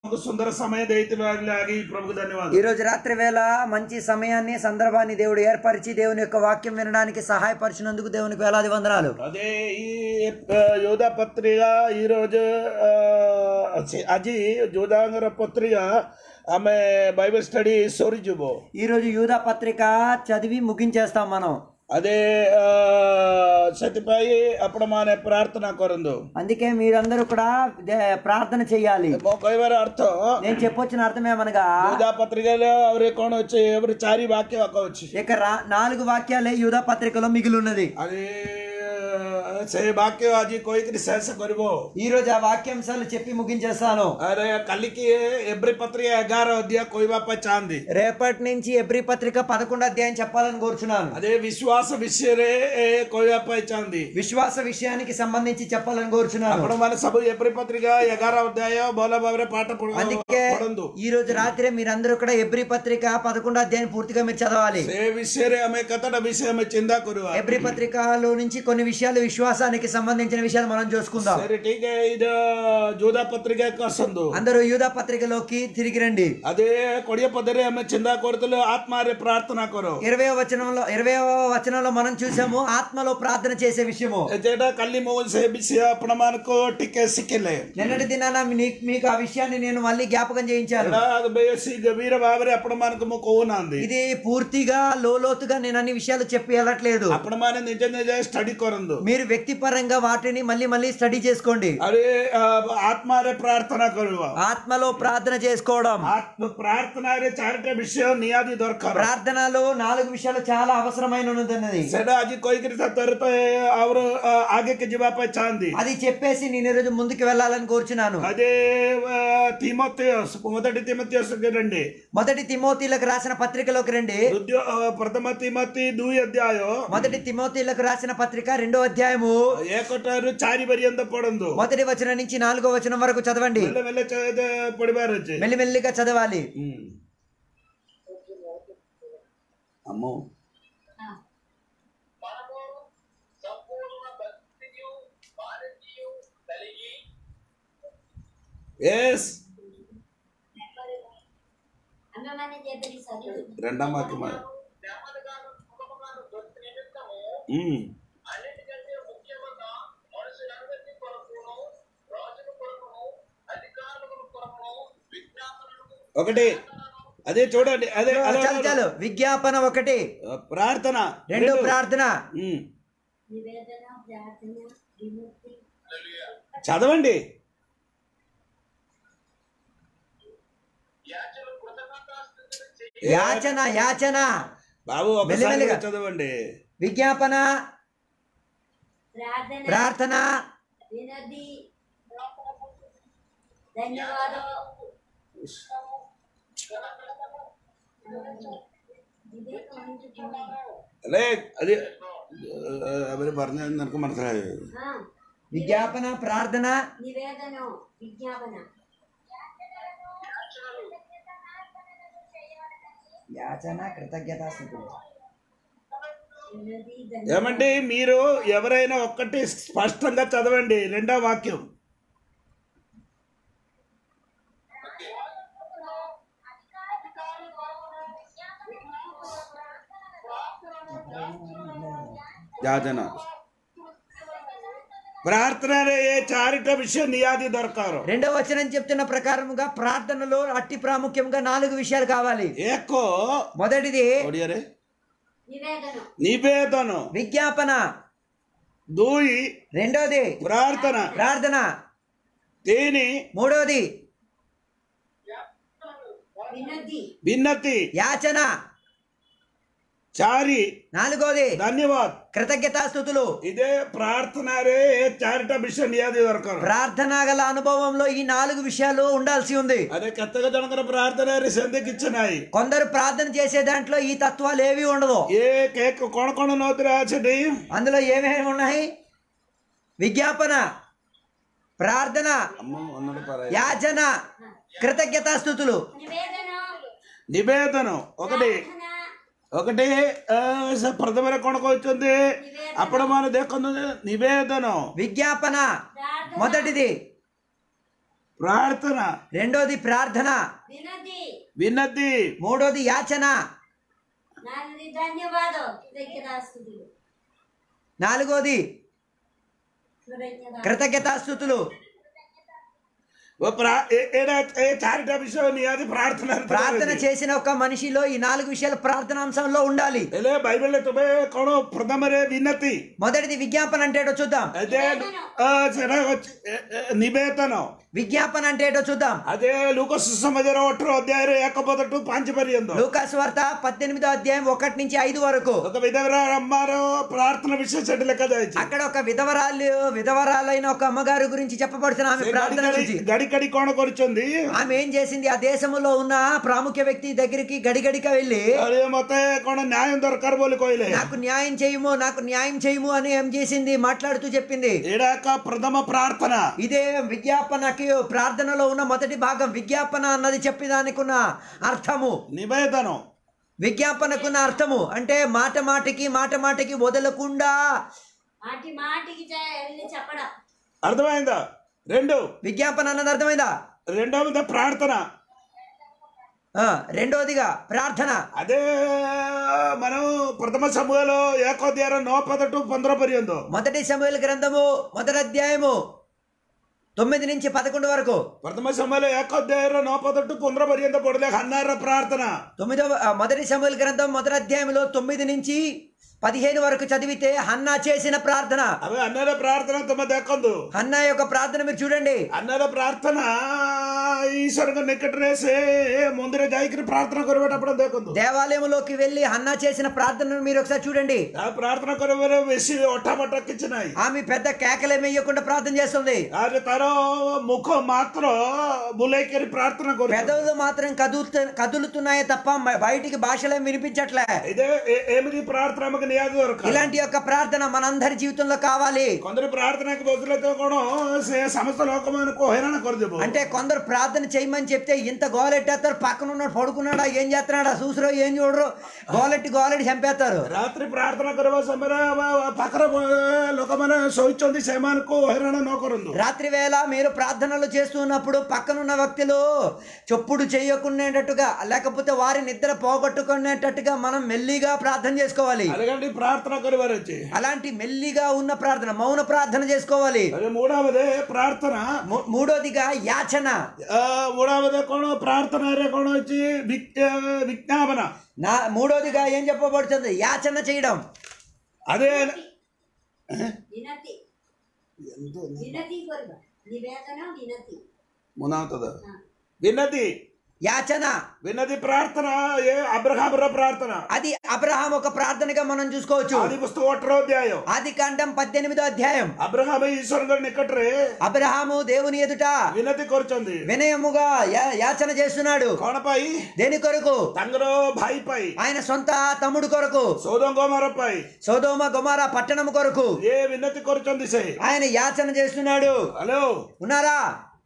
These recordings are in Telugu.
ఒక సుందర సమయ దైత్యలాగి ప్రభుకు ఈ ధన్యవాదాలు రోజు రాత్రి వేళ మంచి సమయాన్ని సందర్భాన్ని దేవుడు ఏర్పరిచి దేవుని యొక్క వాక్యం వినడానికి సహాయపరిచినందుకు దేవునికి వేలాది వందనాలు అదే ఈ ఆ, యోధా పత్రిక ఈరోజు ఆ, చి- అజి జోదాంగర పత్రిక ఆమె బైబిల్ స్టడీ సోరిజుబో ఈ రోజు యూదా పత్రిక చదివి ముగించేస్తాం మనం అదే ఆ, సతిపాయి అప్పుడు మన ప్రార్థన కొరందు అందుకే మీరందరూ కూడా దే- ప్రార్థన చేయాలి కైవర అర్థం నేను చెప్పొచ్చిన అర్థం ఏమనగా యోధా పత్రికలో ఎవరి కోణ వచ్చి ఎవరి చారి వాక్యం వచ్చి ఇక రా- నాలుగు వాక్యాలే యూదా పత్రికలో మిగిలి ఉన్నది అది సే వాక్యం అది కోయికి శేష కొరిబో ఈ రోజు ఆ వాక్యాంశాలు చెప్పి ముగించేస్తాను అరే కలికి ఎబ్రి పత్రిక ఎగారో అధ్యాయ కోయిబాప చాంది రేపటి నుంచి ఎబ్రి పత్రిక పదకొండు అధ్యాయం చెప్పాలని కోరుచున్నాను అదే విశ్వాస విషయరే కోయిబాప చాంది విశ్వాస విషయానికి సంబంధించి చెప్పాలని కోరుచున్నాను అప్పుడు మన సభ ఎబ్రి పత్రిక ఎగారో అధ్యాయ బోల బాబరే పాట పడు- అందుకే పడందు ఈ రోజు రాత్రి మీరందరూ కూడా ఎబ్రి పత్రిక పదకొండు అధ్యాయం పూర్తిగా మీరు చదవాలి సే విషయరే ఆమె కథడ విషయం చిందా కొరువా ఎబ్రి పత్రికలో నుంచి కొన్ని విషయాలు విశ్వాసానికి సంబంధించిన విషయాలు మనం చూసుకుందాం సరే టీకే ఇది జూదా పత్రిక కసందు అందరూ యూదా పత్రికలోకి తిరిగి రండి అదే కొడియ పదరే ఆమె చిందా కొరతలు ఆత్మారే ప్రార్థన కొరు ఇరవై వచనంలో ఇరవై వచనంలో మనం చూసాము ఆత్మలో ప్రార్థన చేసే విషయము जेटा कल्ली मोल से विषय अपना को टिके सिक्किले నిన్నటి దినాన మీ- మీకు ఆ విషయాన్ని నేను మళ్ళీ జ్ఞాపకం చేయించాను ಅದು ಬೇಸಿ ಗಂಭೀರ ಭಾವನೆ ಅಪ್ಪಣ మనకు కోనాంది ఇది పూర్తిగా లోతుగా నేను అన్ని విషయాలు చెప్పి వెళ్ళట్లేదు అప్పుడు మన నిజ నిజ స్టడీ కొరందు మీరు వ్యక్తిపరంగా వాటిని మళ్ళీ మళ్ళీ స్టడీ చేసుకోండి అరే ఆ, ఆత్మారే ప్రార్థన కరువ ఆత్మలో ప్రార్థన చేసుకోవడం ఆత్మ ప్రార్థన రే చారిట విషయం నియాది దొరకరు ప్రార్థనలో నాలుగు విషయాలు చాలా అవసరమైన ఉన్నది సెడా అజి కొయ్కిరి తరపై ಅವರು ఆగేకి జివాపై చాంది అది చెప్పేసి నేను ఈరోజు ముందుకు వెళ్ళాలని కోరుచున్నాను అదే తిమోతియోస్ మొదటి తిమోతియోస్ రండి మొదటి తిమోతిలకు రాసిన పత్రికలోకి రండి ఉద్యో ఆ, ప్రథమ తిమోతి దూయి అధ్యాయం మొదటి తిమోతిలకు రాసిన పత్రిక రెండో అధ్యాయము ఏకొట్టారు చారి పర్యంత పడందు మొదటి వచనం నుంచి నాలుగో వచనం వరకు చదవండి మెల్ల మెల్ల చదివితే పొడిబారు వచ్చి మెల్లిమెల్లిగా చదవాలి అమ్మో మనము సంపూర్ణ భక్తియు భారతీయు కలిగి ఎస్ అన్నమానే చేపడి చదువు రెండో వాక్యం నెమ్మదిగాను సుగమగాను భక్తి నిమిత్తము ఉమ్. అన్నిటికంటే ముఖ్యముగా మనుషులందరికీ కొరకును రాజుల కొరకును అధికారుల కొరకును విజ్ఞాపనలకు ఒకటి అదే చూడండి అదే అదే, చాలు చాలు విజ్ఞాపన ఒకటి ప్రార్థన రెండు ప్రార్థన ఉమ్. నివేదన ప్రార్థన విముక్తి చదవండి యాచన కృతజ్ఞతాస్థుతులు చేయి యాచన యాచన బాబు ఒకసారి మెల్లిమెల్లిగా. చదవండి విజ్ఞాపన ప్రార్థన ప్రార్థన వినది ధన్యవాదం ഇതേ കാണിച്ചിട്ടുണ്ടോ? അല്ലേ അത് അവര് പറഞ്ഞ നിനക്ക് മനസ്സിലായോ ആ, విజ్ఞాపన ప్రార్థన నివేదనం విజ్ఞాపన యాచన కృతజ్ఞత వినది ఏమంటే మీరు ఎవరైనా ఒక్కటి స్పష్టంగా చదవండి రెండో వాక్యం యాచన ప్రార్థన ఏ చారిట విషయం నియాది దొరకారు రెండవ వచనం చెప్తున్న ప్రకారముగా ప్రార్థనలో అట్టి ప్రాముఖ్యంగా నాలుగు విషయాలు కావాలి ఏకో మొదటిది ఒడియరే నివేదనం నివేదన విజ్ఞాపన దూయి రెండోది ప్రార్థన ప్రార్థన తేని మూడోది వినది భిన్నతి యాచన చారి నాలుగోది ధన్యవాద్ కృతజ్ఞతాస్థుతులు ఇదే ప్రార్థన రే చారిట విషయం నియాది దొరకారు ప్రార్థన గల అనుభవంలో ఈ నాలుగు విషయాలు ఉండాల్సి ఉంది అదే కొత్తగా జనకర ప్రార్థన రే సంధికిచ్చినాయి కొందరు ప్రార్థన చేసే దాంట్లో ఈ తత్వాలు ఏవి ఉండవు ఏ కేక్ కొన కొన నోతి రాచండి అందులో ఏమేమి ఉన్నాయి విజ్ఞాపన ప్రార్థన అమ్మో అన్నాడు పరాయి. యాచన కృతజ్ఞతాస్థుతులు నివేదనం నివేదనం ఒకటి ప్రార్థన ఒకటి ఆ, స- ప్రథమ కొనకు వచ్చింది అప్పుడు మన దేకొంది నివేదనం విజ్ఞాపన ప్రార్థన మొదటిది ప్రార్థన రెండోది ప్రార్థన వినతి విన్నతి మూడోది యాచన నాలుగు ధన్యవాదం కృతజ్ఞతాస్తుతులు నాలుగోది కృతజ్ఞత కృతజ్ఞతాస్థుతులు ఓ ప్రా- ఏ- ఏడా ఏ చారిట విషయం నీ అది ప్రార్థన ప్రార్థన చేసిన ఒక మనిషిలో ఈ నాలుగు విషయాలు ప్రార్థనాంశంలో ఉండాలి ఎలే బైబిల్ తుమే కొన ప్రథమరే విన్నతి మొదటిది విజ్ఞాపన అంటే ఏంటో చూద్దాం అదే ఆ, సరే, వచ్చి- ఏ- ఏ- నివేదనం విజ్ఞాపన అంటే ఏంటో చూద్దాం ಅದೇ ಲೂಕಸ್ ಸಮಾಚಾರ ಒಟ್ಟರು ಅಧ್ಯಾಯ ಏಕಪದಟ್ಟು ಪಾಂಚ ಪರ್ಯಂತ లూకాస్ వార్త పద్దెనిమిదో అధ్యాయం ఒకటి నుంచి ఐదు వరకు ఒక విధవర అమ్మారు ప్రార్థన విశేష లెక్క దాచి అక్కడ ఒక విధవరాలు విధవరాలైన ఒక అమ్మగారు గురించి చెప్పబడుతున్న ఆమె ప్రార్థన గురించి గడికడి కోణ కొరుచుంది ఆమె ఏం చేసింది ఆ దేశంలో ఉన్న ప్రాముఖ్య వ్యక్తి దగ్గరికి గడిగడిగా వెళ్ళి అదే మొత్తం కోణ న్యాయం దొరకారు బోలి కోయిలే నాకు న్యాయం చేయము నాకు న్యాయం చేయము అని ఏం చేసింది మాట్లాడుతూ చెప్పింది ఏడాక ప్రథమ ప్రార్థన ఇదే విజ్ఞాపనకి ప్రార్థనలో ఉన్న మొదటి భాగం విజ్ఞాపన అన్నది చెప్పేదానికి ఉన్న అర్థము నివేదనం విజ్ఞాపనకున్న అర్థము అంటే మాట మాటకి మాట మాటకి వదలకుండా మాటి మాటికి చే- వెళ్ళి చెప్పడం అర్థమైందా రెండు విజ్ఞాపన అన్నది అర్థమైందా రెండవది ప్రార్థన ఆ, రెండోదిగా ప్రార్థన అదే మనం ప్రథమ సమూహలో ఏకోధ్యాయ నో పదటు పంద్ర పర్యంతం మొదటి సమూహల గ్రంథము మొదటి అధ్యాయము తొమ్మిది నుంచి పదకొండు వరకు ప్రథమ సమయంలో ఏకోధ్యాయంలో నోపదట్టు పుంద్ర పర్యంత పొడలే హన్నార ప్రార్థన తొమ్మిదవ ఆ, మొదటి సమూహల గ్రంథం మొదటి అధ్యాయంలో తొమ్మిది నుంచి పదిహేను వరకు చదివితే హన్నా చేసిన ప్రార్థన అవే అన్నల ప్రార్థన తమ దక్కందు హన్నా యొక్క ప్రార్థన మీరు చూడండి అన్నల ప్రార్థన ఈశ్వరంగా నిక్కటనేసే ముందర జాయికి ప్రార్థన కొరబెట్టప్పుడు దక్కందు దేవాలయంలోకి వెళ్ళి హన్నా చేసిన ప్రార్థనను మీరు ఒకసారి చూడండి ఆ ప్రార్థన కొరబెర వేసి ఒట్టమట్టకిచ్చినాయి ఆమె పెద్ద కేకలేం వేయకుండా ప్రార్థన చేస్తుంది అది తన ముఖం మాత్రం బులేకరి ప్రార్థన కొర పెదవులు మాత్రం కదులుతు కదులుతున్నాయే తప్ప మ- బయటికి భాషలేం వినిపించట్లే ఇదే ఏ- ఏమిది ప్రార్థన ఆమెకు నియాది దొరక ఇలాంటి యొక్క ప్రార్థన మనందరి జీవితంలో కావాలి కొందరు ప్రార్థనకు బదులైతే కూడా సే- సమస్త లోకమానికి హైరాణ కొరదేబు అంటే కొందరు ప్రార్థన చేయమని చెప్తే ఇంత గోలెట్టేస్తారు పక్కన ఉన్నాడు పడుకున్నాడా ఏం చేస్తున్నాడా చూసరో ఏం చూడరు గోలెట్టి గోలెట్టి చంపేస్తారు ರಾತ್ರಿ ಪ್ರಾರ್ಥನಾ ಕರುವ ಸಮರ ಪಕರ ಲೋಕಮನ ಶೌಚೊಂದಿ ಸೇಮಾನಕ್ಕೂ ಹೈರಾಣ ನೌಕರೊಂದು రాత్రి వేళ మీరు ప్రార్థనలు చేస్తున్నప్పుడు పక్కనున్న వ్యక్తులు చొప్పుడు చేయకునేటట్టుగా లేకపోతే వారి నిద్ర పోగొట్టుకునేటట్టుగా మనం మెల్లిగా ప్రార్థన చేసుకోవాలి అలాగంటే ప్రార్థన కరువారు వచ్చి అలాంటి మెల్లిగా ఉన్న ప్రార్థన మౌన ప్రార్థన చేసుకోవాలి అదే మూడవదే ప్రార్థన మూ- మూడోదిగా యాచన ఆ, మూడవదే కోణ ప్రార్థన అరే కోణ వచ్చి విక్- ఆ, విజ్ఞాపన నా మూడోదిగా ఏం చెప్పబడుతుంది యాచన చేయడం అదే వినతి వినతి కొరవ నివేదన వినతి మునావుతుంది విన్నది యాచన విన్నది ప్రార్థన ఏ అబ్రహాముర ప్రార్థన అది అబ్రహాం ఒక ప్రార్థనగా మనం చూసుకోవచ్చు ఆది పుస్తకం ఒట్టరో అధ్యాయం ఆది కాండం పద్దెనిమిదో అధ్యాయం అబ్రహాం ఈశ్వరుడు నిక్కట్రే అబ్రహాము దేవుని ఎదుట వినతి కొరచుంది వినయముగా యా- యాచన చేస్తున్నాడు కోణపై దేని కొరకు తంగరో భాయి పై ఆయన సొంత తమ్ముడు కొరకు సోదం గోమరపై సోదోమ గుమార పట్టణం కొరకు ఏ విన్నతి కొరచుంది సే ఆయన యాచన చేస్తున్నాడు హలో ఉన్నారా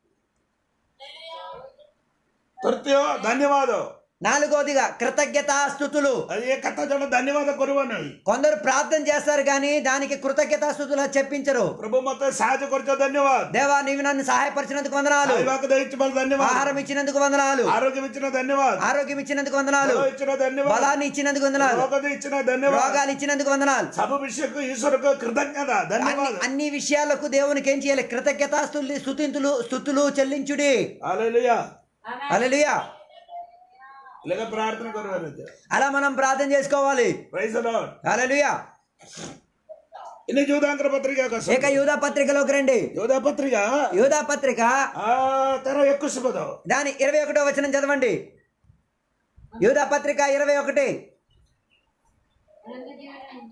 తృతీయ ధన్యవాద నాలుగోదిగా కృతజ్ఞత స్థుతులు అది ఏ కథ జన ధన్యవాద కొరువని కొందరు ప్రార్థన చేస్తారు కానీ దానికి కృతజ్ఞత స్థుతులు చెప్పించరు ప్రభు మొత్తం సహాయ కొరచ ధన్యవాద దేవా నీవు నన్ను సహాయపరిచినందుకు వందనాలు దైవాకు దయచి బల ధన్యవాద ఆహారం ఇచ్చినందుకు వందనాలు ఆరోగ్యం ఇచ్చిన ధన్యవాద ఆరోగ్యం ఇచ్చినందుకు వందనాలు బలం ఇచ్చిన ధన్యవాద బలాన్ని ఇచ్చినందుకు వందనాలు రోగది ఇచ్చిన ధన్యవాద రోగాలు ఇచ్చినందుకు వందనాలు సభ విషయకు ఈశ్వరకు కృతజ్ఞత అన్ని ధన్యవాద అన్ని విషయాలకు దేవునికి ఏం చేయాలి కృతజ్ఞత స్థుతులు స్థుతులు చెల్లించుడి హల్లెలూయా ఆమె అలలుయా ఇలాగ ప్రార్థన కొరవాలి అలా మనం ప్రార్థన చేసుకోవాలి ప్రైజ్ లార్డ్ అలలుయా ఇన్ని జూదాంకర పత్రిక కోసం ఏక యూదా పత్రికలోకి రండి యోధా పత్రిక యూదా పత్రిక ఆ తెర ఎక్కువ శుభదం దాని ఇరవై ఒకటో వచనం చదవండి యూదా పత్రిక ఇరవై ఒకటి అనంత జీవనం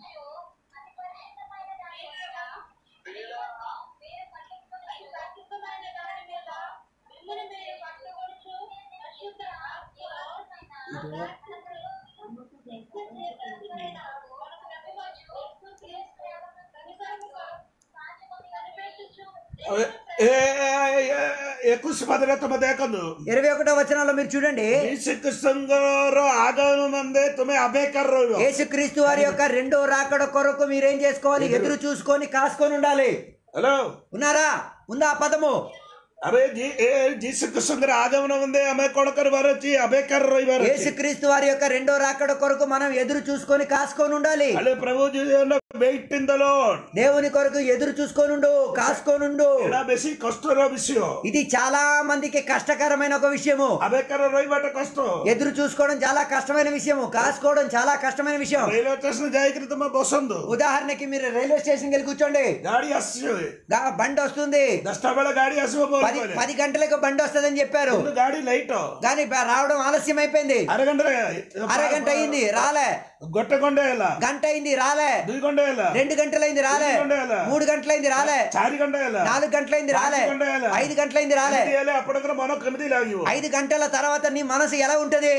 ఎక్కువ శುಭದ್ರೆ ತಮ್ಮ ದೇಕಂದು ఇరవై ఒకటో వచనంలో మీరు చూడండి యేసుక్రీస్తుగారు ఆగమన మందే తుమే అబేకర్రు యేసుక్రీస్తు వారి యొక్క రెండో రాకడ కొరకు మీరేం చేసుకోవాలి ఎదురు చూసుకొని కాసుకొని ఉండాలి హలో ఉన్నారా ఉందా ఆ పదము అబే జీ- ఏ జీసు కృష్ణ ఆగమన ఉంది ఆమె కొడకరు వరచి అబేకర్ రోయి వరచి యేసుక్రీస్తు వారి యొక్క రెండో రాకడ కొరకు మనం ఎదురు చూసుకొని కాసుకొని ఉండాలి అలే ప్రభు వెయిట్ ఇన్ ద లోడ్ దేవుని కొరకు ఎదురు చూసుకొని ఉండు కాసుకొని ఉండు ఎడా బెసి కష్టర విషయం ఇది చాలా మందికి కష్టకరమైన ఒక విషయము అబేకర్ రోయి బట కష్ట ఎదురు చూసుకోవడం చాలా కష్టమైన విషయము కాసుకోవడం చాలా కష్టమైన విషయం రైల్వే స్టేషన్ జాయికరి తమ బసందు ఉదాహరణకి మీరు రైల్వే స్టేషన్ వెళ్ళి కూర్చోండి గాడి আসছে గా- బండి వస్తుంది దస్తా వేళ గాడి আসবে పది బోల్ పది గంటలకు బండి వస్తుందని చెప్పారు గాడి లైట్ కానీ బ- రావడం ఆలస్యం అయిపోయింది అరగంట అరగంట అయింది రాలే గొట్ట కొండ ఎలా గంట అయింది రాలే దుయి కొండ ఎలా రెండు గంటలైంది రాలే రెండు గంటల. మూడు గంటలైంది రాలే చారి కొండ ఎలా నాలుగు గంటలైంది రాలే నాలుగు గంటల. ఐదు గంటలైంది రాలే అప్పటికర మనం కమిది లాగి ఐదు గంటల తర్వాత నీ మనసు ఎలా ఉంటది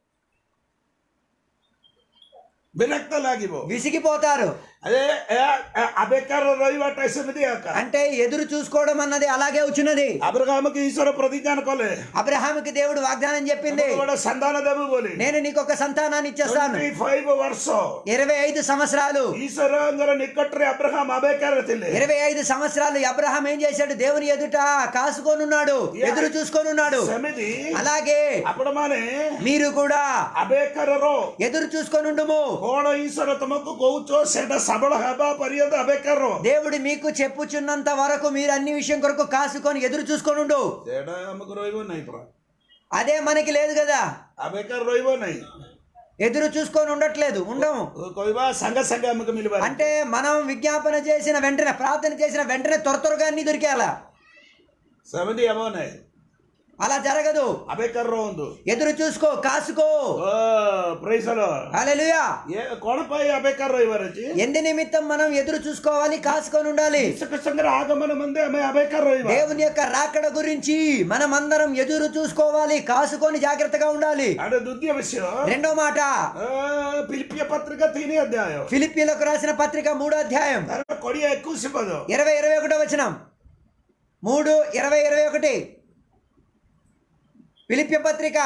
విరక్త లాగివో విసిగిపోతారు అదే అబేకర్ రోయి బట ఎసమిది అక్క అంటే ఎదురు చూసుకోవడం అన్నది అలాగే వచ్చినది అబ్రహాముకి ఈశ్వర ప్రతిజ్ఞాన కొలే అబ్రహాముకి దేవుడు వాగ్దానం చెప్పింది సంతాన దేవు బోలి నేను నీకు ఒక సంతానాన్ని ఇచ్చేస్తాను ట్వంటీ ఫైవ్ వర్ష ఇరవై ఐదు సంవత్సరాలు ఈశ్వరంగర నికట్రే అబ్రహాం అబేకర్ తిల్లే ఇరవై ఐదు సంవత్సరాలు అబ్రహాం ఏం చేశాడు దేవుని ఎదుట కాసుకొని ఉన్నాడు ఎదురు చూసుకొని ఉన్నాడు సమిది అలాగే అప్పుడు మానే మీరు కూడా అబేకరరో ఎదురు చూసుకొని ఉండుము కోణ ఈశ్వర తమకు కౌచో సెట సబಳ హబా పర్యంత అబేకర్రో దేవుడు మీకు చెప్పుచున్నంత వరకు మీరు అన్ని విషయం కొరకు కాసుకొని ఎదురు చూసుకొని ఉండు తేడా అమ్మకు రోయివో నై ప్రా అదే మనకి లేదు కదా అబేకర్ రోయివో నై ఎదురు చూసుకొని ఉండట్లేదు ఉండము కొయివా సంగ సంగ అమ్మకు మిలివా అంటే మనం విజ్ఞాపన చేసిన వెంటనే ప్రార్థన చేసిన వెంటనే త్వర త్వరగా అన్ని దొరికేయాల సమిది అమో నై అలా జరగదు అబేకర్రో ఉంది ఎదురు చూసుకో కాసుకో ఓ ప్రైసలో హల్లెలూయా ఏ కోణపై అబేకర్ రోయివరచి ఎందు నిమిత్తం మనం ఎదురు చూసుకోవాలి కాసుకొని ఉండాలి ఈశ్వర ఆగమన మంది ఆమె అబేకర్ రోయివా దేవుని యొక్క రాకడ గురించి మనం అందరం ఎదురు చూసుకోవాలి కాసుకొని జాగ్రత్తగా ఉండాలి అంటే ద్వితీయ విషయం రెండో మాట ఆ, పిలిపియ పత్రిక తిని అధ్యాయం ఫిలిప్పీలకు రాసిన పత్రిక మూడో అధ్యాయం తర్వాత కొడియ ఎక్కువ సిపదు ఇరవై ఇరవై ఒకటో వచనం మూడు ఇరవై ఇరవై ఒకటి ఫిలిప్య పత్రిక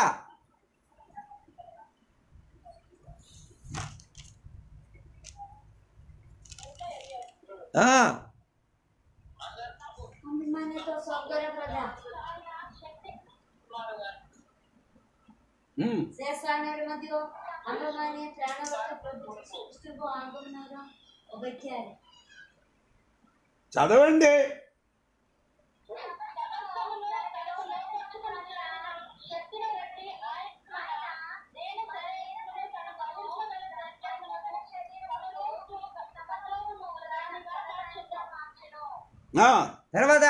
ఆ, ମାନେ ତ ସ୍ୱର୍ଗର ପ୍ରଜା ସେ ସ୍ଥାନରେ ମଧ୍ୟ ଆମ୍ଭମାନେ ପ୍ରାଣରତ ପ୍ରଭୁ ଯୀଶୁଖ୍ରୀଷ୍ଟଙ୍କ ଆଗମନର ଅପେକ୍ଷାରେ చదవండి ఆ, తర్వాత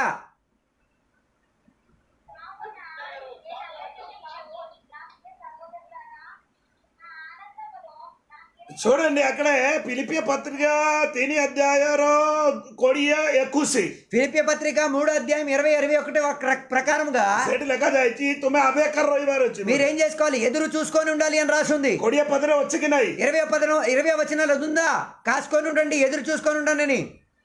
చూడండి అక్కడే పిలిపియ పత్రిక తిని అధ్యాయాలు కొడియ ఎక్కుసి ఫిలిప్య పత్రిక మూడో అధ్యాయం ఇరవై ఇరవై ఒకటి ప్రకారముగా సేటి లెక్క దాచి తుమ్మె అబేకర్ రోయివారు వచ్చి మీరేం చేసుకోవాలి ఎదురు చూసుకొని ఉండాలి అని రాసింది కొడియ పత్రిక వచ్చికినాయి ఇరవై పదన ఇరవై వచనాలు అది ఉందా కాసుకొని ఉండండి ఎదురు చూసుకొని ఉండండి అని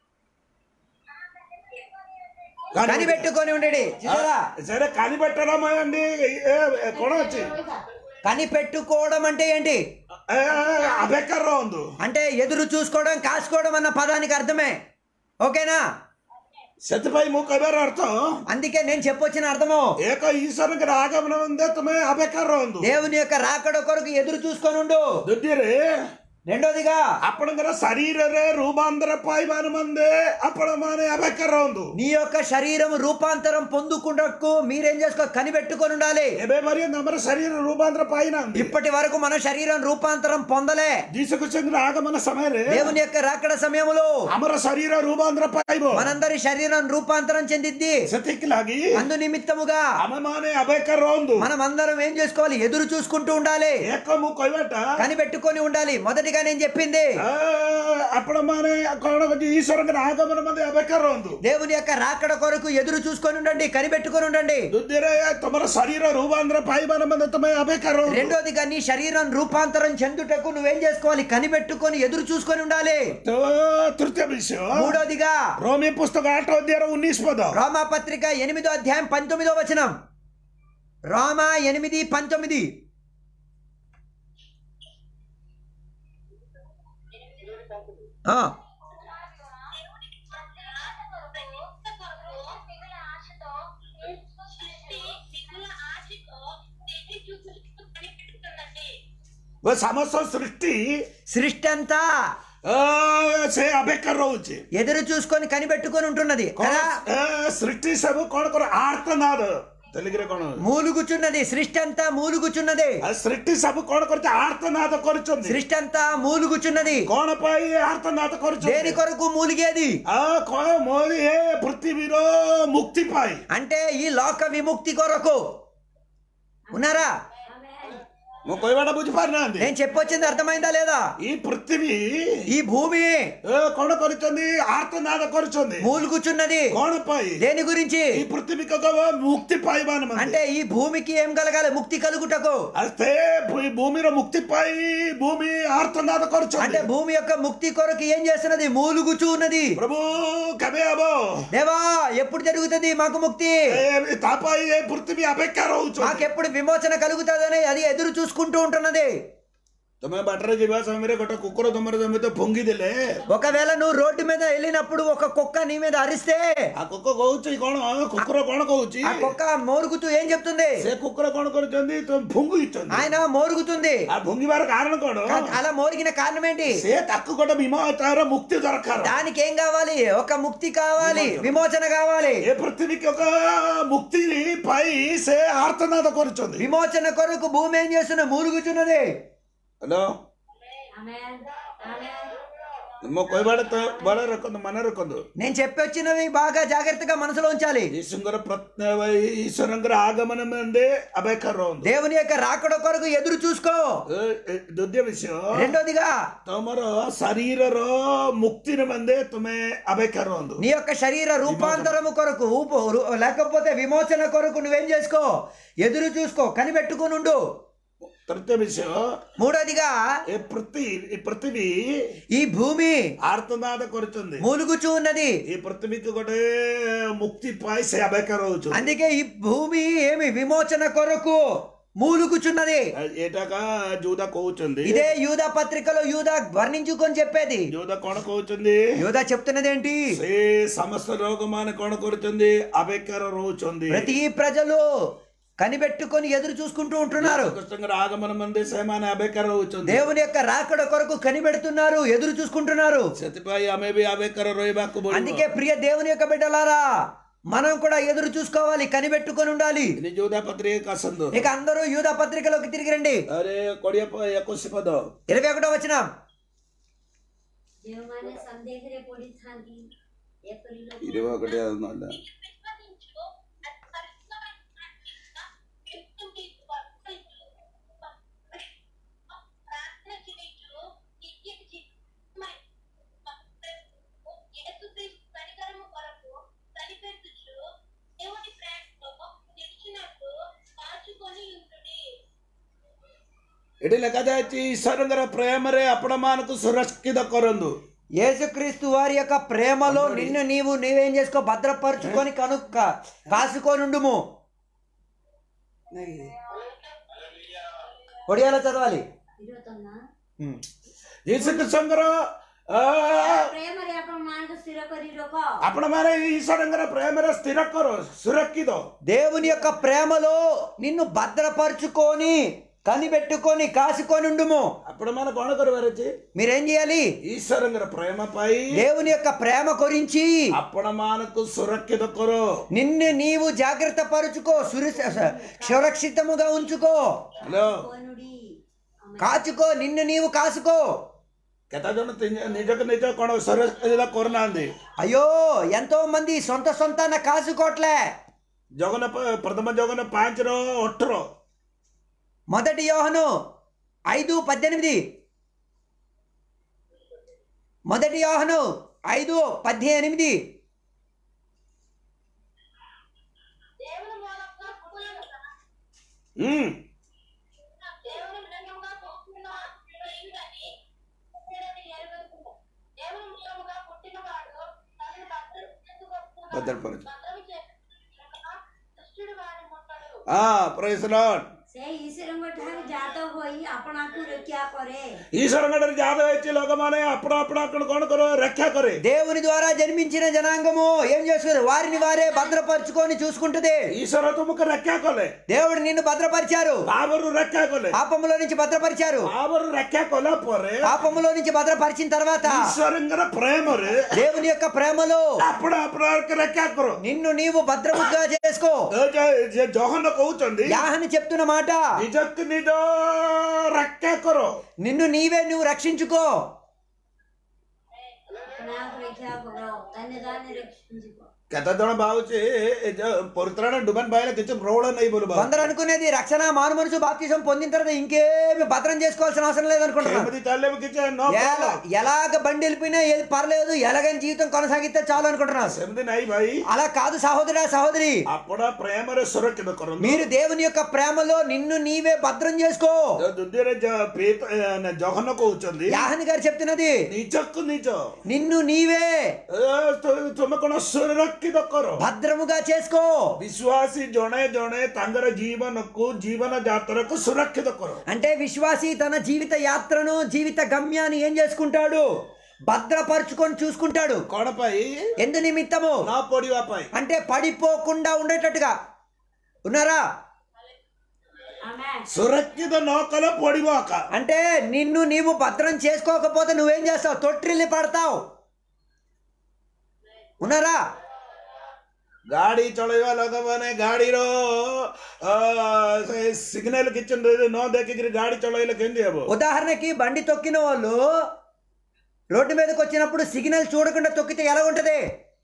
కనిపెట్టుకొని ఉండడి చూసారా సరే కనిపెట్టడమా అండి కొడ వచ్చి కనిపెట్టుకోవడం అంటే ఏంటి అబేకర్ రా ఉంది అంటే ఎదురు చూసుకోవడం కాసుకోవడం అన్న పదానికి అర్థమే ఓకేనా సతిపై మూకబేర అర్థం అందుకే నేను చెప్పొచ్చిన అర్థము ఏక ఈశ్వరునికి రాగమనం ఉందే తుమ్మె అబేకర్ రా ఉంది దేవుని యొక్క రాకడ కొరకు ఎదురు చూసుకొని ఉండు దుద్దిరి రెండోదిగా అప్పడంగర శరీరరే రూపాంతర పాయిమాన మందే అప్పడమానే అబేకర్ రా ఉంది నీ యొక్క శరీరం రూపాంతరం పొందుకుంటకు మీరేం చేసుకో కనిపెట్టుకొని ఉండాలి ఎబే మరి నమ్మర శరీర రూపాంతర పాయిన ఇప్పటి వరకు మన శరీరం రూపాంతరం పొందలే తీసుకొచ్చిన ಆಗಮನ ಸಮಯ దేవుని యొక్క రాకడ సమయంలో ಅಮರ ಶರೀರ ರೂಪಾಂತರ ಪಾಯ್ಬೋ మనందరి శరీరం రూపాంతరం చెందిద్ది ಸತ್ಯಕ್ಕಿಲಾಗಿ అందు నిమిత్తముగా ಅಮಮಾನೆ ಅಬೇಕರ ಒಂದು మనం అందరం ఏం చేసుకోవాలి ఎదురు చూసుకుంటూ ఉండాలి ಏಕಮು ಕೊಯ್ವಟ కనిపెట్టుకొని ఉండాలి మొదటిగా నేను చెప్పింది ಅಪ್ಪಳಮಾನೆ ಕೊಡಗಜ್ಜಿ ಈಶ್ವರಂಗನ ಆಗಮನ ಮಂದಿ ಅಬೇಕರ ಒಂದು దేవుని యొక్క రాకడ కొరకు ఎదురు చూసుకొని ఉండండి కనిపెట్టుకొని ఉండండి ದುದ್ದಿರೆ ತಮರ ಶರೀರ ರೂಪಾಂತರ ಪಾಯಿಮಾನ ಮಂದಿ ತಮ್ಮ ಅಬೇಕರ రెండోదిగా నీ శరీరం రూపాంతరం చెందుటకు నువ్వేం చేసుకోవాలి కనిపెట్టుకొని ఎదురు చూసుకొని ఉండాలి ತೃತೀಯ ವಿಷಯ మూడోదిగా ರೋಮಿ ಪುಸ್ತಕ ಆಟ ಅಧ್ಯಾಯ ಉನ್ನೀಸ್ ಪದ రోమా పత్రిక ఎనిమిదో అధ్యాయం పంతొమ్మిదో వచనం రోమా ఎనిమిది పంతొమ్మిది ఆ, దేవుని ఆశ కొరకు, ఆశ కొరకు, మిగుల ఆశతో దేన్ని చూపిస్తూ కనిపెడుతున్నది ଓ ସମସ୍ତ ସୃଷ୍ଟି సృష్టి అంతా ଅ, ସେ ଅପେକ୍ଷା ରହୁଛି ఎదురు చూసుకొని కనిపెట్టుకొని ఉంటున్నది କଣ కదా ଅ, ସୃଷ୍ଟି ସବୁ କଣ କର ଆର୍ତ୍ତନାଦ ତେଲୁଗୁରେ କଣ మూలుగుచున్నది సృష్టి అంతా మూలుగుచున్నది ଆଉ ସୃଷ୍ଟି ସବୁ କଣ କରୁଛି ଆର୍ତ୍ତନାଦ କରୁଛନ୍ତି సృష్టి అంతా మూలుగుచున్నది କଣ ପାଇଁ ଆର୍ତ୍ତନାଦ దేని କରୁଛନ୍ତି కొరకు మూలిగేది ଆଉ କଣ ମୋରି ଏ ପୃଥିବୀର ମୁକ୍ତି ପାଇଁ అంటే ఈ లోక విముక్తి కొరకు ఉన్నారా ఆమేన్ ମୁଁ କହିବାଟା ବୁଝିପାରୁନାହାନ୍ତି నేను చెప్పొచ్చింది అర్థమైందా లేదా ఈ ପୃଥିବୀ ఈ భూమి ଏ, କଣ କରିଛନ୍ତି ଆର୍ତ୍ତନାଦ କରୁଛନ୍ତି మూలుగుచున్నది କଣ ପାଇଁ దేని గురించి ఈ ପୃଥିବୀ କଦ ମୁକ୍ତି ପାଇବା ନିମନ୍ତେ అంటే ఈ భూమికి ఏం కలగాలి ముక్తి కలుగుటకు ଆଉ ସେ ଭୂ- ଭୂମିର ମୁକ୍ତି ପାଇଁ ଭୂମି ଆର୍ତ୍ତନାଦ అంటే କରୁଛନ୍ତି భూమి యొక్క ముక్తి కొరకు ఏం చేస్తున్నది మూలుగుచూ ఉన్నది ପ୍ରଭୁ କେବେ ହବ దేవా ఎప్పుడు జరుగుతుంది మాకు ముక్తి ଏ- ତା ପାଇଁ ଏ ପୃଥିବୀ ଅପେକ୍ଷା ରହୁଛନ୍ତି మాకెప్పుడు విమోచన కలుగుతుందని అది ఎదురు చూసుకుంటూ ఉంటున్నది ତମେ ବାଟରେ ଯିବା ସମୟରେ ଗୋଟେ କୁକୁର ତମର ସହିତ ଫୁଙ୍ଗି ଦେଲେ ఒకవేళ నువ్వు రోడ్డు మీద వెళ్ళినప్పుడు ఒక కుక్క నీ మీద అరిస్తే ఆ కుక్క କହୁଛି କଣ କୁକୁର କଣ କହୁଛି ఆ కుక్క మోరుగుతూ ఏం చెప్తుంది ସେ କୁକୁର କଣ କରୁଛନ୍ତି ତମେ ଫୁଙ୍ଗୁଛନ୍ତି ఆయన మోరుగుతుంది ଆଉ ଫୁଙ୍ଗିବାର କାରଣ କଣ కా- అలా మోరిగిన కారణం ఏంటి ସେ ତାକୁ ଗୋଟେ ବିମ ତାର ମୁକ୍ତି ଦରକାର దానికి ఏం కావాలి ఒక ముక్తి కావాలి విమోచన కావాలి ଏ ପୃଥିବୀకి ఒక ମୁକ୍ତି ପାଇଁ ସେ ଆର୍ତ୍ତନାଦ କରୁଛନ୍ତି విమోచన కొరకు భూమి ఏం చేస్తున్న మూలుగుచున్నది ହ୍ୟାଲୋ ఆమేన్ ఆమేన్ ମୋ କହିବାଟା ତ ବଡ ରଖନ୍ତୁ ମନେ ରଖନ୍ତୁ నేను చెప్పొచ్చినవి బాగా జాగ్రత్తగా మనసులో ఉంచాలి ଈଶ୍ୱରଙ୍କର ପ୍ରତ୍ୟୟ ଈଶ୍ୱରଙ୍କର ଆଗମନ ମନ୍ଦେ ଅପେକ୍ଷା ରୁହନ୍ତୁ దేవుని యొక్క రాకడ కొరకు ఎదురు చూసుకో ଏ- ଏ ଦ୍ୱିତୀୟ ବିଷୟ రెండోదిగా ତମର ଶରୀରର ମୁକ୍ତି ନିମନ୍ତେ ତୁମେ ଅପେକ୍ଷା ରୁହନ୍ତୁ నీ యొక్క శరీర రూపాంతరము కొరకు ఊపు రు- లేకపోతే విమోచన కొరకు నువ్వేం చేసుకో ఎదురు చూసుకో కనిపెట్టుకుని ఉండు ତୃତୀୟ ବିଷୟ మూడోదిగా ଏ ପୃଥିବୀ ଏ ପୃଥିବୀ ఈ భూమి ଆର୍ତ୍ତନାଦ କରୁଛନ୍ତି మూలుగుచూ ఉన్నది ଏ ପୃଥିବୀକୁ ଗୋଟେ ମୁକ୍ତି ପାଇ ସେ ଅପେକ୍ଷା ରହୁଛନ୍ତି అందుకే ఈ భూమి ఏమి విమోచన కొరకు మూలుగుచున్నది ଏଇଟାକା ଯୋଉଟା କହୁଛନ୍ତି ఇదే యూద పత్రికలో యూద వర్ణించుకొని చెప్పేది ଯୋଉଟା କଣ କହୁଛନ୍ତି యూద చెప్తున్నది ఏంటి ସେ ସମସ୍ତ ଲୋକମାନେ କଣ କରୁଛନ୍ତି ଅପେକ୍ଷାର ରହୁଛନ୍ତି ప్రతి ప్రజలు కనిపెట్టుకొని ఎదురు చూసుకుంటూ ఉంటున్నారు କୃଷ୍ଣଙ୍କର ଆଗମନ ମନ୍ଦେ ସେମାନେ ଅପେକ୍ଷାର ରହୁଛନ୍ତି దేవుని యొక్క రాకడ కొరకు కనిపెడుతున్నారు ఎదురు చూసుకుంటున్నారు ସେଥିପାଇଁ ଆମେ ବି ଅପେକ୍ଷାର ରହିବାକୁ అందుకే ପଡିବ ప్రియ దేవుని యొక్క బిడ్డలారా మనం కూడా ఎదురు చూసుకోవాలి కనిపెట్టుకొని ఉండాలి ଇନି ଯୋଉଟା ପତ୍ରିକା ଆସନ୍ତୁ ఇక అందరూ యూదా పత్రికలోకి తిరిగి రండి ଆରେ କୋଡିଏ ପ- ଏକୋଇଶ ପଦ ఇరవై ఒకటో వచ్చిన ଯେଉଁମାନେ ସନ୍ଦେହରେ ପଡ଼ିଥାନ୍ତି ଏପରି ଲୋକ ఇరవై ఒకటి ନହେଲେ విశ్వసించు అది పరిశుద్ధమైన వ్యక్తి నీకు వర్తించు. ప్రార్థన చేయించు నిత్య జీవమై యేసుక్రీస్తు కనికరము కొరకు కనిపెట్టుచు దేవుని ప్రేమలో నిలిచినట్టు కాచుకొని ఉంటుడి ଏଠି ଲେଖାଯାଇଛି ଈଶ୍ୱରଙ୍କର ପ୍ରେମରେ ଆପଣମାନଙ୍କୁ ସୁରକ୍ଷିତ କରନ୍ତୁ యేసుక్రీస్తు వారి యొక్క ప్రేమలో నిన్ను నీవు నీవేం చేసుకో భద్రపరుచుకొని కనుక్క కాసుకొని ఉండుము ఒడియాలో చదవాలి ବିରୋଧନା ఉమ్. ଯୀଶୁ ଖ୍ରୀଷ୍ଟଙ୍କର ଆ, ପ୍ରେମରେ ଆପଣ ମାନଙ୍କୁ ସ୍ଥିର କରି ରଖ ଆପଣମାନେ ଈଶ୍ୱରଙ୍କର ପ୍ରେମରେ ସ୍ଥିର କର ସୁରକ୍ଷିତ దేవుని యొక్క ప్రేమలో నిన్ను భద్రపరుచుకొని కనిపెట్టుకొని కాసుకొని ఉండుము ଆପଣମାନେ କଣ କରିବାର ଅଛି మీరేం చేయాలి ଈଶ୍ୱରଙ୍କର ପ୍ରେମ ପାଇଁ దేవుని యొక్క ప్రేమ గురించి ଆପଣମାନଙ୍କୁ ସୁରକ୍ଷିତ କର నిన్ను నీవు జాగ్రత్త పరుచుకో సురక్ష- సురక్షితముగా ఉంచుకో ହ୍ୟାଲୋ କୋନୁଡ଼ି కాచుకో నిన్ను నీవు కాసుకో କେତେ ଜଣ ତିନି- ନିଜକୁ ନିଜ କଣ ସୁରକ୍ଷିତ କରୁନାହାନ୍ତି అయ్యో ఎంతో మంది సొంత సొంతాన కాసుకోవట్లే ଜଗନ ପ- ପ୍ରଥମ ଜଗନ ପାଞ୍ଚର ଅଠର మొదటి యోహను ఐదు పద్దెనిమిది మొదటి యోహను ఐదు పద్దెనిమిది దేవుని మూలంగా పుట్టుక ହୁଁ దేవుని మూలంగా పుట్టిన ఏంటని పుట్టినది ఎరుగదు దేవుని మూలముగా పుట్టినవాడు తనను భద్రపరుచుకొనుగాక. భద్రపరచు. భద్రము చేయుట దుష్టుడు వారిని ముట్టడు ହଁ ପ୍రైସ୍ ଲର୍ଡ ସେ ଈଶ୍ୱରଙ୍କ ଠାରୁ ଜାତ ହୋଇ ଆପଣାକୁ ରକ୍ଷା କରେ ఈశ్వరంగడ జాత వచ్చి లోకమానే అప్పుడు అప్పుడు అక్కడ కొనుక్కరు రక్ష కరే దేవుని ద్వారా జన్మించిన జనాంగము ఏం చేస్తారు వారిని వారే భద్రపరుచుకొని చూసుకుంటుంది ఈశ్వర తుమకు రక్ష కొలే దేవుడు నిన్ను భద్రపరిచారు బాబరు రక్ష కొలే పాపములో నుంచి భద్రపరిచారు బాబరు రక్ష కొల పోరే పాపములో నుంచి భద్రపరిచిన తర్వాత ఈశ్వరంగర ప్రేమరు దేవుని యొక్క ప్రేమలో అప్పుడు అప్పుడు రక్ష కరు నిన్ను నీవు భద్రముగా చేసుకో జోహన్ కହୁଛନ୍ତି యాహని చెప్తున్న మాట ନିଜକୁ ନିଜ ରକ୍ଷା କର నిన్ను నీవే నువ్వు రక్షించుకో ଆପଣାକୁ ରକ୍ଷା କର ତାନେ ତାନେ ରକ୍ଷିଯିବ କେତେ ଜଣ ଭାବୁଛି ଏ ଯୋଉ ପରିତ୍ରାଣ ଡୁବାନ ପାଇଲେ କିଛି ପ୍ରୋବ୍ଲେମ ନାହିଁ ବୋଲି ଭାବୁ కొందరు అనుకునేది రక్షణ మారు మనసు బాప్తిజం పొందిన తర్వాత ఇంకేమి భద్రం చేసుకోవాల్సిన అవసరం లేదనుకుంటున్నారు ఎనిమిది తల్లి କିଛି no ఎలా problem. ఎలాగ బండి వెళ్ళిపోయినా ఏది పర్లేదు ఎలాగని జీవితం కొనసాగితే చాలు అనుకుంటున్నారు ସେମିତି ନାହିଁ ଭାଇ అలా కాదు సహోదరా సహోదరి ଆପଣ ପ୍ରେମରେ ସୁରକ୍ଷିତ କରନ୍ତୁ మీరు దేవుని యొక్క ప్రేమలో నిన్ను నీవే భద్రం చేసుకో ଯୋଉ ଦ୍ୱିତୀୟରେ ଯ- ପ୍ରୀତ- ଏ, ନେ, ଜଗନ୍ନ କହୁଛନ୍ତି యాహని గారు చెప్తున్నది ନିଜକୁ ନିଜ నిన్ను నీవే ଏ, ତୁ- ତୁମେ କଣ ସୁରକ୍ଷିତ କର భద్రముగా చేసుకో ବିଶ୍ୱାସୀ ଜଣେ ଜଣେ ତାଙ୍କର ଜୀବନକୁ ଜୀବନ ଯାତ୍ରାକୁ ସୁରକ୍ଷିତ କର అంటే విశ్వాసి తన జీవిత యాత్రను జీవిత గమ్యాన్ని ఏం చేసుకుంటాడు భద్రపరుచుకొని చూసుకుంటాడు କଣ ପାଇଁ ఎందు నిమిత్తము ନ ପଡିବା ପାଇଁ అంటే పడిపోకుండా ఉండేటట్టుగా ఉన్నారా ଆମେ ସୁରକ୍ଷିତ ନ କଲେ ପଡିବ ଆକା అంటే నిన్ను నీవు భద్రం చేసుకోకపోతే నువ్వేం చేస్తావు తొట్టిల్లి పడతావు ఉన్నారా ଗାଡି ଚଳେଇବା ଲୋକମାନେ ଗାଡିର ସିଗ୍ନାଲ କିଛି ନ ଦେଖିକିରି ଗାଡି ଚଳେଇଲେ କେମିତି ହବ ఉదాహరణకి బండి తొక్కిన వాళ్ళు రోడ్డు మీదకి వచ్చినప్పుడు సిగ్నల్ చూడకుండా తొక్కితే ఎలా ఉంటది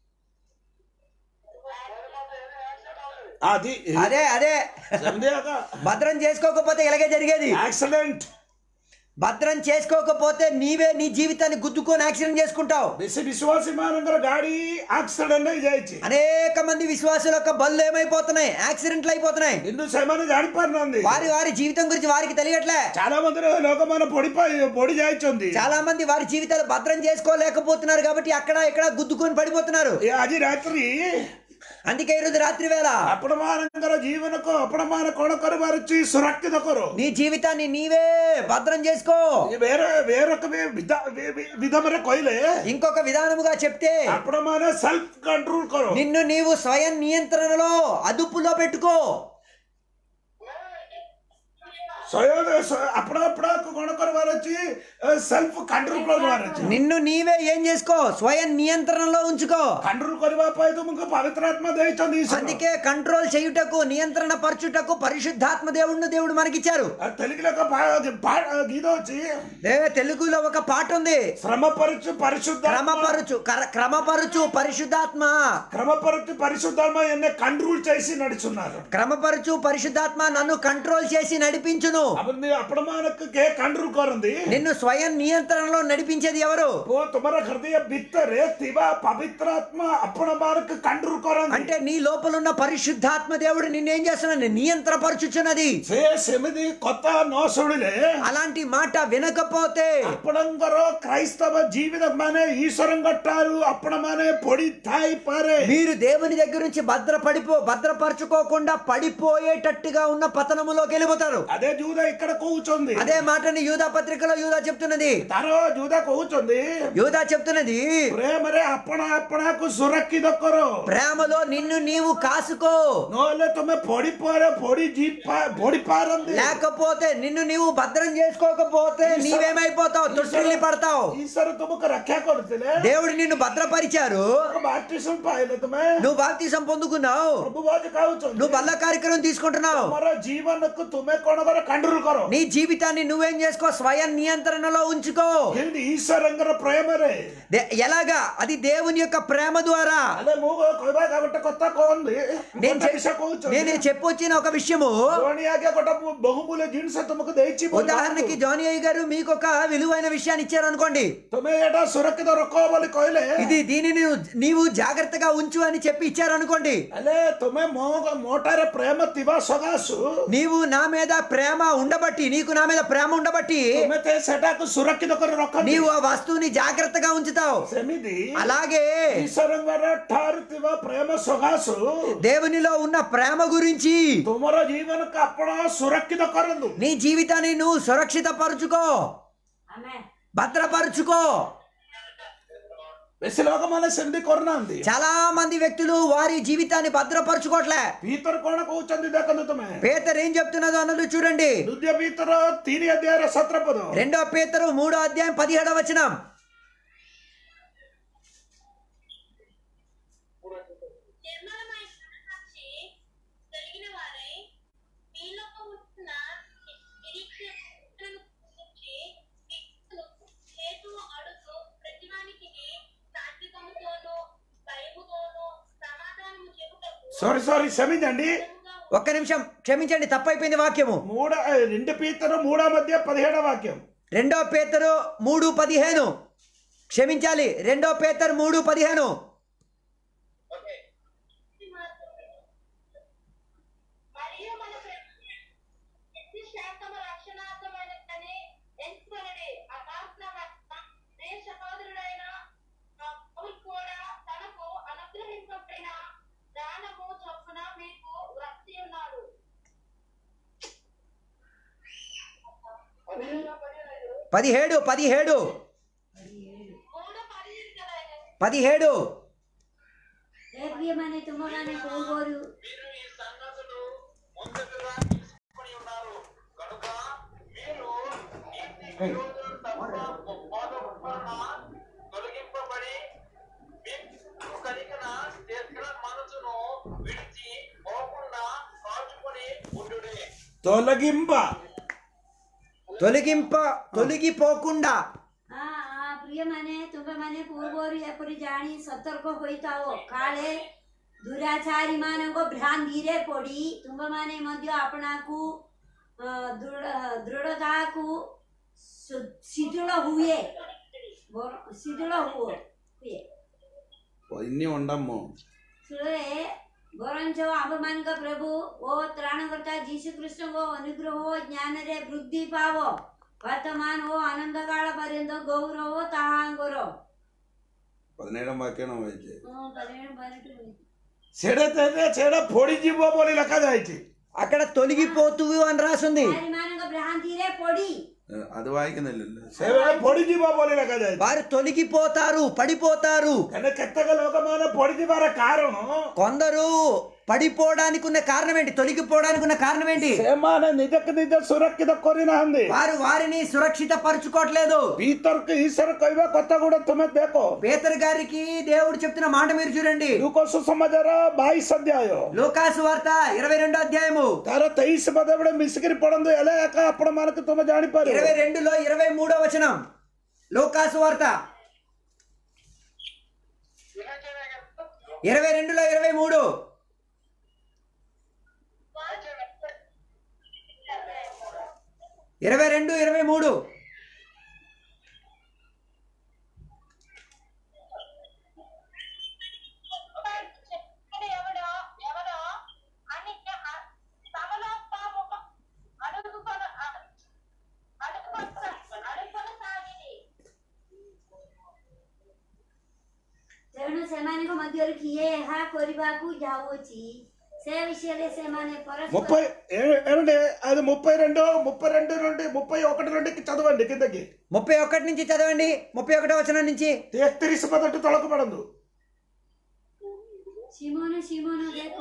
అది అదే అదే ସେମିତି ଆକା భద్రం చేసుకోకపోతే ఇలాగే జరిగేది యాక్సిడెంట్ భద్రం చేసుకోకపోతే నీవే నీ జీవితాన్ని గుద్దుకొని యాక్సిడెంట్ చేసుకుంటావు ବେଶୀ ବିଶ୍ୱାସୀ ମାନଙ୍କର ଗାଡି ଆକ୍ସିଡେଣ୍ଟ ହେଇଯାଇଛି అనేక మంది విశ్వాసుల యొక్క బళ్ళు ఏమైపోతున్నాయి యాక్సిడెంట్లు అయిపోతున్నాయి କିନ୍ତୁ ସେମାନେ ଜାଣିପାରୁନାହାନ୍ତି వారి వారి జీవితం గురించి వారికి తెలియట్లే చాలా మంది ଲୋକମାନେ ପଡି ପଡି ଯାଇଛନ୍ତି చాలా మంది వారి జీవితాలు భద్రం చేసుకోలేకపోతున్నారు కాబట్టి అక్కడ ఇక్కడ గుద్దుకొని పడిపోతున్నారు ଏ ଆଜି ରାତ୍ରି అందుకే ఈరోజు రాత్రి వేళ ଆପଣ ମାନଙ୍କର ଜୀବନକୁ ଆପଣ ମାନେ କଣ କରିବାର ଅଛି ସୁରକ୍ଷିତ କର నీ జీవితాన్ని నీవే భద్రం చేసుకో ଏ వేరే వేరొక వి- విధ- వి- వి- విధమରେ କହିଲେ ఇంకొక విధానముగా చెప్తే ଆପଣ ମାନେ ସେଲ୍ଫ కంట్రోଲ କର నిన్ను నీవు స్వయం నియంత్రణలో అదుపులో పెట్టుకో ସ୍ୱୟଂ ସ୍ୱ- ଆପଣ ଆପଣଙ୍କୁ କଣ କରିବାର ଅଛି ସେଲ୍ଫ కంట్ରୋଲ କରିବାର ଅଛି నిన్ను నీవే ఏం చేసుకో స్వయం నియంత్రణలో ఉంచుకో కంట్రోଲ କରିବା ପାଇଁ ତୁମକୁ ପବିତ୍ର ଆତ୍ମା ଦେଇଛନ୍ତି ఈశ్వର. అందుకే కంట్రోల్ చేయుటకు నియంత్రణ పరచుటకు పరిశుద్ధాత్మ దేవుణ్ణి దేవుడు మనకిచ్చారు ఆ తెలుగులో ఒక పా- పా- గీత వచ్చి ఏ తెలుగులో ఒక పాట ఉంది శ్రమపరచు పరిశుద్ధ క్రమపరచు కర- క్రమపరచు పరిశుద్ధాత్మ క్రమపరచు పరిశుద్ధాత్మ ఎన్నే కంట్రోల్ చేసి నడుచున్నారు క్రమపరచు పరిశుద్ధాత్మ నన్ను కంట్రోల్ చేసి నడిపించును అప్పుడు అప్పుడు మనకు కే కంట్రోల్ కొరంది నిన్ను స్వయం నియంత్రణలో నడిపించేది ఎవరు ఓ తుమర హృదయ భిత్తరే తివా పవిత్రాత్మ అప్పుడు మనకు కంట్రోల్ కొరంది అంటే నీ లోపల ఉన్న పరిశుద్ధాత్మ దేవుడు నిన్నేం చేస్తున్నాడు నియంత్రపరచుచున్నది ସେ ସେମିତି କଥା ନ ଶୁଣିଲେ అలాంటి మాట వినకపోతే ଆପଣଙ୍କର କ୍ରାଇସ୍ତବ ଜୀବିତ ମାନେ ଈଶ୍ୱରଙ୍କ ଠାରୁ ଆପଣ ମାନେ ପଡି ଥାଇପାରେ మీరు దేవుని దగ్గర నుంచి భద్రపడిపో భద్రపరచుకోకుండా పడిపోయేటట్టుగా ఉన్న పతనములోకి వెళ్ళిపోతారు అదే జూద ఇక్కడ కହୁଛନ୍ତି అదే మాటని యూదా పత్రికలో యూదా చెప్తున్నది ତାର ଜୁଦା କହୁଛନ୍ତି యూదా చెప్తున్నది ପ୍ରେମରେ ଆପଣ ଆପଣାକୁ ସୁରକ୍ଷିତ କର ప్రేమలో నిన్ను నీవు కాసుకో ନହେଲେ ତମେ ପଡିପାର ପଡି ପଡିପାରନ୍ତି లేకపోతే నిన్ను నీవు భద్రం చేసుకోకపోతే నీవేమైపోతావు తొట్టిల్లి పడతావు ଈଶ୍ୱର ତୁମକୁ ରକ୍ଷା କରୁଥିଲେ దేవుడు నిన్ను భద్రపరిచారు ବାପ୍ଟିସମ ପାଇଲେ ତୁମେ నువ్వు బాప్తీసం పొందుకున్నావు ପ୍ରଭୁ ବାଜ ଖାଉଛନ୍ତି నువ్వు బల్ల కార్యక్రమం తీసుకుంటున్నావు ତମର ଜୀବନକୁ ତୁମେ କଣ କର କାଣ୍ଡୁରୁ କର నీ జీవితాన్ని నువ్వేం చేసుకో స్వయం నియంత్రణలో ఉంచుకో କେମିତି ଈଶ୍ୱରଙ୍କର ପ୍ରେମରେ దే- ఎలాగా అది దేవుని యొక్క ప్రేమ ద్వారా ହେଲେ ମୁଁ କହିବା ଗୋଟେ କଥା କହନ୍ତି నేను ଗୋଟେ చె- ବିଷୟ କହୁଛନ୍ତି నేను చెప్పొచ్చిన ఒక విషయము ଜଣେ ଆଜ୍ଞା ଗୋଟେ ବହୁମୂଲ୍ୟ ଜିନିଷ ତୁମକୁ ଦେଇଛି ବୋଲି ఉదాహరణకి జానీ అయ్య గారు మీకు ఒక విలువైన విషయాన్ని ఇచ్చారు అనుకోండి ତୁମେ ଏଇଟା ସୁରକ୍ଷିତ ରଖ ବୋଲି କହିଲେ ఇది దీనిని నువ్వు- నీవు జాగ్రత్తగా ఉంచు అని చెప్పి ఇచ్చారు అనుకోండి ହେଲେ ତୁମେ ମୋ ମୋଠାରେ ପ୍ରେମ ଥିବା ସକାଶୁ నీవు నా మీద ప్రేమ ఉండబట్టి నీకు నా మీద ప్రేమ ఉండబట్టి ତୁମେ ତେ ସେଟାକୁ ସୁରକ୍ଷିତ କରି ରଖନ୍ତି నీవు ఆ వస్తువుని జాగ్రత్తగా ఉంచుతావు ସେମିତି అలాగే ଈଶ୍ୱରଙ୍କର ଠାରୁ ଥିବା ପ୍ରେମ ସକାଶୁ దేవునిలో ఉన్న ప్రేమ గురించి ତୁମର ଜୀବନକୁ ଆପଣ ସୁରକ୍ଷିତ କରନ୍ତୁ నీ జీవితాన్ని నువ్వు సురక్షిత పరుచుకో Amen. భద్రపరుచుకో ବେଶୀ ଲୋକମାନେ ସେମିତି କରୁନାହାନ୍ତି చాలా మంది వ్యక్తులు వారి జీవితాన్ని భద్రపరుచుకోవట్లే ଭିତରେ କଣ କହୁଛନ୍ତି ଦେଖନ୍ତୁ ତୁମେ పేతరు ఏం చెప్తున్నదో అన్నది చూడండి ଦ୍ୱିତୀୟ ଭିତର ତିନି ଅଧ୍ୟାୟର ସତର ପଦ రెండో పేతరు మూడో అధ్యాయం పదిహేడవ వచనం నిర్మలమైన మనసాక్షి కలిగిన వారై మీలో ఉన్న నిరీక్షణను గురించి క్రీస్తును హేతువు అడుగు ప్రతివానికి సాత్వికముతోనూ భయముతోనూ సమాధానము చెబుటకు సారీ సారీ క్షమించండి ఒక్క నిమిషం క్షమించండి తప్పైపోయింది వాక్యము మూడ రెండు పీతరు మూడో మధ్య పదిహేడవ వాక్యం రెండో పేతరు మూడు పదిహేను క్షమించాలి రెండో పేతరు మూడు పదిహేను మరియు మన ప్రతి శాఖము రక్షణార్థమైనదని ఎంచుకొనడి అపార్థమైన దే సహోదరుడైన పౌలు కూడా తనకు అనుగ్రహింపబడిన దానము చొప్పున మీకు వ్రతి ఉన్నాడు పదిహేడు పదిహేడు మూడు పదిహేను కదా ఆయన. పదిహేడు ప్రియమనే తుమ్మగానే పోగోరు మీరు ఈ సంగతులు ముందుగా తీసుకొని ఉన్నారు కనుక మీరు నీతి విరోధుల తప్ప బోధన తొలగింపబడి మీకు కలిగిన స్థిర మనసును విడిచి పోకుండా కాచుకొని ఉండుడే తొలగింప తొలగింప తొలగిపోకుండా ହଁ ହଁ ପ୍ରିୟମାନେ ତୁମେମାନେ ପୂର୍ବରୁ ଏପରି ଜାଣି ସତର୍କ ହୋଇଥାଅ କାଳେ ଦୁରାଚାରୀ ମାନଙ୍କ ଭ୍ରାନ୍ତିରେ ପଡ଼ି ତୁମେମାନେ ମଧ୍ୟ ଆପଣାକୁ ଅ, ଦୃଢ଼- ଦୃଢ଼ତାକୁ ସୁ- ଶିଥିଳ ହୁଏ ବର- ଶିଥିଳ ହୁଅ ହୁଏ ఇన్ని ఉండము ଶୁଣେ ବରଞ୍ଚ ଆମ୍ଭମାନଙ୍କ ପ୍ରଭୁ ଓ ତ୍ରାଣକର୍ତ୍ତା ଯୀଶୁଖ୍ରୀଷ୍ଟଙ୍କ ଅନୁଗ୍ରହ ଓ ଜ୍ଞାନରେ ବୃଦ୍ଧି ପାବ ବର୍ତ୍ତମାନ ଓ ଆନନ୍ଦକାଳ ପର୍ଯ୍ୟନ୍ତ ଗୌରବ ତାହାଙ୍କର ପଦିନେଡ଼ ବାକ୍ୟ ନ ହେଇଛି ହଁ, ପରିଣାମ ପରଠୁ ସେଟା ତେବେ ସେଟା ଫୋଡ଼ିଯିବ ବୋଲି ଲେଖାଯାଇଛି అక్కడ తొలగిపోతూ అని రాసుంది ନାରୀମାନଙ୍କ ଭ୍ରାନ୍ତିରେ ପଡ଼ି అది వాయికినല്ലോ ସେବେଳେ ଫୋଡ଼ିଯିବ ବୋଲି ଲେଖାଯାଇଛି వారు తొలగిపోతారు పడిపోతారు କାହିଁକି କେତେକ ଲୋକମାନେ ପଡ଼ିଯିବାର କାରଣ కొందరు పడిపోవడానికి ఉన్న కారణం ఏంటి తొలగిపోవడానికి ఉన్న కారణం ఏంటి ସେମାନେ ନିଜକୁ ନିଜ ସୁରକ୍ଷିତ କରିନାହାନ୍ତି వారు వారిని సురక్షిత పరుచుకోవట్లేదు ଭିତରକୁ ଈଶ୍ୱର କହିବା କଥା ଗୁଡା ତୁମେ ଦେଖ పేదరు గారికి దేవుడు చెప్తున్న మాట మీరు చూడండి ଲୁକ ସୁସମାଚାର ବାଇଶ ଅଧ୍ୟାୟ లోకాసు వార్త ఇరవై రెండో అధ్యాయము ତାର ତେଇଶ ପଦ ଗୋଟେ ମିଶିକିରି ପଢନ୍ତୁ ହେଲେ ଏକା ଆପଣ ମାନଙ୍କୁ ତୁମେ ଜାଣିପାରିବ ఇరవై రెండులో ఇరవై మూడో వచనం లోకాసు వార్త ఇరవై రెండులో ఇరవై మూడు ఇరవై రెండు ఇరవై మూడు చెప్పిన ఎవడో ఎవడో అని అ- తమలో తాము అడుగుకొన అడుగుకొన అడుగుకొనసాగిరి ତେଣୁ ସେମାନଙ୍କ ମଧ୍ୟରୁ କିଏ ଏହା କରିବାକୁ ଯାଉଅଛି ସେ విషୟରେ ସେମାନେ ముప్పై ପରସ୍ପର ఏ- ఏమండి అది ముప్పై రెండు ముప్పై రెండు నుండి ముప్పై ఒకటి నుండి చదవండి కిందకి ముప్పై ఒకటి నుంచి చదవండి ముప్పై ఒకటో వచనం నుంచి తెత్తిరిసి పదట్టు తొలక పడందు ସିମୋନ ସିମୋନ ଦେଖ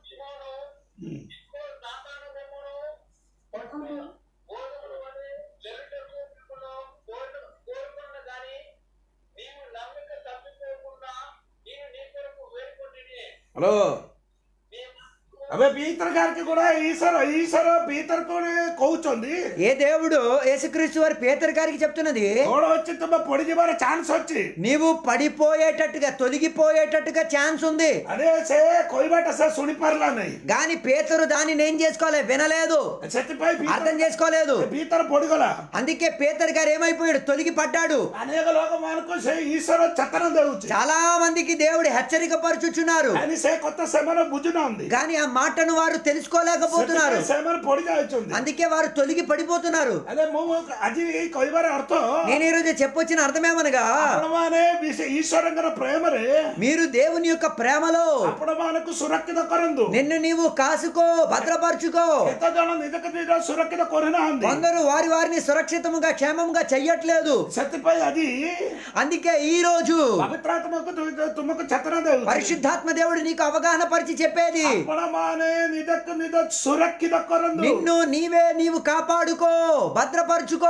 సాతాను దెమ్మను ଦେଖନ୍ତୁ బోధకుడు వలె వెలుటకు మిమ్మును కోరు- కోరుకొన్న గాని నీవు నమ్మిక తప్పిపోకుండా నేను నీ కొరకు వేడుకొంటిని హలో నీ అవి పీతర్ గారికి కూడా ఈశ్వర ఈశ్వర పీతర్ కହୁଛନ୍ତି ఏ దేవుడు యేసుక్రీస్తు వారి పేతరు గారికి చెప్తున్నది କଣ ଅଛି ତୁମେ ପଡିଯିବାର ଚାନ୍ସ ଅଛି నీవు పడిపోయేటట్టుగా తొలగిపోయేటట్టుగా ఛాన్స్ ఉంది అరే ସେ କହିବାଟା ସେ ଶୁଣି ପାରିଲା ନାହିଁ గాని పేతరు దానిని ఏం చేసుకోలే వినలేదు ସେଥିପାଇଁ అర్థం చేసుకోలేదు ପୀତର ପଡିଗଲା అందుకే పేతరు గారు ఏమైపోయాడు తొలగి పడ్డాడు ଅନେକ ଲୋକମାନଙ୍କୁ ସେ ଈଶ୍ୱର ଚେତନା ଦେଉଛି చాలా మందికి దేవుడు హెచ్చరిక పరుచుచున్నారు కానీ ସେ କଥା ସେମାନେ ବୁଝୁନାହାନ୍ତି కానీ ఆ మాట మాటను వారు తెలుసుకోలేకపోతున్నారు ସେମାନେ ପଡି ଯାଉଛନ୍ତି అందుకే వారు తొలగి పడిపోతున్నారు అదే ମୁଁ ଆଜି କହିବାର ଅର୍ଥ నేను ఈరోజు చెప్పొచ్చిన అర్థమేమనగా ଆପଣମାନେ ବିଶେ- ଈଶ୍ୱରଙ୍କର ପ୍ରେମରେ మీరు దేవుని యొక్క ప్రేమలో ଆପଣମାନଙ୍କୁ ସୁରକ୍ଷିତ କରନ୍ତୁ నిన్ను నీవు కాసుకో భద్రపరచుకో କେତେ ଜଣ ନିଜକୁ ନିଜ ସୁରକ୍ଷିତ କରିନାହାନ୍ତି కొందరు వారి వారిని సురక్షితముగా క్షేమంగా చెయ్యట్లేదు ସେଥିପାଇଁ ଆଜି అందుకే ఈ రోజు ପବିତ୍ରାତ୍ମକୁ ତୁ- ତୁମକୁ ଚେତନା ଦେଉଛି పరిశుద్ధాత్మ దేవుడు నీకు అవగాహన పరిచి చెప్పేది ଆପଣମାନେ ନିଜକୁ ନିଜ ସୁରକ୍ଷିତ କରନ୍ତୁ నిన్ను నీవే నీవు కాపాడుకో భద్రపరచుకో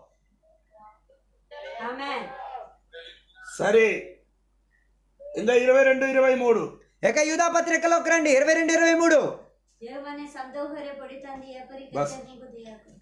ఆమేన్ సరే ఇంకా ఇరవై రెండు ఇరవై మూడు ఇక యూదా పత్రికలోకి రండి ఇరవై రెండు ఇరవై మూడు ದೇವನೇ ಸಂದೋಹರೆ ಪಡಿತಾಂದಿ ಎಪರಿ ಬಸ್. ಕಚ್ಚನಿಗೂ ದೇಯಕು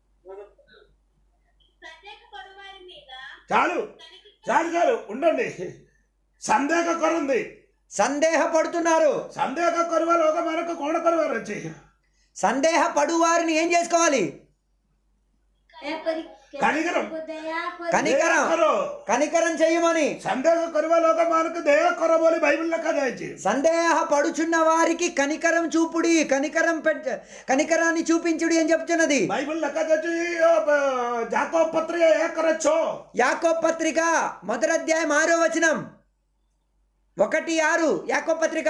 సందేహ పడువారి మీద చాలు చాలు చాలు ఉండండి సందేహ కొరంది సందేహపడుతున్నారు సందేహ కొరవ లోక మనకు కోణ కొరవారు వచ్చి సందేహ పడు వారిని ఏం చేసుకోవాలి ಎಪರಿ ಕನಿಕರಂ. ದಯಾ కనికరం కరో కనికరం చెయ్యమని సందేహ కొరవ లోక మనకు దేహ కొర బోలి బైబిల్ లెక్క దాయిచి సందేహ పడుచున్న వారికి కనికరం చూపుడి కనికరం పెట్ కనికరాన్ని చూపించుడి అని చెప్తున్నది బైబిల్ లెక్క తెచ్చి జాకో పత్రిక ఏ కరచ్చో యాకో పత్రిక మొదటి అధ్యాయం ఆరో వచనం ఒకటి ఆరు యాకో పత్రిక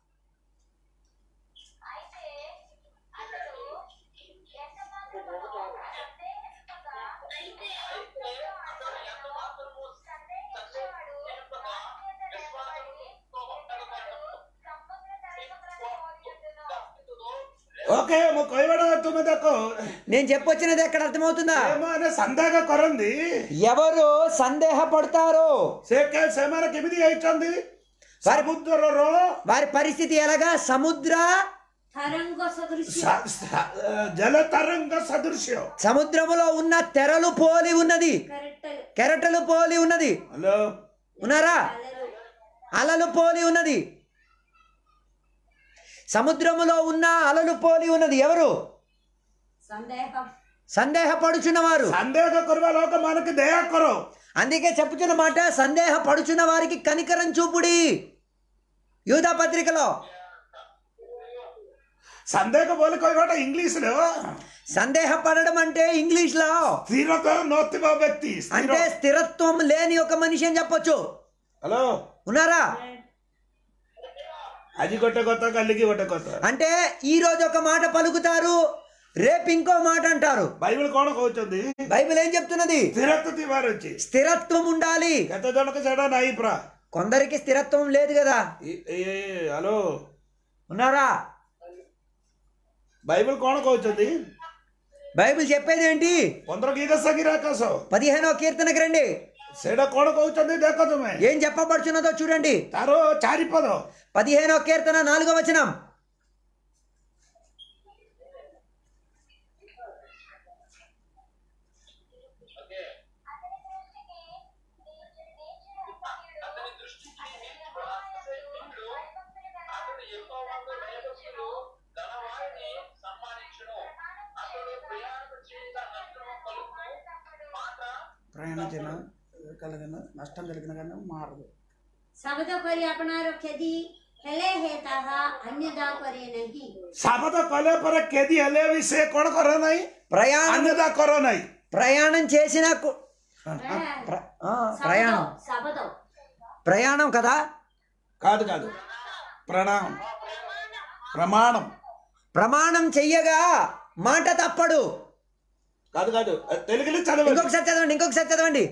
అయితే అతడు ఎంత మాత్రము సందేహింపగా అయితే అతడు ఎంత మాత్రము సందేహించేవాడు ఆత్మీయత లేకపోయి సముద్ర తరంగములను పోలియుండును. ఓకే ମୁଁ କହିବାଟା ତୁମେ ଦେଖ నేను చెప్పొచ్చినది ఎక్కడ అర్థమవుతుందా ସେମାନେ సందేహ କରନ୍ତି ఎవరు సందేహపడతారో ସେ କେ- ସେମାନେ କେମିତି ହେଇଛନ୍ତି ସମୁଦ୍ରର వారి పరిస్థితి ఎలాగా సముద్ర ತರಂಗ ಸದೃಶ స- స- జల తరంగ సదృశ్య సముద్రములో ఉన్న తెరలు పోలి ఉన్నది ಕರೆಕ್ಟ್ కెరటలు పోలి ఉన్నది హలో ఉన్నారా అలలు పోలి ఉన్నది సముద్రములో ఉన్న అలలు పోలి ఉన్నది ఎవరు ಸಂದೇಹ సందేహపడుచున్నవారు సందేహ కొరవ లోక మనకి దయ కొరో అందుకే చెప్పుచున్న మాట సందేహపడుచున్న వారికి కనికరం చూపుడి యూదా పత్రికలో సందేహ బోలి କହିବାଟା ఇంగ్లీష్లో సందేహపడడం అంటే ఇంగ్లీష్ లో స్థిరత నోతివ వ్యక్తి స్థిర. అంటే స్థిరత్వం లేని ఒక మనిషి అని చెప్పొచ్చు హలో ఉన్నారా ଆଜି ଗୋଟେ କଥା କାଲିକି ଗୋଟେ କଥା అంటే ఈ రోజు ఒక మాట పలుకుతారు రేపు ఇంకో మాట అంటారు ବାଇବଲ କଣ କହୁଛନ୍ତି బైబిల్ ఏం చెప్తున్నది ସ୍ଥିରତ୍ୱ ଥିବାର ଅଛି స్థిరత్వం ఉండాలి କେତେ ଜଣକ ସେଇଟା ନାହିଁ ପୁରା కొందరికి స్థిరత్వం లేదు కదా ଏ- ଏ- ହ୍ୟାଲୋ ఉన్నారా ବାଇବଲ କଣ କହୁଛନ୍ତି బైబిల్ చెప్పేది ఏంటి ପନ୍ଦର ଗୀତ ସଙ୍ଗୀର ଆକାଶ పదిహేనో కీర్తనకి రండి ସେଇଟା କଣ କହୁଛନ୍ତି ଦେଖ ତୁମେ ఏం చెప్పబడుచున్నదో చూడండి ତାର ଚାରିପଦ పదిహేనో కీర్తన నాలుగో వచనం అతని దృష్టికి నీచు- నీచుడు అసహ్యుడు. అతని దృష్టికి అతని నీచుడు యెహోవాయందు అసహ్యుడు. భయభక్తులు గల అతడు యెహోవాకు భయభక్తులు గలవారిని సన్మానించును అతడు ప్రయాణం చేత నష్టము కలుగును మాట ప్రయాణించిన కలిగిన నష్టం కలిగిన కానీ మారదు ಶಬ್ದ ಪರಿ ಅಪನಾರ ಕೆದಿ ಹೆಲೆ ಹೇತಾಹ ಅನ್ಯದಾ ಪರಿ ನಹಿ ଶପଥ କଲେ ପରେ କେଦି ହେଲେ ବି ସେ କଣ କର ନାହିଁ ప్రయాణం ଅନ୍ୟତା କର ନାହିଁ ప్రయాణం చేసిన కు- ప్ర- ఆ, ప్రయాణం ಶಬದ ప్రయాణం కదా కాదు కాదు ప్రణామం ప్రమాణం ప్రమాణం చెయ్యగా మాట తప్పడు కాదు కాదు తెలుగులో చదవండి ఇంకొకసారి చదవండి ఇంకొకసారి చదవండి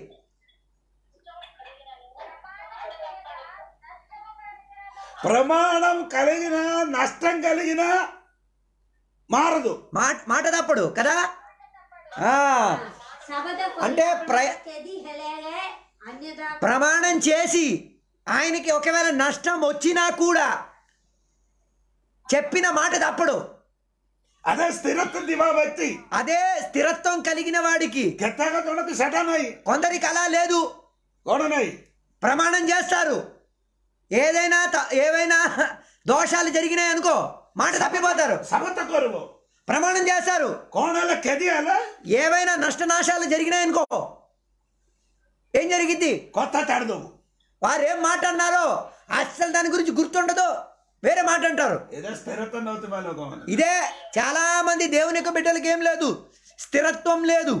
ప్రమాణం కలిగిన నష్టం కలిగిన మారదు మాట మాట తప్పడు కదా ఆ ಶಬದ అంటే ప్రయ- ಕೆದಿ ಹೆಲೆಗೆ ಅನ್ಯದಾ ప్రమాణం చేసి ఆయనకి ఒకవేళ నష్టం వచ్చినా కూడా చెప్పిన మాట తప్పడు అదే స్థిరత్వం దివా వ్యక్తి అదే స్థిరత్వం కలిగిన వాడికి କେତେକ ଜଣକୁ ସେଟା ନାହିଁ కొందరికి అలా లేదు କଣ ନାହିଁ ప్రమాణం చేస్తారు ఏదైనా త- ఏవైనా దోషాలు జరిగినాయి అనుకో మాట తప్పిపోతారు ଶପଥ କରିବ ప్రమాణం చేస్తారు କଣ ହେଲେ କ୍ଷତି ହେଲେ ఏవైనా నష్టనాశాలు జరిగినాయి అనుకో ఏం జరిగిద్ది କଥା ଛାଡ଼ିଦବୁ వారు ఏం మాట అన్నారో అస్సలు దాని గురించి గుర్తుండదు వేరే మాట అంటారు ఏదో స్థిరత్వం అవుతుంది మా లోకం అని ఇదే చాలా మంది దేవుని యొక్క బిడ్డలకి ఏం లేదు స్థిరత్వం లేదు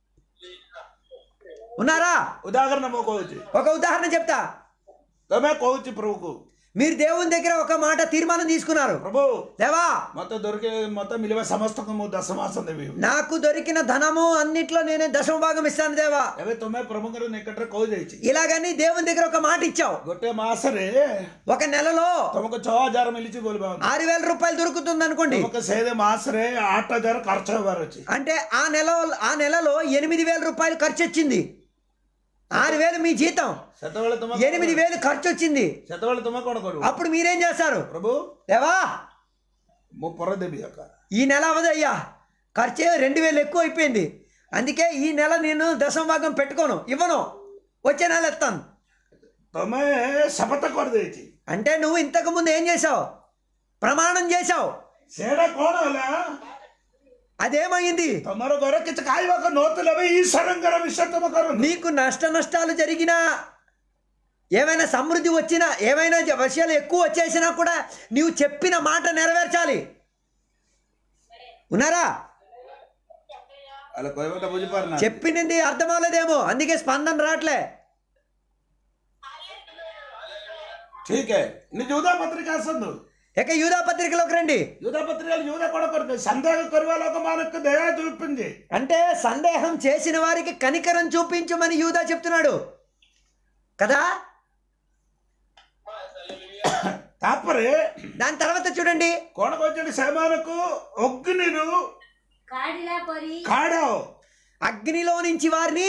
ఉన్నారా ఉదాహరణ ମୁଁ କହୁଛି ఒక ఉదాహరణ చెప్తా ତମେ କହୁଛି ପ୍ରଭୁକୁ మీరు దేవుని దగ్గర ఒక మాట తీర్మానం తీసుకున్నారు ପ୍ରଭୁ దేవా ମତେ ଦొరికి ମତେ ମିଳିବା ସମସ୍ତଙ୍କୁ ମୁଁ ଦଶ ମାସ ଦେବି నాకు దొరికిన ధనము అన్నిట్లో నేనే దశమ భాగం ఇస్తాను దేవా ଏବେ ତମେ ପ୍ରଭୁଙ୍କର ନିକଟରେ କହିଦେଇଛି ఇలాగని దేవుని దగ్గర ఒక మాట ఇచ్చావు ଗୋଟେ ମାସରେ ఒక నెలలో ତମକୁ ଛଅ ହଜାର ମିଳିଛି ବୋଲିବା ఆరు వేల రూపాయలు దొరుకుతుంది అనుకోండి ତମକୁ ସେ ମାସରେ ଆଠ ହଜାର ଖର୍ଚ୍ଚ ହେବାର ଅଛି అంటే ఆ నెల ఆ నెలలో ఎనిమిది వేల రూపాయలు ఖర్చు వచ్చింది ఆరు వేలు మీ జీతం ସେତେବେଳେ ତମେ ఎనిమిది వేలు ఖర్చు వచ్చింది ସେତେବେଳେ ତମେ କଣ କରିବ అప్పుడు మీరేం చేస్తారు ପ୍ରଭୁ దేవా ମୁଁ ପରେ ଦେବି ଆକା ఈ నెల అవదయ్యా ఖర్చే రెండు వేలు ఎక్కువ అయిపోయింది అందుకే ఈ నెల నేను దశమ భాగం పెట్టుకోను ఇవ్వను వచ్చే నెల ఎత్తాను ତମେ ଶପଥ କରିଦେଇଛି అంటే నువ్వు ఇంతకు ముందు ఏం చేసావు ప్రమాణం చేసావు ସେଇଟା କଣ ହେଲା అదేమైంది ତମର ଘରେ କିଛି ଖାଇବାକୁ ନଥିଲେ ବି ଈଶ୍ୱରଙ୍କର ବିଷୟ ତମେ କରୁନି నీకు నష్ట నష్టాలు జరిగినా ఏమైనా సమృద్ధి వచ్చినా ఏమైనా జ- విషయాలు ఎక్కువ వచ్చేసినా కూడా నీవు చెప్పిన మాట నెరవేర్చాలి ఉన్నారా అలా କହିବାଟା ବୁଝିପାରୁନା చెప్పినది అర్థం అవ్వలేదేమో అందుకే స్పందన రావట్లే ଠିକ ହେ ନି ଯୋଉଦା ପତ୍ରିକା ଆସନ୍ତୁ ఇక యూదా పత్రికలోకి రండి ଯୋଉଦା ପତ୍ରିକା ଯୋଉଦା କଣ କରିବେ ସନ୍ଦେହ କରିବା ଲୋକମାନଙ୍କୁ ଦୟା చూపింది అంటే సందేహం చేసిన వారికి కనికరం చూపించమని యూదా చెప్తున్నాడు కదా ତାପରେ దాని తర్వాత చూడండి କଣ କହିଛନ୍ତି ସେମାନଙ୍କୁ ଅଗ୍ନିରୁ କାଢିଲା ପରି କାଢ అగ్నిలో నుంచి వారిని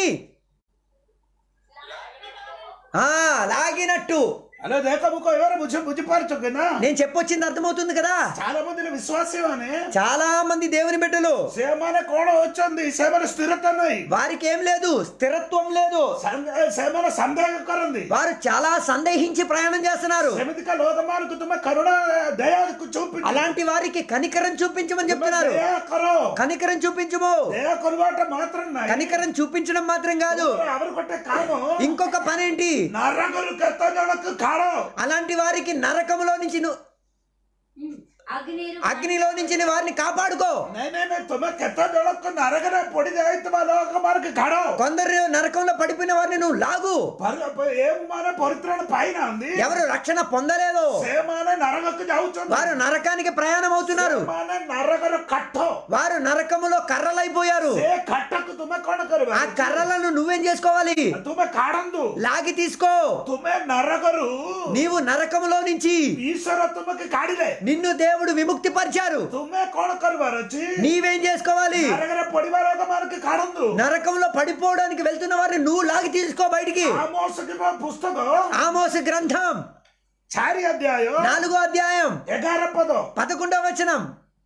ఆ, లాగినట్టు అలా దేక ମୁଁ କହିବାର ବୁଝି ବୁଝିପାରୁଛ କି ନା నేను చెప్పొచ్చింది అర్థమవుతుంది కదా చాలా మంది విశ్వాసୀ ମାନେ చాలా మంది దేవుని బిడ్డలు ସେମାନେ କଣ ହଉଛନ୍ତି ସେମାନେ ସ୍ଥିରତା ନାହିଁ వారికి ఏం లేదు స్థిరత్వం లేదు ସନ୍ଦେହ- ସେମାନେ ସନ୍ଦେହ କରନ୍ତି వారు చాలా సందేహించి ప్రయాణం చేస్తున్నారు ସେମିତିକା ଲୋକମାନଙ୍କୁ ତୁମେ కరుణ దయాକୁ చూపి అలాంటి వారికి కనికరం చూపించమని చెప్తున్నారు దయా కର కనికరం చూపించము దయా కొరవాట మాత్రం ନାହିଁ కనికరం చూపించడం మాత్రం కాదు అవరు కొట్టే కాము ఇంకొక పనేంటి నరకులు కెత్త జనకు కాడ అలాంటి వారికి నరకములో నుంచి ను- అగ్నిరు అగ్నిలో నుంచి నీ వారిని కాపాడుకో ନାଇଁ ନାଇଁ ନାଇଁ ତୁମେ କେତେ ଜଣକୁ ନରକରେ ପଡି ଯାଇଥିବା ଲୋକମାନଙ୍କୁ କାଢ కొందరు నరకంలో పడిపోయిన వారిని నువ్వు లాగు ఏମାନେ ପରିତ୍ରାଣ ପାଇନାହାନ୍ତି ఎవరు రక్షణ పొందలేదు ସେମାନେ నరకକୁ ଯାଉଛନ୍ତି వారు నరకానికి ప్రయాణం అవుతున్నారు ସେମାନେ నరକର କାଠ వారు నరకములో కర్రలైపోయారు ସେ କାଠକୁ ତୁମେ କଣ କରିବ ఆ కర్రలను నువ్వేం చేసుకోవాలి ତୁମେ କାଢନ୍ତୁ లాగి తీసుకో ତୁମେ నరకରୁ నీవు నరకములో నుంచి ఈశ్వర ତୁମକୁ କାଢିଲେ నిన్ను దేవుడు విముక్తి పరిచారు ତୁମେ କଣ କରିବାର ଅଛି నీవేం చేసుకోవాలి నరకରେ ପଡିବା ଲୋକମାନଙ୍କୁ କାଢନ୍ତୁ నరకంలో పడిపోవడానికి వెళ్తున్న వారిని నువ్వు లాగి తీసుకో బయటికి ఆమోస କିମ୍ବା పుస్తକ ఆమోస గ్రంథం ଚାରି ଅଧ୍ୟାୟ నాలుగో అధ్యాయం ଏଗାର పଦ పదకొండవ వచనం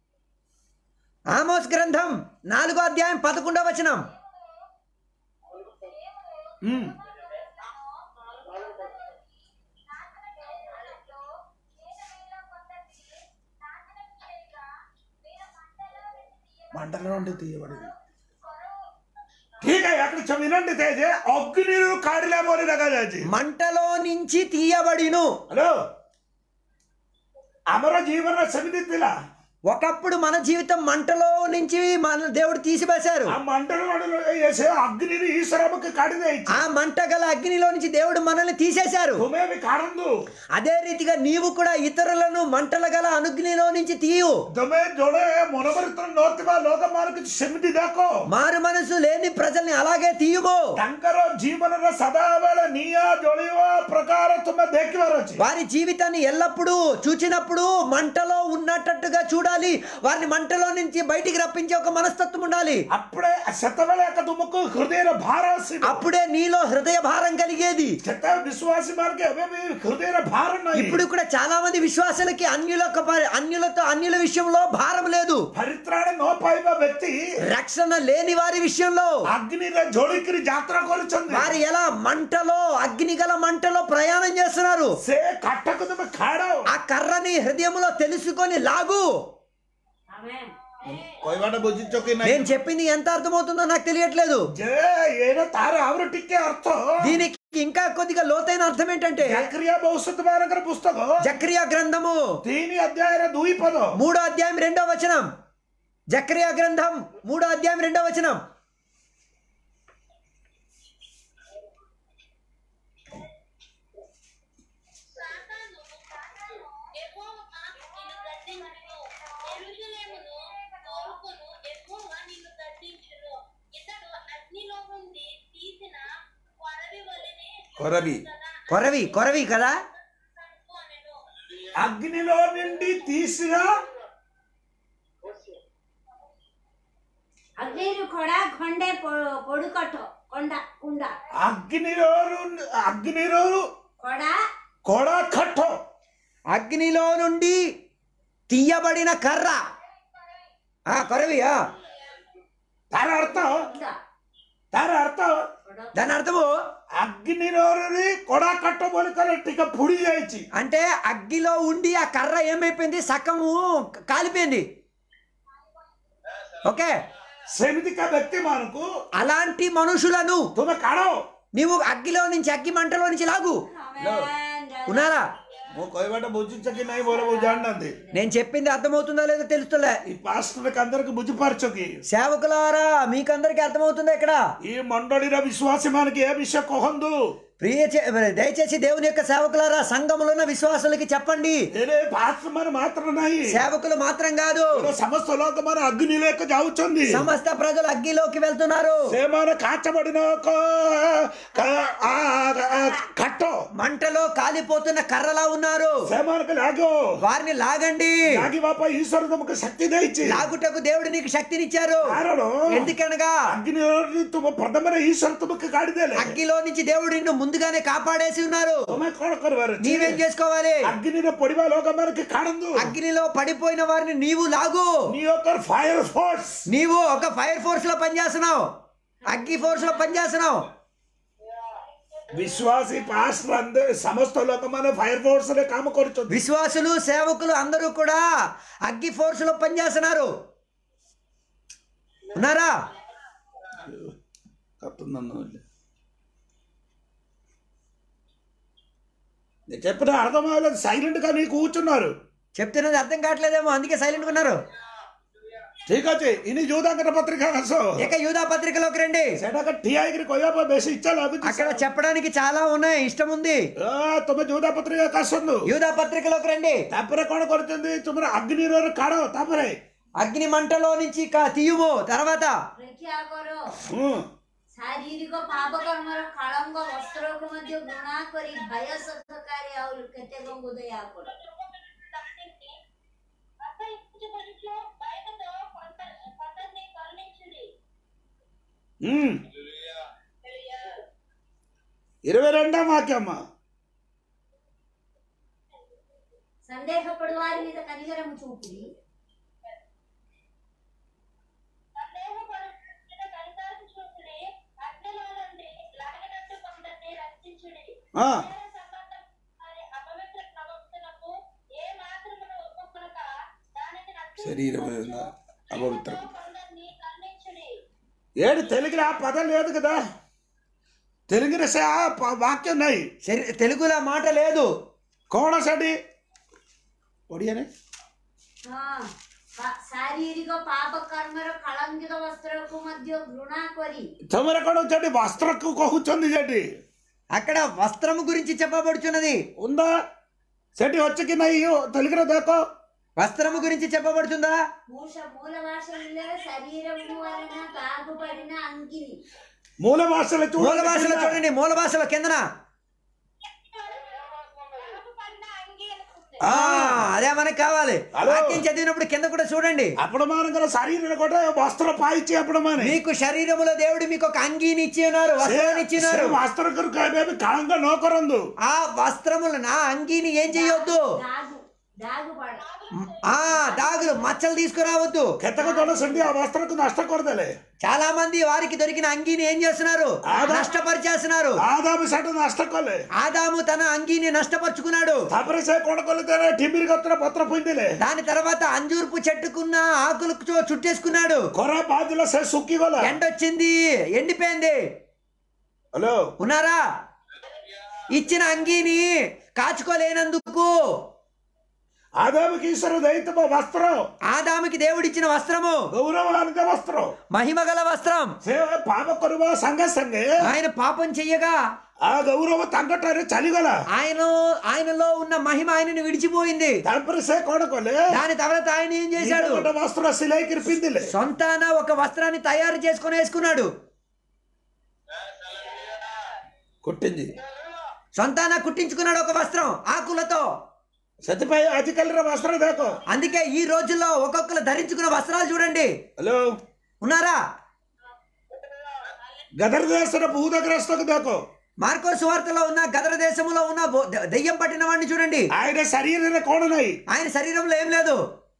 ఆమోస్ గ్రంథం నాలుగో అధ్యాయం పదకొండవ వచనం ହୁଁ మంటలో ఉండి తీయబడింది ठीक है అక్కడ చ- వినండి తేజే అగ్నిను కాడిలే మోరి లగాଯାଇଛି మంటలో నుంచి తీయబడిను హలో ଆମର ଜୀବନ ସେମିତି ଥିଲା ఒకప్పుడు మన జీవితం మంటలో నుంచి మన దేవుడు తీసివేశారు ఆ మంటలో వేసే అగ్నిని ఈశ్వరముకి కాడి ଦେଇଛି ఆ మంట గల అగ్నిలో నుంచి దేవుడు మనల్ని తీసేశారు ତୁମେ ବି କାଢନ୍ତୁ అదే రీతిగా నీవు కూడా ఇతరులను మంటల గల అనుగ్నిలో నుంచి తీయు ତୁମେ ଜଣେ ମନୋବରିତ ନଥିବା ଲୋକମାନଙ୍କୁ ସେମିତି ଦେଖ మారు మనసు లేని ప్రజల్ని అలాగే తీయుము ତାଙ୍କର ଜୀବନରେ ସଦାବେଳେ ନିଆଁ ଜଳିବା ପ୍ରକାର ତୁମେ ଦେଖିବାର ଅଛି వారి జీవితాన్ని ఎల్లప్పుడూ చూచినప్పుడు మంటలో ఉన్నట్టుగా చూడాలి వారిని మంటలో నుంచి బయటికి రప్పించే ఒక మనస్తత్వం ఉండాలి అప్పుడే ସେତେବେଳେ ଏକ ତୁମକୁ ହୃଦୟର ଭାର ଆସିବ అప్పుడే నీలో హృదయ భారం కలిగేది ସେତେ ବିଶ୍ୱାସୀ ମାନଙ୍କୁ ଏବେ ବି ହୃଦୟର ଭାର ନାହିଁ ఇప్పుడు కూడా చాలా మంది విశ్వాసులకి అన్యుల యొక్క ప- అన్యులతో అన్యుల విషయంలో భారం లేదు ପରିତ୍ରାଣ ନ ପାଇବା ବ୍ୟକ୍ତି రక్షణ లేని వారి విషయంలో అగ్నిରେ ଜଳିକିରି ଯାତ୍ରା କରୁଛନ୍ତି వారు ఎలా మంటలో అగ్ని గల మంటలో ప్రయాణం చేస్తున్నారు ସେ କାଠକୁ ତୁମେ ଖାଡ଼ ఆ కర్రని హృదయంలో తెలుసుకొని లాగు ఆమె କହିବାଟା ବୁଝିଛ କି నేను చెప్పింది ఎంత అర్థమవుతుందో నాకు తెలియట్లేదు ଯେ ଏଇଟା ତାର ଆହୁରି ଟିକେ ଅର୍ଥ దీనికి ఇంకా కొద్దిగా లోతైన అర్థం ఏంటంటే జక్రియా భవిష్యత్తు వారంకర పుస్తకం జక్రియా గ్రంథము దీని అధ్యాయ దూయి పదం మూడో అధ్యాయం రెండో వచనం జక్రియా గ్రంథం మూడో అధ్యాయం రెండో వచనం సాతాను యెహోవా నిన్ను గద్దించును యెరూషలేమును కోరుకొను యెహోవా నిన్ను గద్దించును ఇతడు అగ్నిలో నుండి తీసిన కొరవి వలెనే కొరవి. కదా కొరవి కొరవి కదా కనుకొనెను అగ్నిలో నుండి తీసిన ಅಗ್ನಿರು ಕೊಡ ಕೊಂಡೆ ಪೊ- పొడుకಟ್ಟು కొండ కుండ అగ్నిలో ను- అగ్నిలో కొడ కొడ కట్టో అగ్నిలో నుండి తీయబడిన కర్ర ఆ కొరవి ఆ. దాని అర్థం కుండ దాని అర్థం కొడ దాని అర్థము అగ్నిలో కొడ కట్టో బోలికల టిక పుడి చేయించి అంటే అగ్గిలో ఉండి ఆ కర్ర ఏమైపోయింది సగము కాలిపోయింది ఓకే సెమితిక వ్యక్తి మనకు అలాంటి మనుషులను తుమ కాడో నీవు అగ్గిలో నుంచి అగ్గి మంటలో నుంచి లాగు ఆమేన్. ఉన్నారా ఓ కొయ్యబట్ట బుజ్జించకి నై బోల బుజ్జాండి నేను చెప్పింది అర్థమవుతుందో లేదో తెలుస్తులే ఈ పాస్టర్కి అందరికి బుజ్జిపరచకి సేవకులారా మీకందరికి అర్థమవుతుందా ఇక్కడ ఈ మండలిన విశ్వాసమానికి ఏ విషయం కొహందు ప్రియ చే- దయచేసి దేవుని యొక్క సేవకులారా సంఘములో ఉన్న విశ్వాసులకి చెప్పండి ఏదే పాస్టర్ మన మాత్రం నాయి సేవకులు మాత్రం కాదు ఏదో సమస్త లోకమైన అగ్ని లేక జావుచుంది సమస్త ప్రజలు అగ్గిలోకి వెళ్తున్నారు సేమాన కాచబడిన ఒక క- ఆ ఆ కట్టో మంటలో కాలిపోతున్న కర్రలా ఉన్నారు సేమానకు లాగో వారిని లాగండి లాగి బాప ఈశ్వరు తమకు శక్తి దయచి లాగుటకు దేవుడు నీకు శక్తినిచ్చారు కారణం ఎందుకనగా అగ్ని తుమ ప్రథమన ఈశ్వరు తమకు కాడిదేలే అగ్గిలో నుంచి దేవుడు నిన్ను ముందుగానే కాపాడేసి ఉన్నారు ತುಮ ಕೊಡಕರು నీవేం చేసుకోవాలి అగ్నిన పొడివ లోకమనకి కాడందు అగ్నిలో పడిపోయిన వారిని నీవు లాగు నీ యొక్క ఫైర్ ఫోర్స్ నీవు ఒక ఫైర్ ఫోర్స్ లో పనిచేస్తున్నావు అగ్గి ఫోర్స్ లో పనిచేస్తున్నావు విశ్వాసి పాస్టర్ అందరూ సమస్త లోకమైన ఫైర్ ఫోర్స్ రే కామ కొరుచుంది విశ్వాసులు సేవకులు అందరూ కూడా అగ్గి ఫోర్స్ లో పనిచేస్తున్నారు ఉన్నారా నేను చెప్పిన అర్థం అవ్వలేదు సైలెంట్ గా నీ కూర్చున్నారు చెప్తున్నది అర్థం కావట్లేదేమో అందుకే సైలెంట్ ఉన్నారు ঠিক আছে ইনি যোদাঙ্গর পত্রিকা আস ఇక యూదా పత్రికలోకి రండి সেটাকে ঠিয়াইকি কইবা বেশি ইচ্ছা লাগুଛି అక్కడ చెప్పడానికి చాలా ఉన్నాయి ఇష్టం ఉంది ఆ, ତମେ ଯୋଉଟା ପତ୍ରିକା ଆସନ୍ତୁ యూదా పత్రికలోకి రండి ତାପରେ କଣ କରୁଛନ୍ତି ତୁମର ଅଗ୍ନିର କାଢ ତାପରେ అగ్ని మంటలో నుంచి కా- తీయుము తర్వాత ରକ୍ଷା କର ହୁଁ ଶାରୀରିକ ପାପ କର୍ମର କଳଙ୍କ ବସ୍ତ୍ରକୁ ମଧ୍ୟ ଘୃଣା କରି ଭୟ ସହକାରୀ ଆଉ କେତେକଙ୍କୁ ଦୟା କର దానిని అసహించుకొనుచు భయముతో కొంత కొందరిని కరుణించుడి హ్మ్. ఇరవై రెండో వాక్యమ్మ సందేహపడు వారి మీద కనికరము చూపుడి సందేహపడుతున్న కనికరము చూపుడి అగ్నిలో నుండి లాగినట్టు కొందరిని రక్షించుడి ఆ, నేర సంబంధం వారి అపవిత్ర ప్రవర్తనకు ఏ మాత్రమును ఒప్పుకొనక దానిని శరీరం అపవిత్రం కొందరిని కరుణించుడి ఏడు తెలుగులో ఆ పదం లేదు కదా తెలుగులో సే ఆ ప- వాక్యం నాయి శరీ- తెలుగులో ఆ మాట లేదు కోణ సడి ఒడియానే ହଁ ପା- ଶାରୀରିକ ପାପ କର୍ମର କଳଙ୍କିତ ବସ୍ତ୍ରକୁ ମଧ୍ୟ ଘୃଣା କରି ତମର କଣ ସେଠି ବସ୍ତ୍ରକୁ କହୁଛନ୍ତି ସେଠି అక్కడ వస్త్రము గురించి చెప్పబడుచున్నది ఉందా ସେଠି ଅଛି କି ନାଇଁ తెలుగులో ଦେଖ వస్త్రము గురించి చెప్పబడుతుందా మూష మూల భాషల్లో శరీరము వలన తాగుపడిన అంకిని మూల భాషలో మూల భాషలో చూడండి చూడండి మూల భాషలో కిందన పడిన అంగి అనుకుంది ఆ, అదే మనకు కావాలి హలో. వాక్యం చదివినప్పుడు కింద కూడా చూడండి అప్పుడు మనకు శరీరం కూడా వస్త్రం పాయిచ్చి అప్పుడు మన మీకు శరీరములో దేవుడు మీకు ఒక అంగీని ఇచ్చి ఉన్నారు వస్త్రాన్ని ఇచ్చి ఉన్నారు వస్త్రం కాలంగా నోకరందు ఆ వస్త్రములు నా అంగీని ఏం చేయొద్దు దాగు దాగుపడ ఆ దాగులు మచ్చలు తీసుకురావద్దు ಕೆತ್ತಗ ದೊಡ್ಡ ಆ ವಸ್ತ್ರಕ್ಕೂ ನಷ್ಟ ಕೊಡ್ದಲೆ చాలా మంది వారికి దొరికిన అంగీని ఏం చేస్తున్నారు ఆదా- నష్టపరిచేస్తున్నారు ಆದಾಮ ಸಟ ನಷ್ಟ ಕೊಲೆ ఆదాము తన అంగీని నష్టపరుచుకున్నాడు ತಾಪರೆ ಸೇ ಕೊಡಕೊಲ್ತಾರೆ ಟಿಂಬಿರಿ ಗೊತ್ತರ ಪತ್ರ ಪೊಯ್ದಿಲೆ దాని తర్వాత అంజూర్పు చెట్టుకున్న ఆకులకు చు- చుట్టేసుకున్నాడు ಕೊರ ಬಾದಿಲ ಸೇ ಸುಕ್ಕಿಗೊಲ ఎండ వచ్చింది ఎండిపోయింది ಹಲೋ ఉన్నారా ఇచ్చిన అంగీని కాచుకోలేనందుకు ఆదాముకి ఈశ్వరు దైతమ వస్త్రం ఆదాముకి దేవుడిచ్చిన వస్త్రము గౌరవానికి వస్త్రం మహిమ గల వస్త్రం ಸೇವ ಪಾಪ ಕೊರುವ ಸಂಘ ಸಂಘೆ ఆయన పాపం చెయ్యగా ಆ ಗೌರವ ತಂಗಟ್ಟಾರೆ ಚಲಿಗಲ ఆయన ఆయనలో ఉన్న మహిమ ఆయనని విడిచిపోయింది ತಾಪರೆ ಸೇ ಕೊಡಕೊಲೆ దాని తర్వాత ఆయన ఏం చేశాడు ವಸ್ತ್ರ ಸಿಲೈ ಕಿರ್ಪಿಂದಿಲ್ಲ సొంతాన ఒక వస్త్రాన్ని తయారు చేసుకొని వేసుకున్నాడు ಕೊಟ್ಟಿಂಜಿ సొంతాన కుట్టించుకున్నాడు ఒక వస్త్రం ఆకులతో సతిపై అధికల్ర వస్త్రం దేకో అందుకే ఈ రోజుల్లో ఒక్కొక్కరు ధరించుకున్న వస్త్రాలు చూడండి హలో ఉన్నారా గదర్ దేశన భూతగ్రస్తకు దేకో మార్కో సువార్తలో ఉన్న గదర దేశంలో ఉన్న బో- దె- దెయ్యం పట్టిన వాడిని చూడండి ఆయన శరీర కోణనై ఆయన శరీరంలో ఏం లేదు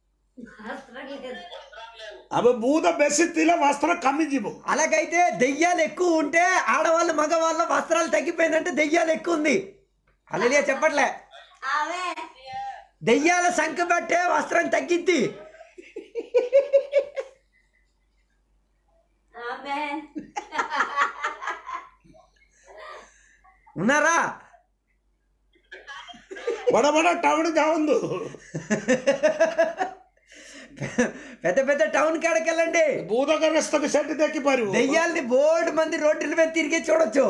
అవి భూత బెసిత్తిల వస్త్రం కమ్మించిపు అలాగైతే దెయ్యాలు ఎక్కువ ఉంటే ఆడవాళ్ళు మగవాళ్ళ వస్త్రాలు తగ్గిపోయిందంటే దెయ్యాలు ఎక్కువ ఉంది అలలియా చెప్పట్లే అవే దెయ్యాల సంఖ్య బట్టే వస్త్రం తగ్గిద్ది ఆమె ఉన్నారా బడ బడ టౌన్ జావుందు పెద్ద పెద్ద టౌన్ కాడకి వెళ్ళండి భూతగ్రస్తకు సెట్ దక్కి పరి దెయ్యాల్ని బోర్డు మంది రోడ్ల మీద తిరిగి చూడొచ్చు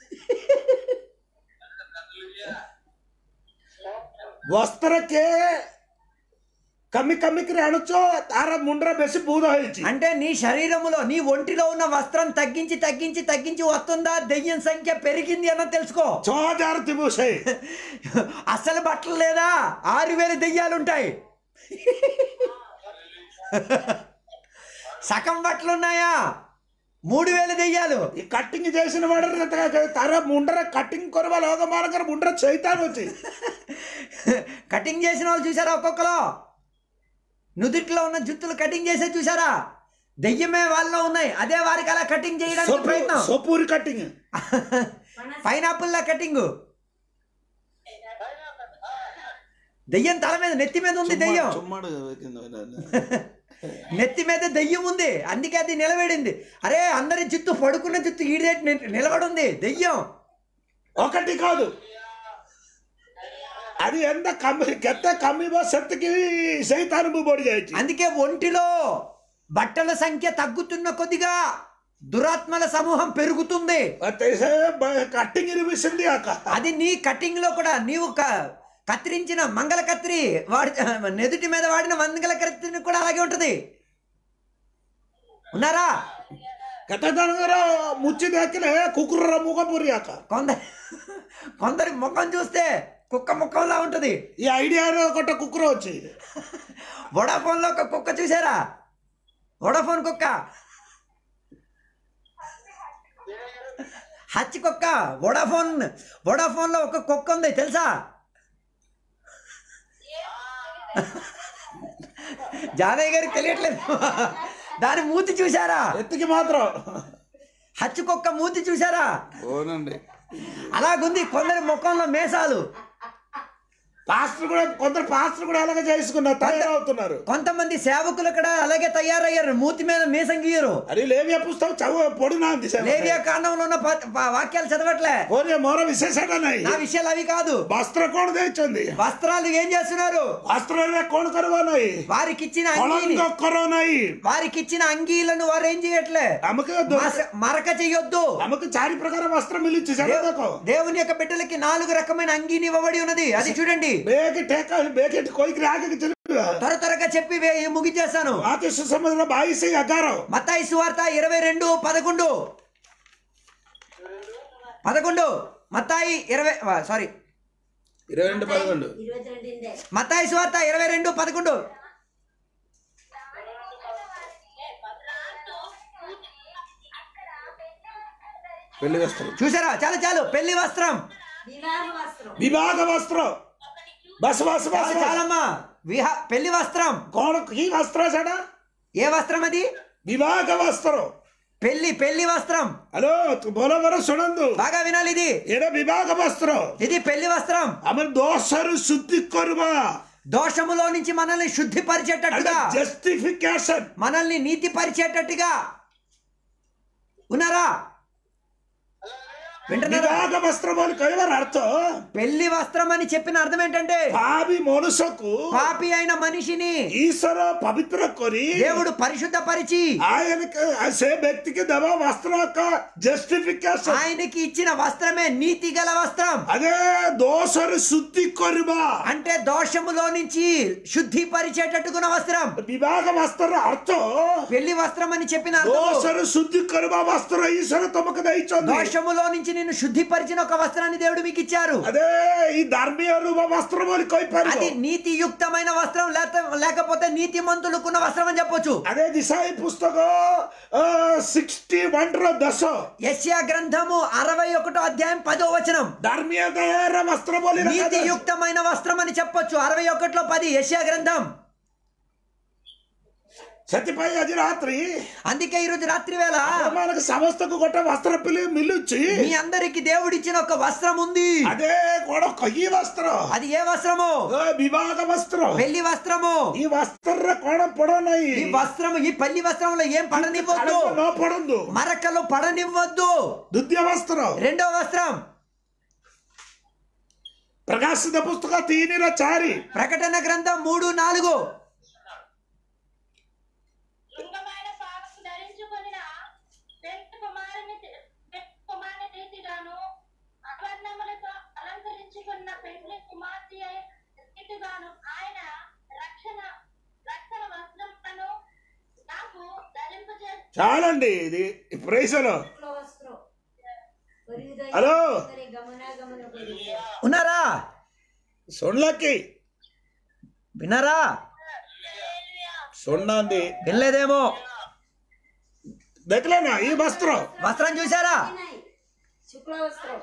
ವಸ್ತ್ರಕ್ಕೆ ಕಮ್ಮಿ ಕಮ್ಮಿಕ್ರಿ ಅಣಚೋ ತಾರ ಮುಂಡ್ರ ಬೆಸಿ ಬೂದ ହେଇଛି అంటే నీ శరీరములో నీ ఒంటిలో ఉన్న వస్త్రం తగ్గించి తగ్గించి తగ్గించి వస్తుందా దెయ్యం సంఖ్య పెరిగింది అన్న తెలుసుకో ଛଅ ହଜାର ଥିବ ସେ అసలు బట్టలు లేదా ఆరు వేల దెయ్యాలు ఉంటాయి సగం బట్టలు ఉన్నాయా మూడు వేల దెయ్యాలు ఈ కట్టింగ్ చేసిన వాడు తర ముండర కట్టింగ్ కొరవ లోక మానకర ముండర చైతాన్ వచ్చి కటింగ్ చేసిన వాళ్ళు చూసారా ఒక్కొక్కరు నుదుట్లో ఉన్న జుత్తులు కటింగ్ చేసే చూసారా దెయ్యమే వాళ్ళలో ఉన్నాయి అదే వారికి అలా కటింగ్ చేయడానికి ప్రయత్నం సొప్పూరి కట్టింగ్ పైనాపిల్ లా కటింగ్ దెయ్యం తల మీద నెత్తి మీద ఉంది దెయ్యం చుమ్మాడు నెత్తి మీద దెయ్యం ఉంది అందుకే అది నిలబడింది అరే అందరి జుత్తు పడుకున్న జుత్తు ఈడే నిలబడింది దెయ్యం ఒకటి కాదు అది ఎంత కమ్మి కెత్త కమ్మి సెత్తుకి సైతాను బొడి చేయొచ్చు అందుకే ఒంటిలో బట్టల సంఖ్య తగ్గుతున్న కొద్దిగా దురాత్మల సమూహం పెరుగుతుంది కట్టింగ్ ఇరిపిస్తుంది అక్క అది నీ కటింగ్ లో కూడా నీవు క- కత్తిరించిన మంగళ కత్తిరి వాడి నెదుటి మీద వాడిన మంగళ కత్తిరి కూడా అలాగే ఉంటది ఉన్నారా కథ ముచ్చి దాకిలే కుకుర్ర ముఖ పూరి అక్క కొందరి కొందరి ముఖం చూస్తే కుక్క ముఖంలా ఉంటది ఈ ఐడియా ఒకట కుక్కర వచ్చి వడాఫోన్ లో ఒక కుక్క చూసారా వడాఫోన్ కుక్క హచ్చి కుక్క వడాఫోన్ వడాఫోన్ లో ఒక కుక్క ఉంది తెలుసా జానయ్య గారికి తెలియట్లేదు దాని మూతి చూసారా ఎత్తికి మాత్రం హచ్చి కుక్క మూతి చూసారా అవునండి అలాగుంది కొందరి ముఖంలో మేసాలు పాస్టర్ కూడా కొందరు పాస్టర్ కూడా అలాగే చేసుకున్నారు తయారవుతున్నారు కొంతమంది సేవకులు కూడా అలాగే తయారయ్యారు మూతి మీద మీసం గీయరు అది లేవియా పుస్తకం చదువు పొడినాంది లేవియా కాండంలో ఉన్న ప- ప- వాక్యాలు చదవట్లే పోనీ మోర విశేషాడనాయి నా విషయాలు అవి కాదు వస్త్ర కోణ తెచ్చింది వస్త్రాలు ఏం చేస్తున్నారు వస్త్రాలే కోణ కరువనాయి వారికి ఇచ్చిన అంగీని కొలంగ కరోనాయి వారికి ఇచ్చిన అంగీలను వారు ఏం చేయట్లే ఆమెకు మస- మరక చెయ్యొద్దు ఆమెకు చారి ప్రకారం వస్త్రం మిలిచి చదవదకో దేవుని యొక్క బిడ్డలకి నాలుగు రకమైన అంగీని ఇవ్వబడి ఉన్నది అది చూడండి ಬೇಗ ಟೇಕ ಬೇಕೆಟ್ ಕೊಯ್ಕ್ರಿ ಹಾಕಿ త్వర త్వరగా చెప్పి వే- ముగించేస్తాను ಆತಿಶ ಸಮುದ್ರ ಬಾಯಿಸಿ ಅಗಾರೋ మత్తాయి సువార్త ఇరవై రెండు పదకొండు పదకొండు మత్తాయి ఇరవై సారీ ఇరవై రెండు పదకొండు ఇరవై రెండిందే మత్తాయి సువార్త ఇరవై రెండు పదకొండు పెళ్లి వస్త్రం చూసారా చాలు చాలు పెళ్లి వస్త్రం వివాహ వస్త్రం విభాగ వస్త్రం బస్ బస్ బస్ చాలు చాలమ్మా విహా పెళ్లి వస్త్రం కోణ ఈ వస్త్ర సడ ఏ వస్త్రం అది విభాగ వస్త్రం పెళ్లి పెళ్లి వస్త్రం హలో బోలో బರೋ ಸುಣಂದು బాగా వినాలి ఇది ಎಡ ವಿಭಾಗ ವಸ್ತ್ರ ఇది పెళ్లి వస్త్రం ಆಮೇಲೆ ದೋಷರು ಶುದ್ಧಿ ಕೊರುವ దోషములో నుంచి మనల్ని శుద్ధిపరిచేటట్టుగా ಜಸ್ಟಿಫಿಕೇಶನ್ మనల్ని నీతి పరిచేటట్టుగా ఉన్నారా వింటున్నారా ବିବାହ ବସ୍ତ୍ର ବୋଲି କହିବାର ଅର୍ଥ పెళ్లి వస్త్రం అని చెప్పిన అర్థం ఏంటంటే ଭାବି ମନୁଷ୍ୟକୁ పాపి అయిన మనిషిని ଈଶ୍ୱର ପବିତ୍ର କରି దేవుడు పరిశుద్ధపరిచి ఆయనకు ସେ ବ୍ୟକ୍ତିకి ଦେବା ବସ୍ତ୍ର ଏକ ଜଷ୍ଟିଫିକେସନ ఆయనకి ఇచ్చిన వస్త్రమే నీతి గల వస్త్రం అదే దోషରୁ శుద్ధి କରିବା అంటే దోషములో నుంచి శుద్ధిపరిచేటట్టుకున్న వస్త్రం ବିବାହ ବସ୍ତ୍ରର ଅର୍ଥ పెళ్లి వస్త్రం అని చెప్పిన అర్థము, ଦୋଷରୁ ଶୁଦ୍ଧି କରିବା ବସ୍ତ୍ର ଈଶ୍ୱର ତମକୁ ଦେଇଛନ୍ତି దోషములో నుంచి నిన్ను శుద్ధిపరిచిన ఒక వస్త్రాన్ని దేవుడు మీకు ఇచ్చారు అదే ఈ ధార్మిక రూప వస్త్ర ବୋଲି କହିପାରିବ అది నీతియుక్తమైన వస్త్రం లేక- లేకపోతే నీతి మంతులుకున్న వస్త్రం అని చెప్పొచ్చు అదే దిశాయి పుస్తక సిక్స్టీ వన్ ର ଦଶ యెషయా గ్రంథము అరవై ఒకటో అధ్యాయం పదో వచనం ଧାର୍ମିକତାର ବସ୍ତ୍ର ବୋଲି ଲେଖାଯାଇଛି। నీతియుక్తమైన వస్త్రం అని చెప్పొచ్చు అరవై ఒకటిలో పది యెషయా గ్రంథం ସେଥିପାଇଁ ଆଜି ରାତ୍ରି అందుకే ఈ రోజు రాత్రి వేళ ଆମମାନଙ୍କୁ ସମସ୍ତଙ୍କୁ ଗୋଟେ ବସ୍ତ୍ର ପିଲି ମିଳୁଛି మీ అందరికి దేవుడిచ్చిన ఒక వస్త్రం ఉంది అదే କଣ କହି ବସ୍ତ୍ର అది ఏ వస్త్రము ଏ ବିବାହ ବସ୍ତ୍ର పెళ్లి వస్త్రము ఈ వస్త్ରରେ କଣ ପଡ ନାହିଁ ఈ వస్త్రము ఈ పెళ్లి వస్త్రంలో ఏం పడనివ్వద్దు ନ ପଡନ୍ତୁ మరకలు పడనివ్వద్దు ଦ୍ୱିତୀୟ ବସ୍ତ୍ର రెండో వస్త్రం ପ୍ରକାଶିତ ପୁସ୍ତକ ତିନିର ଚାରି ప్రకటన గ్రంథం మూడు నాలుగు శృంగమైన పాపకు ధరించుకొనిన పెంట కుమారుని పెంట కుమారుని రీతిగాను అవర్ణములతో అలంకరించుకున్న పెండ్లి కుమార్తె రీతిగాను ఆయన రక్షణ రక్షణ వస్త్రములను నాకు ధరింపజే చాలండి ఇది ప్రైజలో వస్త్రం పరియుదై హలో గమనాగమన పరి ఉన్నారా సొండ్లకి విన్నారా సొండంది వినలేదేమో देखलेना ఈ వస్త్రం వస్త్రం చూసారా శుక్ల వస్త్రం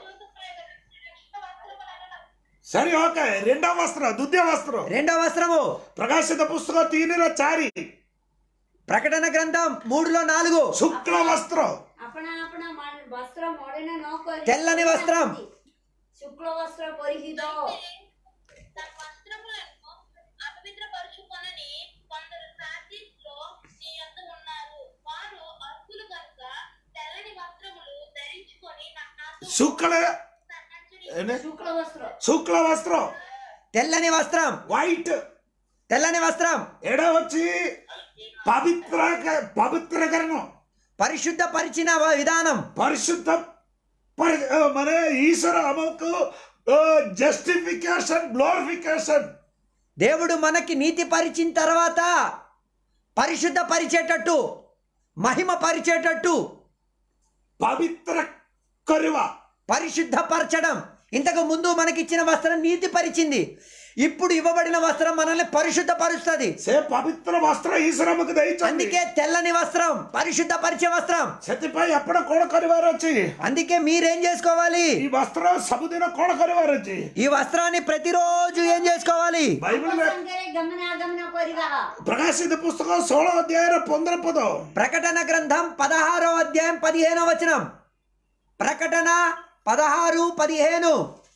సరే ఓకే రెండవ వస్త్రం ద్వితీయ వస్త్రం రెండో వస్త్రము ప్రకాశిత పుస్తకం తీనిర చారి ప్రకటన గ్రంథం మూడులో నాలుగు శుక్ల వస్త్రం అపణ అపణ మన వస్త్రం మొడన నోకరి తెల్లని వస్త్రం. శుక్ల వస్త్ర పరిహితో తన వస్త్రములను అపవిత్రపరుచుకొనని కొందరు సాధ్యంలో నీ యొద్ద ఉన్నారు వారు అర్హులు కనుక తెల్లని వస్త్రములు ధరించుకొని నాతో శుక్ల సంచరి ఏనే? శుక్ల వస్త్రం శుక్ల వస్త్రం తెల్లని వస్త్రం వైట్ తెల్లని వస్త్రం ఎడ వచ్చి పవిత్ర పవిత్రకరణం పరిశుద్ధ పరిచిన విధానం పరిశుద్ధ పరి- ఆ, మన ఈశ్వర అమకు జస్టిఫికేషన్ గ్లోరిఫికేషన్ దేవుడు మనకి నీతి పరిచిన తర్వాత పరిశుద్ధ పరిచేటట్టు మహిమ పరిచేటట్టు పవిత్ర కరువ పరిశుద్ధపరచడం ఇంతకు ముందు మనకిచ్చిన వస్త్రం నీతి పరిచింది ఇప్పుడు ఇవ్వబడిన వస్త్రం మనల్ని పరిశుద్ధపరుస్తుంది ସେ ପବିତ୍ର ବସ୍ତ୍ର ଈଶ୍ୱରଙ୍କୁ ଦେଇଛନ୍ତି అందుకే తెల్లని వస్త్రం పరిశుద్ధ పరిచే వస్త్రం ସେଥିପାଇଁ ଆପଣ କଣ କରିବାର ଅଛି అందుకే మీరేం చేసుకోవాలి ఈ వస్ତ୍ର ସବୁଦିନ କଣ କରିବାର ଅଛି ఈ వస్త్రాన్ని ప్రతిరోజు ఏం చేసుకోవాలి ବାଇବଲରେ సంగరే గమనాగమన పరిగా ପ୍ରକାଶିତ ପୁସ୍ତକ ଷୋହଳ ଅଧ୍ୟାୟର ପନ୍ଦର ପଦ ప్రకటన గ్రంథం పదహారో అధ్యాయం పదిహేనో వచనం ప్రకటన పదహారు పదిహేను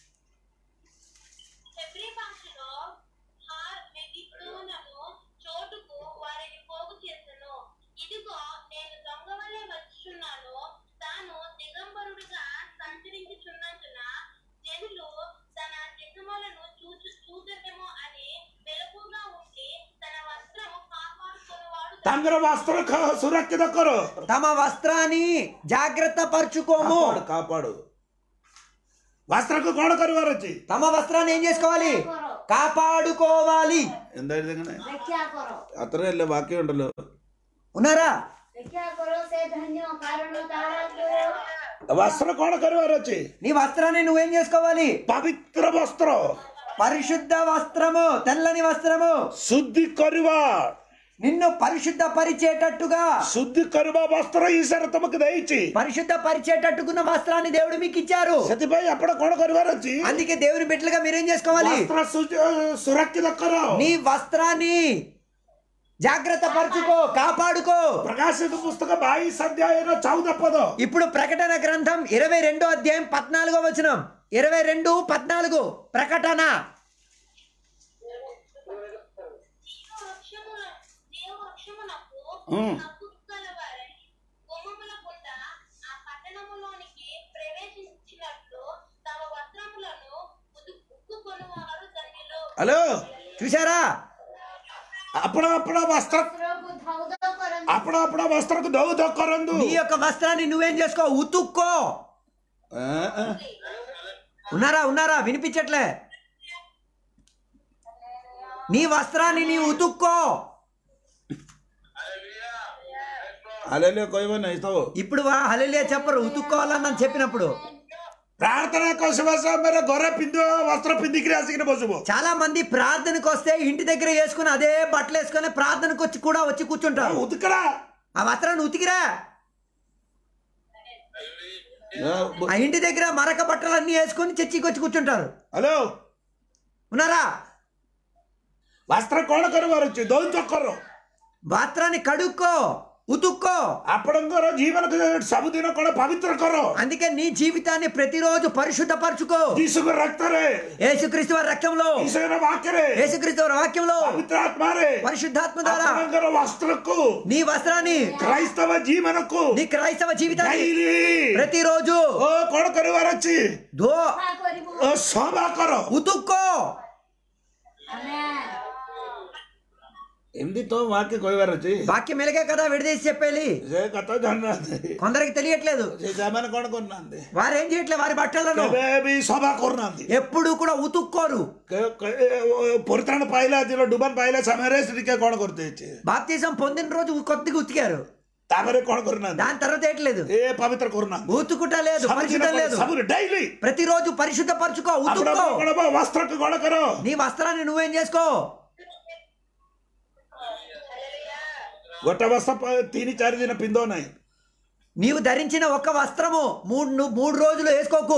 హెబ్రీ భాషలో హార్ మెగిడోనను చోటుకు వారిని పోగు చేసెను ఇదిగో నేను దొంగ వలె వచ్చుచున్నాను తాను దిగంబరుడుగా సంచరించుచున్నందున జనులు తన దిగములను చూచు చూడటమో అని మెలకుగా ఉండి తన వస్త్రము కాపాడుకున్నవాడు ତାଙ୍କର ବସ୍ତ୍ର ଖ- ସୁରକ୍ଷିତ କର తమ వస్త్రాన్ని జాగ్రత్త పరుచుకోము କାପାଡୁ କାପାଡୁ వస్త్రకు କଣ କରିବାର ଅଛି తమ వస్త్రాన్ని ఏం చేసుకోవాలి కాపాడుకోవాలి എന്താ എഴുതിങ്ങനെ రక్షా కరో അത്രയല്ലേ ബാക്കിയുണ്ടല്ലോ ఉన్నారా రక్షా కరో సే ధన్య కారణ తారాకు వస్త్ర କଣ କରିବାର ଅଛି నీ వస్త్రాన్ని నువ్వేం చేసుకోవాలి ପବିତ୍ର ବସ୍ତ୍ର పరిశుద్ధ వస్త్రము తెల్లని వస్త్రము ଶୁଦ୍ଧି କରିବା నిన్ను పరిశుద్ధ పరిచేటట్టుగా ଶୁଦ୍ଧି କରିବା ବସ୍ତ୍ର ଈଶ୍ୱର ତମକୁ ଦେଇଛି పరిశుద్ధ పరిచేటట్టుకున్న వస్త్రాన్ని దేవుడు మీకు ఇచ్చారు ସେଥିପାଇଁ ଆପଣ କଣ କରିବାର ଅଛି అందుకే దేవుని బిడ్డలుగా మీరేం చేసుకోవాలి వస్త్ర సు- సురక్షిత కర నీ వస్త్రాన్ని జాగ్రత్త పరుచుకో కాపాడుకో ప్రకాశిత పుస్తక బాయిస్ అధ్యాయం చౌద పద ఇప్పుడు ప్రకటన గ్రంథం ఇరవై రెండో అధ్యాయం పద్నాలుగో వచనం ఇరవై రెండు పద్నాలుగు ప్రకటన జీవవృక్షముల జీవవృక్షమునకు ఉమ్. హక్కు గలవారై గుమ్మముల గుండా ఆ పట్టణములోనికి ప్రవేశించిన హలో చూసారా అప్పుడప్పుడు వస్త్ర అప్పుడప్పుడు వస్త్రకు దౌ దొక్కరందు నీ యొక్క వస్త్రాన్ని నువ్వేం చేసుకో ఉతుక్కో ఆ, ఆ. ఉన్నారా ఉన్నారా వినిపించట్లే నీ వస్త్రాన్ని నీ ఉతుక్కో అలెలే కొయ్యమని ఇస్తావు ఇప్పుడు వా హల్లెలూయా చెప్పరు ఉతుక్కోవాలని నన్ను చెప్పినప్పుడు ప్రార్థన కోసం మీరు గొర్రె పిందు వస్త్ర పిందికి రాసిగిన బసుము చాలా మంది ప్రార్థనకు వస్తే ఇంటి దగ్గర వేసుకుని అదే బట్టలు వేసుకొని ప్రార్థనకు వచ్చి కూడా వచ్చి కూర్చుంటారు ఉతుకడా ఆ వస్త్రాన్ని ఉతికిరా ఆ ఇంటి దగ్గర మరక బట్టలు అన్ని వేసుకొని చర్చికి వచ్చి కూర్చుంటారు హలో ఉన్నారా వస్త్ర కోణ కరువారు వచ్చి దౌ తొక్కరు వస్త్రాన్ని కడుక్కో ఉతుక్కో అప్పుడంగరో జీవనకు సబుదిన కూడా పవిత్ర కరో అందుకే నీ జీవితాన్ని ప్రతిరోజు పరిశుద్ధపరచుకో తీసుకు రక్తరే యేసుక్రీస్తు వారి రక్తంలో ఈశ్వర వాక్యరే యేసుక్రీస్తు వారి వాక్యంలో పవిత్రాత్మారే పరిశుద్ధాత్మ ద్వారా అప్పుడంగరో వస్త్రకు నీ వస్త్రాన్ని క్రైస్తవ జీవనకు నీ క్రైస్తవ జీవితాన్ని డైలీ ప్రతిరోజు ఓ కోణ కరువారు వచ్చి దో ఓ శోభా కరో ఉతుక్కో ఎనిమిది తో వాక్య కొయ్యవారు వచ్చి వాక్యం మెలగే కదా విడదీసి చెప్పేది ఏ కథ జన్నది కొందరికి తెలియట్లేదు జమన కొన కొన్నది వారు ఏం చేయట్లేదు వారి బట్టలను బేబీ శోభా కొన్నది ఎప్పుడు కూడా ఉతుక్కోరు పొరితాణ పాయిల అదిలో డుబన్ పాయిల సమరే శ్రీకే కొన కొరితే బాప్తీసం పొందిన రోజు కొద్దిగా ఉతికారు తామరే కొన కొన్నది దాని తర్వాత ఏట్లేదు ఏ పవిత్ర కొన్నది ఉతుకుట లేదు పరిశుద్ధం లేదు సబురు డైలీ ప్రతిరోజు పరిశుద్ధపరచుకో ఉతుక్కో వస్త్రకు కొన కరో నీ వస్త్రాన్ని నువ్వేం చేసుకో గొట్ట వస్త్ర ప- తిని చారి దిన పిందో నాయి నీవు ధరించిన ఒక వస్త్రము మూడు ను- మూడు రోజులు వేసుకోకు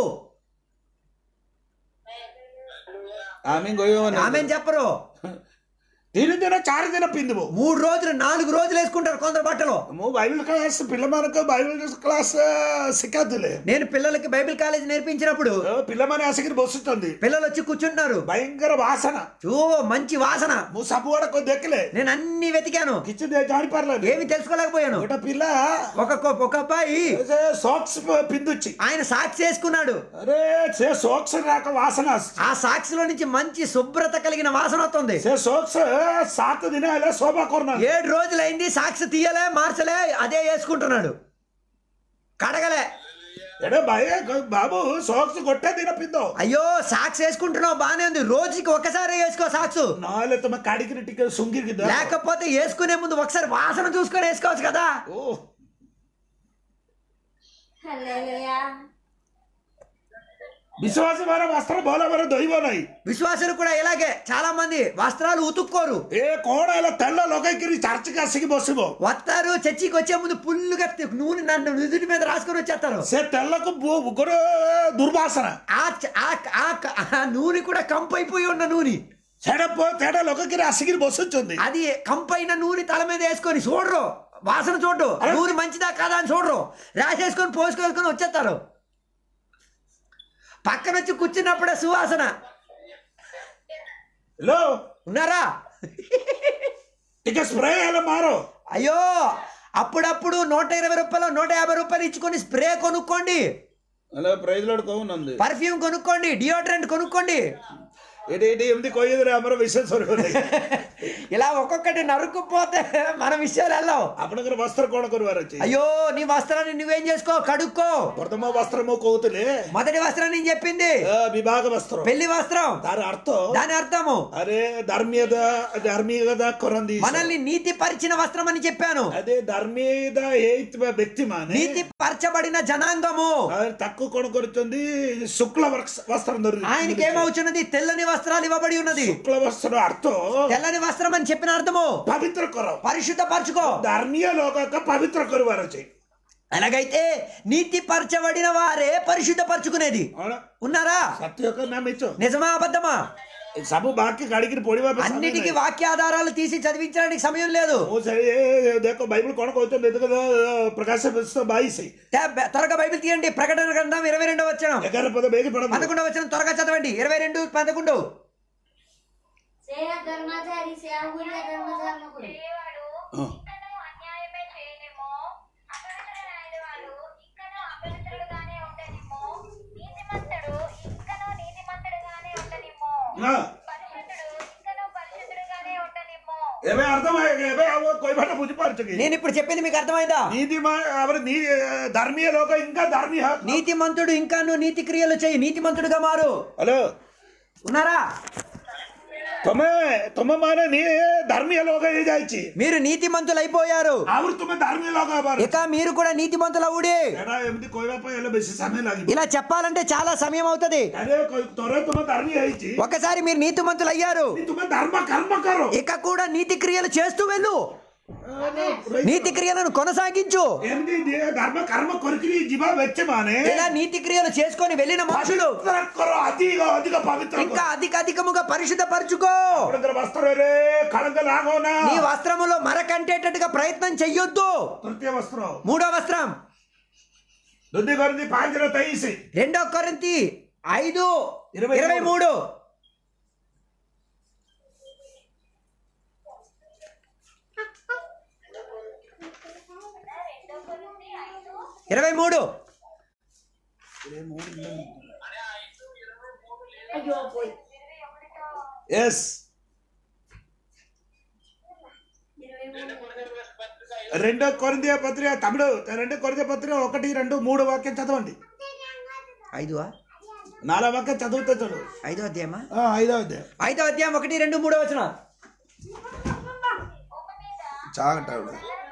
ఆమె గొయ్యో ఆమె చెప్పరు తిని దిన చారి దిన పిందువు మూడు రోజులు నాలుగు రోజులు వేసుకుంటారు కొందరు బట్టలు ମୁଁ ବାଇବେଲ କ୍ଲାସ୍ ପିଲାମାନଙ୍କୁ ବାଇବେଲ କ୍ଲାସ୍ ଶିଖାଉଥିଲେ నేను పిల్లలకి బైబిల్ కాలేజ్ నేర్పించినప్పుడు ଓ, ପିଲାମାନେ ଆସିକିରି ବସୁଛନ୍ତି పిల్లలు వచ్చి కూర్చుంటున్నారు ଭୟଙ୍କର ବାସన ఓ మంచి వాసన ମୁଁ ସବୁଆଡେ କୋଉ ଦେଖିଲେ నేను అన్ని వెతికాను କିଛି ଦେ- ଜାଣିପାରିଲାନି ఏమి తెలుసుకోలేకపోయాను ଗୋଟେ ପିଲା ఒక కొ- ఒక అబ్బాయి ସେ ସକ୍ସ ପିନ୍ଧୁଛି ఆయన సాక్షి వేసుకున్నాడు అరే ସେ ସକ୍ସ రాక వాసన ଆସୁଛି ఆ సాక్షిలో నుంచి మంచి శుభ్రత కలిగిన వాసన వస్తుంది ସେ ସକ୍ସ ସାତ ଦିନ ହେଲେ ଶୋଭା କରୁନାହାନ୍ତି ఏడు రోజులైంది సాక్షి తీయలే మార్చలే అదే వేసుకుంటున్నాడు కడగలే ఎడే భయ బాబు సోక్స్ ଗୋଟେ ଦିନ ପିନ୍ଧ అయ్యో సాక్స్ వేసుకుంటున్నావు బానే ఉంది రోజుకి ఒకసారి వేసుకో సాక్స్ ନହେଲେ ତମେ କାଢିକିରି ଟିକେ ଶୁଙ୍ଘିକି ଦେବ లేకపోతే వేసుకునే ముందు ఒకసారి వాసన చూసుకొని వేసుకోవచ్చు కదా ଓ ବିଶ୍ୱାସ ବାର ବସ୍ତ୍ର ଭଲ ଭାବରେ ଧୋଇବ ନାହିଁ విశ్వాసులు కూడా ఇలాగే చాలా మంది వస్త్రాలు ఉతుక్కోరు ଏ କଣ ହେଲା ତେଲ ଲଗେଇକିରି ଚାର୍ଚିକି ଆସିକି ବସିବ వస్తారు చర్చికి వచ్చే ముందు పుల్లుగా తి- నూనె నన్ను నుదుటి మీద రాసుకొని వచ్చేస్తారు ସେ ତେଲକୁ ବୁ- ଗୋଟେ ଦୁର୍ବାସన ఆ చ- ఆ- ఆ- ఆ నూనె కూడా కంపైపోయి ఉన్న నూనె ସେଟା ପ- ସେଟା ଲଗେଇକିରି ଆସିକିରି ବସୁଛନ୍ତି అది కంపైన నూనె తల మీద వేసుకొని చూడరు వాసన చూడరు నూనె మంచిదా కాదా అని చూడరు రాసేసుకొని పోసుకొని వచ్చేస్తారు పక్కన వచ్చి కూర్చున్నప్పుడే సువాసన హలో ఉన్నారా ଟିକେ స్ప్రే ହେଲେ మారో అయ్యో అప్పుడప్పుడు నూట ఇరవై రూపాయలు నూట యాభై రూపాయలు ఇచ్చుకొని స్ప్రే కొనుక్కోండి హలో ప్రైజ్ లోడ్ కହୁనంది పర్ఫ్యూమ్ కొనుక్కోండి డియోడ్రెంట్ కొనుక్కోండి ଏଠି ଏଠି ଏମିତି କହିଦେଲେ ଆମର ବିଶେଷ ସରିବନି ఇలా ఒక్కొక్కటి నరుక్కుపోతే మన విషయాలు వెళ్ళావు ଆପଣଙ୍କର ବସ୍ତ୍ର କଣ କରିବାର ଅଛି అయ్యో నీ వస్త్రాన్ని నువ్వేం చేసుకో కడుక్కో ପ୍ରଥମ ବସ୍ତ୍ର ମୁଁ କହୁଥିଲି మొదటి వస్త్రం నేను చెప్పింది ଅ, ବିଭାଗ ବସ୍ତ୍ର పెళ్లి వస్త్రం ତାର ଅର୍ଥ దాని అర్థము అరే ధర్మీయత ధార్మికత କରନ୍ତି మనల్ని నీతి పరిచిన వస్త్రం అని చెప్పాను అదే ధర్మీయత ହେଇଥିବା ବ୍ୟକ୍ତି ମାନେ నీతి పరచబడిన జనాంగము ଆଉ ତାକୁ କଣ କରୁଛନ୍ତି ଶୁକ୍ଳ ବସ୍ତ୍ର- ବସ୍ତ୍ର ଧରି ఆయనకి ఏమవుతున్నది తెల్లని వస్త్రాలు ఇవ్వబడి ఉన్నది ଶୁକ୍ଳ ବସ୍ତ୍ର ଅର୍ଥ తెల్లని వస్త్రం అని చెప్పిన అర్థము ପବିତ୍ର କର పరిశుద్ధ పరచుకో ధର୍ମୀୟ ଲୋକ ପବିତ୍ର କରିବାର ଅଛି అలాగైతే నీతి పరచబడిన వారే పరిశుద్ధ పరచుకునేది କଣ ఉన్నారా ସତ୍ୟ କ ନା ମିଛ నిజమా అబద్ధమా ଏ ସବୁ ବାକି କାଢିକିରି ପଢିବା ପାଇଁ ସମୟ అన్నిటికీ ନାହିଁ। వాక్యాధారాలు తీసి చదివించడానికి సమయం లేదు ମୁଁ ସେଇ ଦେଖ ବାଇବଲ କଣ କହୁଛନ୍ତି ଦେଖ ପ୍ରକାଶ ପୁସ୍ତକ ବାଇଶ తే- త్వరగా బైబిల్ తీయండి ప్రకటన గ్రంథం ఇరవై రెండో వచ్చిన ଏଗାର ପଦ ବେଗି ପଢନ୍ତୁ పదకొండవ వచ్చిన త్వరగా చదవండి ఇరవై రెండు పదకొండు సేయ ధర్మచారి సేహుడియ ధర్మచారముకుడు చేయవాడు ఆ. ఇక్కడను అన్యాయమే చేయనేమో అపవిత్రుడైన వాడు ఇక్కడను అపవిత్రుడుగానే ఉండనేమో నీతిమంతుడు ఇక్కడను నీతిమంతుడుగానే ఉండనేమో ఆ, పరిశుద్ధుడు ଏବେ అర్థమయ్యే ଏବେ ଆଉ କହିବାଟା ବୁଝିପାରୁଛ କି నేను ఇప్పుడు చెప్పింది మీకు అర్థమైందా నీతి అవరు నీ ధర్మీయ లోక ఇంకా ధర్మీయ నీతిమంతుడు ఇంకాను నీతి క్రియలు చేయి నీతిమంతుడుగా మారు హలో ఉన్నారా ତୁମେ ତୁମେ ମାନେ నీ ధర్మీయ లోక ହେଇଯାଇଛି మీరు నీతిమంతులు అయిపోయారు ଆହୁରି ତୁମେ ధର୍ମୀୟ లోକ ହେବାର ఇక మీరు కూడా నీతిమంతులు అవుడి ଏଇଟା ଏମିତି କହିବା ପାଇଁ ହେଲେ ବେଶୀ ସମୟ ଲାଗିବ ఇలా చెప్పాలంటే చాలా సమయం అవుతుంది అరే త్వరే ତୁମେ ధర్మీ ହେଇଛି ఒకసారి మీరు నీతిమంతులు అయ్యారు ତୁମେ ଧର୍ମ కర్మ కର ఇక కూడా నీతి క్రియలు చేస్తూ వెళ్ళు నీతి క్రియలను కొనసాగించు ଏମିତି ଦି- ଧର୍ମ କର୍ମ କରିକିରି ଯିବା ବ୍ୟକ୍ତି ମାନେ ఇలా నీతి క్రియలు చేసుకొని వెళ్ళిన మనుషులు ପବିତ୍ର କର ଅଧିକ ଅଧିକ ପବିତ୍ର ఇంకా କର అధిక అధికముగా పరిశుద్ధపరచుకో ଆପଣଙ୍କର ବସ୍ତ୍ରରେ కళంక లాగోనా నీ వస్త్రములో మరకంటేటట్టుగా ప్రయత్నం చెయ్యొద్దు తృతీయ వస్త్రం మూడో వస్త్రం దుద్ది కొరింది పాంచర తెయిసి రెండో కొరింతి ఐదు ఇరవై ఇరవై మూడు ఇరవై మూడు అయ్యో పోయి ఎస్ రెండో కొరింది పత్రిక తమిడు రెండో కొరింది పత్రిక ఒకటి రెండు మూడు వాక్యం చదవండి ఐదు నాలుగు వాక్యం చదివితే చదువు ఐదో అధ్యాయమా ఆ, ఐదో అధ్యాయం ఐదో అధ్యాయం ఒకటి రెండు మూడో వచ్చిన చాగటాడు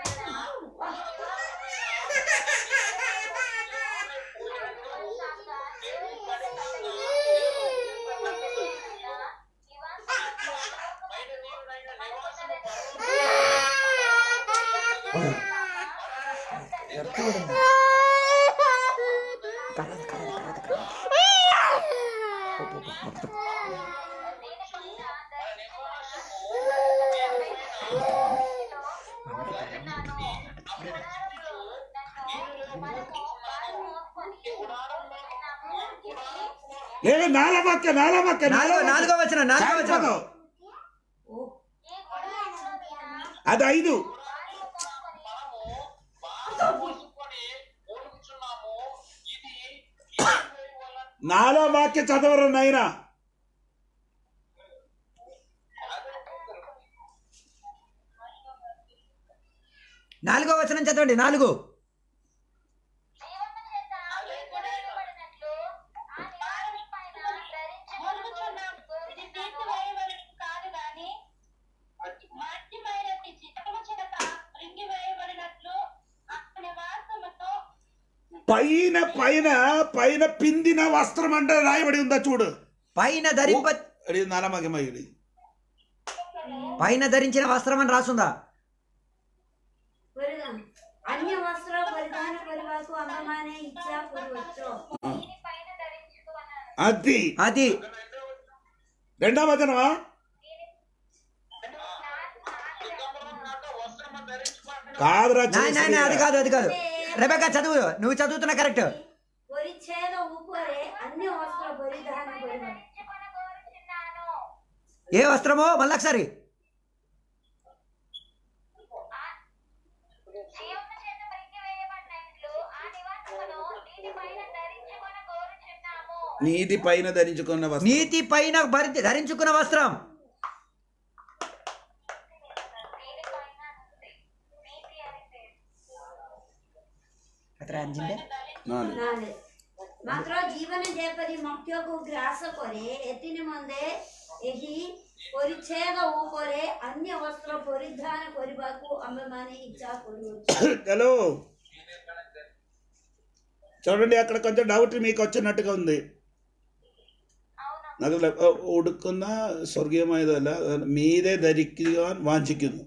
లేదు నాలుగు వాక్యం నాలుగు వాక్యం నాలుగో నాలుగో వచ్చిన నాలుగో వచ్చిన చాలు. అది ఐదు నాలో వాక్య చదవరు నాయన నాలుగో వచనం చదవండి నాలుగు ఇది తీసివేయబడి కాదు గాని మట్టిమైనది చిత్తము చేత రింగివేయబడినట్లు ఆ నివాసముతో పైన పైన పైన పిందిన వస్త్రం అంటే రాయబడి ఉందా చూడు పైన ధరింప ఇది నలమగమయుడి పైన ధరించిన వస్త్రం అని రాసుందా ପରିଧାନ ଅନ୍ୟ ବସ୍ତ୍ର ପରିଧାନ କରିବାକୁ ଆମମାନେ ଇଚ୍ଛା କରୁଅଛୁ అది అది రెండవ వచనమా కాదురా నాయ్ నాయ్ నాయ్, అది కాదు అది కాదు రెబెకా చదువు నువ్వు చదువుతున్నా కరెక్ట్ ପରିଚ୍ଛେଦ ଉପରେ ଅନ୍ୟ ବସ୍ତ୍ର ପରିଧାନ କରିବା ఏ వస్త్రమో మళ్ళీ ఒకసారి జీవము చేత రింగివేయబడినట్లు ఆ నివాసమును నీటిపైన ధరించుకొని కోరుచున్నాము నీటి పైన ధరించుకున్న వస్త్రం నీతి పైన భరి- ధరించుకున్న వస్త్రం నీటిపైన ఉంది నీతి అంటే నాలుగు. ନାଲେ ମାତ୍ର ଜୀବନ ଯେପରି ମୁଖ୍ୟକୁ ଗ୍ରାସ କରେ ଏଥି ନିମନ୍ତେ ଏହି ପରିଚ୍ଛେଦ ଉପରେ ଅନ୍ୟ ବସ୍ତ୍ର ପରିଧାନ କରିବାକୁ ଆମେମାନେ ଇଚ୍ଛା କରୁଅଛୁ హలో చూడండి అక్కడ కొంచెం డౌట్ మీకు వచ్చినట్టుగా ఉంది నాకు ല- ഓ, ഉടുക്കുന്ന സ്വർഗീയമായതല്ല അത് മീതെ ധരിക്കുവാൻ വാഞ്ചിക്കുന്നു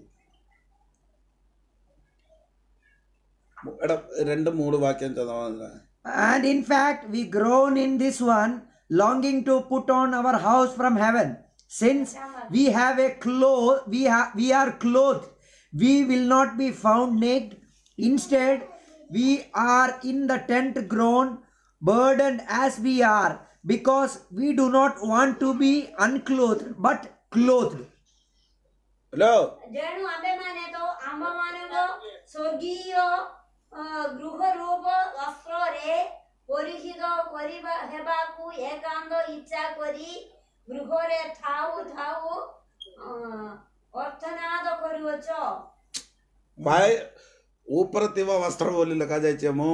എടാ രണ്ട് മൂന്ന് വാക്യം ചതവാ And in fact, we groan in this one, longing to put on our house from heaven. Since we have a cloth, we, ha- we are clothed, we will not be found naked. Instead, we are in the tent grown, burdened as we are, because we do not want to be unclothed, but clothed. Hello ତେଣୁ ଆମେମାନେ ତ ଆମ୍ଭମାନଙ୍କ ସ୍ୱର୍ଗୀୟ ଅ, ଗୃହ ରୂପ ବସ୍ତ୍ରରେ ପରିହିତ କରିବା ହେବାକୁ ଏକାନ୍ତ ଇଚ୍ଛା କରି ଗୃହରେ ଥାଉ ଥାଉ ଅ, ଅର୍ଥନାଦ କରୁଅଛ ಬಾಯ್ ಊಪರತಿವ ವಸ್ತ್ರ ಹೋಲಿಲ್ಲ ಕಾಜಾಯ್ಚೇಮು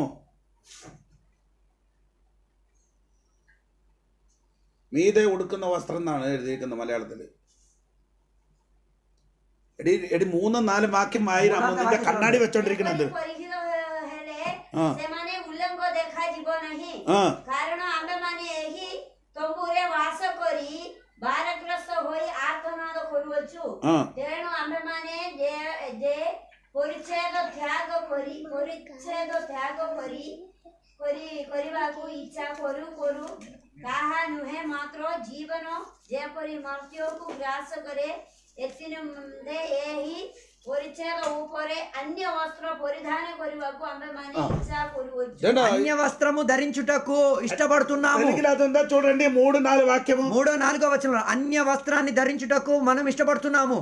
മീതെ ഉടുക്കുന്ന വസ്ത്രം എന്നാണ് എഴുതിയിരിക്കുന്നത് മലയാളത്തിൽ എടി എടി മൂന്നും നാലും വാക്യം ആയിരം നിന്റെ കണ്ണാടി വെച്ചോണ്ടിരിക്കണത് ଏପରି ପରିଚିତ ହେଲେ ହଁ। ସେମାନେ ଉଲ୍ଲଙ୍ଘ ଦେଖାଯିବ ନାହିଁ ആ କାରଣ ଆମ୍ଭେମାନେ ଏହି ତମ୍ବୁରେ ବାସ କରି ଭାରଗ୍ରସ୍ତ ହୋଇ ଆର୍ତ୍ତନାଦ କରୁଅଛୁ ആ ତେଣୁ ଆମ୍ଭେମାନେ ଯେ ଯେ ପରିଚ୍ଛେଦ ତ୍ୟାଗ କରି ପରିଚ୍ଛେଦ ତ୍ୟାଗ କରି କରି କରିବାକୁ ଇଚ୍ଛା କରୁ କରୁ ତାହା ନୁହେଁ ମାତ୍ର ଜୀବନ ଯେପରି ମର୍ତ୍ତ୍ୟକୁ ଗ୍ରାସ କରେ ଏଥିନିମନ୍ତେ ଏହି ପରିଚ୍ଛେଦ ଉପରେ ଅନ୍ୟ ବସ୍ତ୍ର ପରିଧାନ କରିବାକୁ ଆମ୍ଭେମାନେ ଇଚ୍ଛା କରୁଅଛୁ ఏంటో అన్య వస్త్రము ధరించుటకు ఇష్టపడుతున్నాము వెలిగిలాతుందా చూడండి మూడు నాలుగు వాక్యము మూడో నాలుగో వచనంలో అన్య వస్త్రాన్ని ధరించుటకు మనం ఇష్టపడుతున్నాము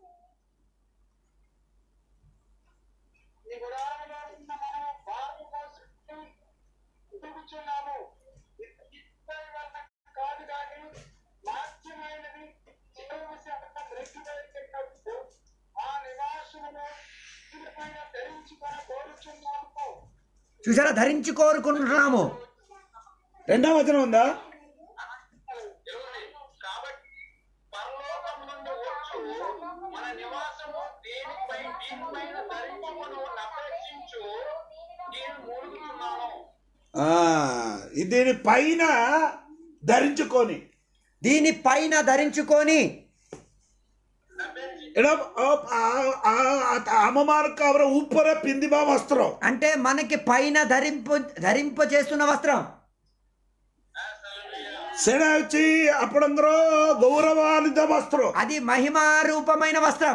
ఈ గుడారంలో ఉన్న మనము బాగు కోసం తిరుగుచున్నాము ఇత్తడి వల్ల కాదు కానీ నాట్యమైనది చివరి శాతం రెక్కిపోయినట్టు ఆ నివాసమును పైన ధరించుకొని కోరుచున్నాము చూసారా ధరించి కోరుకుంటున్నాము రెండో వచనం ఉందా కాబట్టి పరలోకం నుండి వచ్చు మన నివాసము దేనిపై దీనిపైన ధరించుకొని అపేక్షించు నేను మూలుగుతున్నాను ఆ, దీని పైన ధరించుకొని దీనిపైన ధరించుకొని എടാ അമ്മമാർക്ക് അവരെ ഊപ്പറ പിന്തിമ വസ്ത്രം అంటే మనకి పైన ధరింపు ధరింప చేస్తున్న వస్త్రం సెడ వచ్చి అప్పుడందరూ గౌరవానిత వస్త్రం అది మహిమారూపమైన వస్త్రం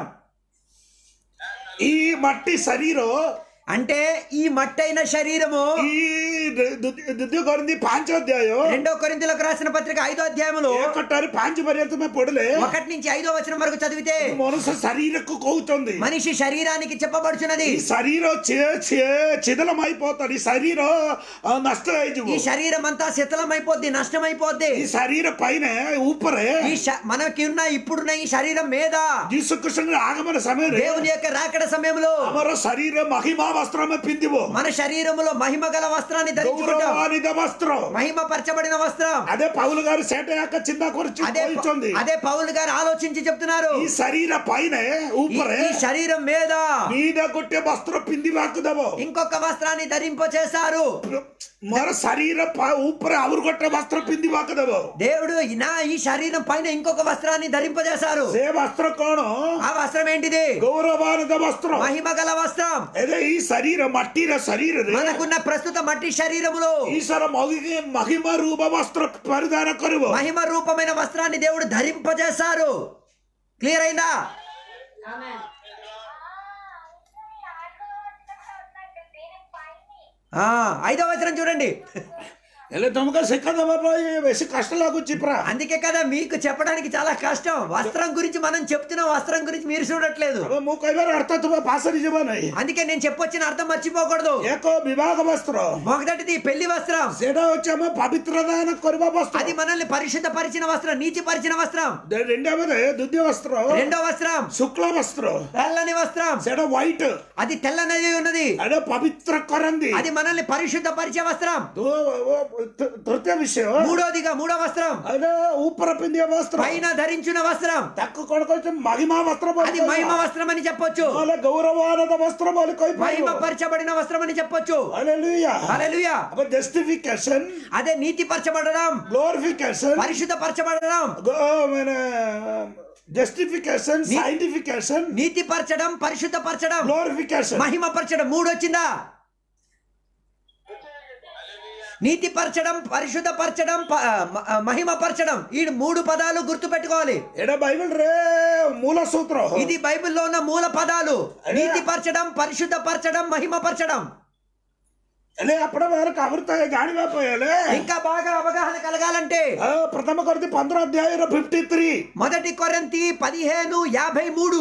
ఈ మట్టి శరీరం అంటే ఈ మట్టైన శరీరము ఈ ద్విତୀୟ కొరింది పాంచ అధ్యాయం రెండో కొరింథీయులకు రాసిన పత్రిక ఐదో అధ్యాయములో ఏకొట్టారు పాంచ పర్యంతమే పొడిలే ఒకటి నుంచి ఐదో వచనం వరకు చదివితే మనుష శరీరకు కోవుతుంది మనిషి శరీరానికి చెప్పబడుచున్నది ఈ శరీరం చే- చే- చిదలమైపోతాడు ఈ శరీరం ఆ, నష్టం ఈ అయిଯିବ శరీరం అంతా శిథిలమైపోద్ది నష్టమైపోద్ది ఈ శరీర పైన ఊపరే ఈ శ- మనకి ఉన్న ఇప్పుడున్న ఈ శరీరం మీద జీసుకృష్ణ ఆగమన సమయం దేవుని యొక్క రాకడ సమయంలో ଆମର ଶରୀର ମହିମା ବସ୍ତ୍ର ଆମେ ପିନ୍ଧିବ మన శరీరములో మహిమ గల వస్త్రాన్ని ధరించుకుంటాం ଗୌରବାନ୍ୱିତ ବସ୍ତ୍ର మహిమ పరచబడిన వస్త్రం అదే పౌలు గారు సేట యాక చింత కొరిచి అదే పోయించింది అదే పౌలు గారు ఆలోచించి చెప్తున్నారు ఈ శరీర పైన ఈ- ఊపరే ఈ శరీరం మీద మీద కొట్టే వస్త్ర పిందిବାକୁ దବ ఇంకొక వస్త్రాన్ని ధరింప చేశారు ମୋର ଶରୀର ପା- ଉପରେ ଆହୁରି ଗୋଟେ ବସ୍ତ୍ର ପିନ୍ଧିବାକୁ ଦବ దేవుడు నా ఈ శరీరం పైన ఇంకొక వస్త్రాన్ని ధరింపజేశారు ସେ ବସ୍ତ୍ର କଣ ఆ వస్త్రం ఏంటిది ଗୌରବାନ୍ୱିତ ବସ୍ତ୍ର మహిమ గల వస్త్రం ଏବେ ఈ శరీర మట్టిର శରୀରରେ మనకున్న ప్రస్తుత మట్టి శరీరములో ఈశ్వర మగి మహిమ రూప వస్ତ୍ର పరిధాన କରିବ మహిమ రూపమైన వస్త్రాన్ని దేవుడు ధరింపజేశారు క్లియర్ అయిందా ఆమేన్ ఆ ఐదో వచనం చూడండి ହେଲେ ତମକୁ ଶିକ୍ଷା ଦେବା ପାଇଁ ବେଶୀ କଷ୍ଟ ଲାଗୁଛି ପରା అందుకే కదా మీకు చెప్పడానికి చాలా కష్టం వస్త్రం గురించి మనం చెప్తున్న వస్త్రం గురించి మీరు చూడట్లేదు ଏବେ ମୁଁ କହିବାର ଅର୍ଥ ତୁମ ଭାଷାରେ ଯିବ ନାହିଁ అందుకే నేను చెప్పొచ్చిన అర్థం మర్చిపోకూడదు ଏକ ବିବାହ ବସ୍ତ୍ର మొదటిది పెళ్లి వస్త్రం ସେଇଟା ହଉଛି ଆମ ପବିତ୍ର ଦାନ କରିବା ବସ୍ତ୍ର అది మనల్ని పరిశుద్ధ పరిచిన వస్త్రం నీతి పరిచిన వస్త్రం రెండవది ద్విତୀୟ ବସ୍ତ୍ର రెండో వస్త్రం ଶୁକ୍ଳ ବସ୍ତ୍ର తెల్లని వస్త్రం ସେଇଟା ହ୍ୱାଇଟ୍ అది తెల్లనది ఉన్నది ଏଇଟା ପବିତ୍ର କରନ୍ତି అది మనల్ని పరిశుద్ధ పరిచే వస్త్రం ତୁ- ତୃ- ତୃତୀୟ ବିଷୟ మూడోదిగా మూడో వస్త్రం ଏଇଟା ଉପର ପିନ୍ଧିବା ବସ୍ତ୍ର పైన ధరించిన వస్త్రం ତାକୁ କଣ କହୁଛନ୍ତି ମହିମା ବସ୍ତ୍ର ବୋଲି అది మహిమ వస్త్రం అని చెప్పొచ్చు ନହେଲେ ଗୌରବାନନ୍ଦ ବସ୍ତ୍ର ବୋଲି మహిమ କହିପାରିବ పరచబడిన వస్త్రం అని చెప్పొచ్చు Hallelujah. హల్లెలూయా అപ്പൊ జస్టిఫికేషన్ అదే నీతి పరచబడడం గ్లోరిఫికేషన్ పరిశుద్ధ పరచబడడం మన జస్టిఫికేషన్ సైంటిఫికేషన్ నీతి పరచడం పరిశుద్ధ పరచడం గ్లోరిఫికేషన్ మహిమ పరచడం మూడు వచ్చిందా నీతి పరచడం పరిశుద్ధ పరచడం ప- మ- మహిమ పరచడం ఈ మూడు పదాలు గుర్తు పెట్టుకోవాలి ଏଇଟା ବାଇବଲ ରେ ମୂଳ ସୂତ୍ର ఇది బైబిల్లో ఉన్న మూల పదాలు నీతి పరచడం పరిశుద్ధ పరచడం మహిమ పరచడం ହେଲେ ଆପଣ ବାହାରକୁ ଆବୃତ ଜାଣିବା ପାଇଁ ହେଲେ ఇంకా బాగా అవగాహన కలగాలంటే ఆ, ప్రథమ కొరిది పంద్ర అధ్యాయର ఫిఫ్టీ త్రీ మొదటి కొరంతి పదిహేను యాభై మూడు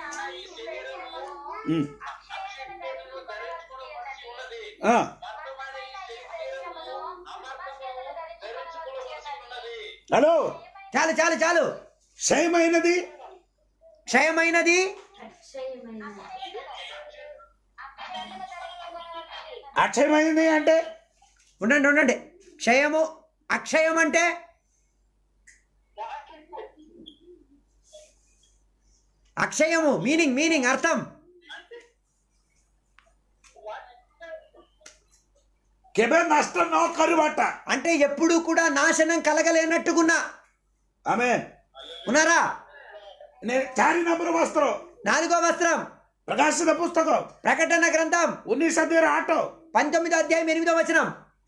అక్షింతలు ధరించుకోవలసి ఉన్నది ఆ, వర్తమాన హలో చాలు చాలు చాలు క్షయమైనది క్షయమైనది అక్షయమైన అక్షయమైనది అంటే ఉండండి ఉండండి క్షయము అక్షయం అంటే అక్షయము మీనింగ్ మీనింగ్ అర్థం కెబే నష్టం నో కరువట అంటే ఎప్పుడు కూడా నాశనం కలగలేనట్టుగున్నా ఆమె ఉన్నారా నేను చారి నంబర్ వస్త్రం నాలుగో వస్త్రం ప్రకాశిత పుస్తకం ప్రకటన గ్రంథం ఉన్నీస్ అధ్యాయ ఆటో పంతొమ్మిదో అధ్యాయం ఎనిమిదో వచనం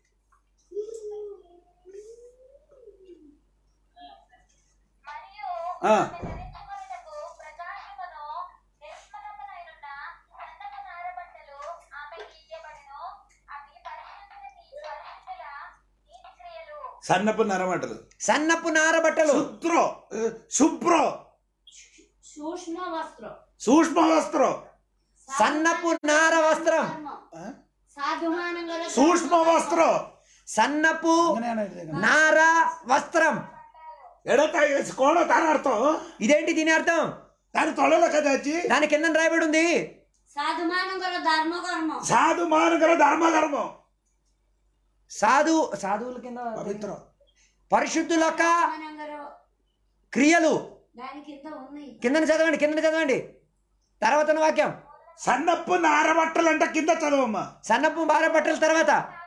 మరియు ఆ. ఆమె ధరించుకొనుటకు ప్రకాశమును నిర్మలమునైనున్న సన్నపు నారబట్టలు ఆమెకి ఇయ్యబడెను. అవి పరిశుద్ధుల నీ- పరిశుద్ధుల నీతి క్రియలు. సన్నపు నరమటలు సన్నపు నార బట్టలు శుద్రో శుభ్రో సూక్ష్మ వస్త్రం సూక్ష్మ వస్త్రం సన్నపు నార వస్త్రం సాధుమానం గల సూక్ష్మ వస్త్రం సన్నపు నార వస్త్రం ఎడత కోణ దాని అర్థం ఇదేంటి దీని అర్థం దాని తొడల కదా వచ్చి దాని కింద రాయబడి ఉంది సాధుమానం గల ధర్మకర్మం సాధు మానగర ధర్మధర్మం సాధు సాధువుల కింద పవిత్రం పరిశుద్ధుల యొక్క మానం గల క్రియలు దాని కింద ఉన్నాయి కింద చదవండి కింద చదవండి తర్వాత ఉన్న వాక్యం సన్నప్పు నారబట్టలు అంటే కింద చదవమ్మా సన్నపు బార బట్టల తర్వాత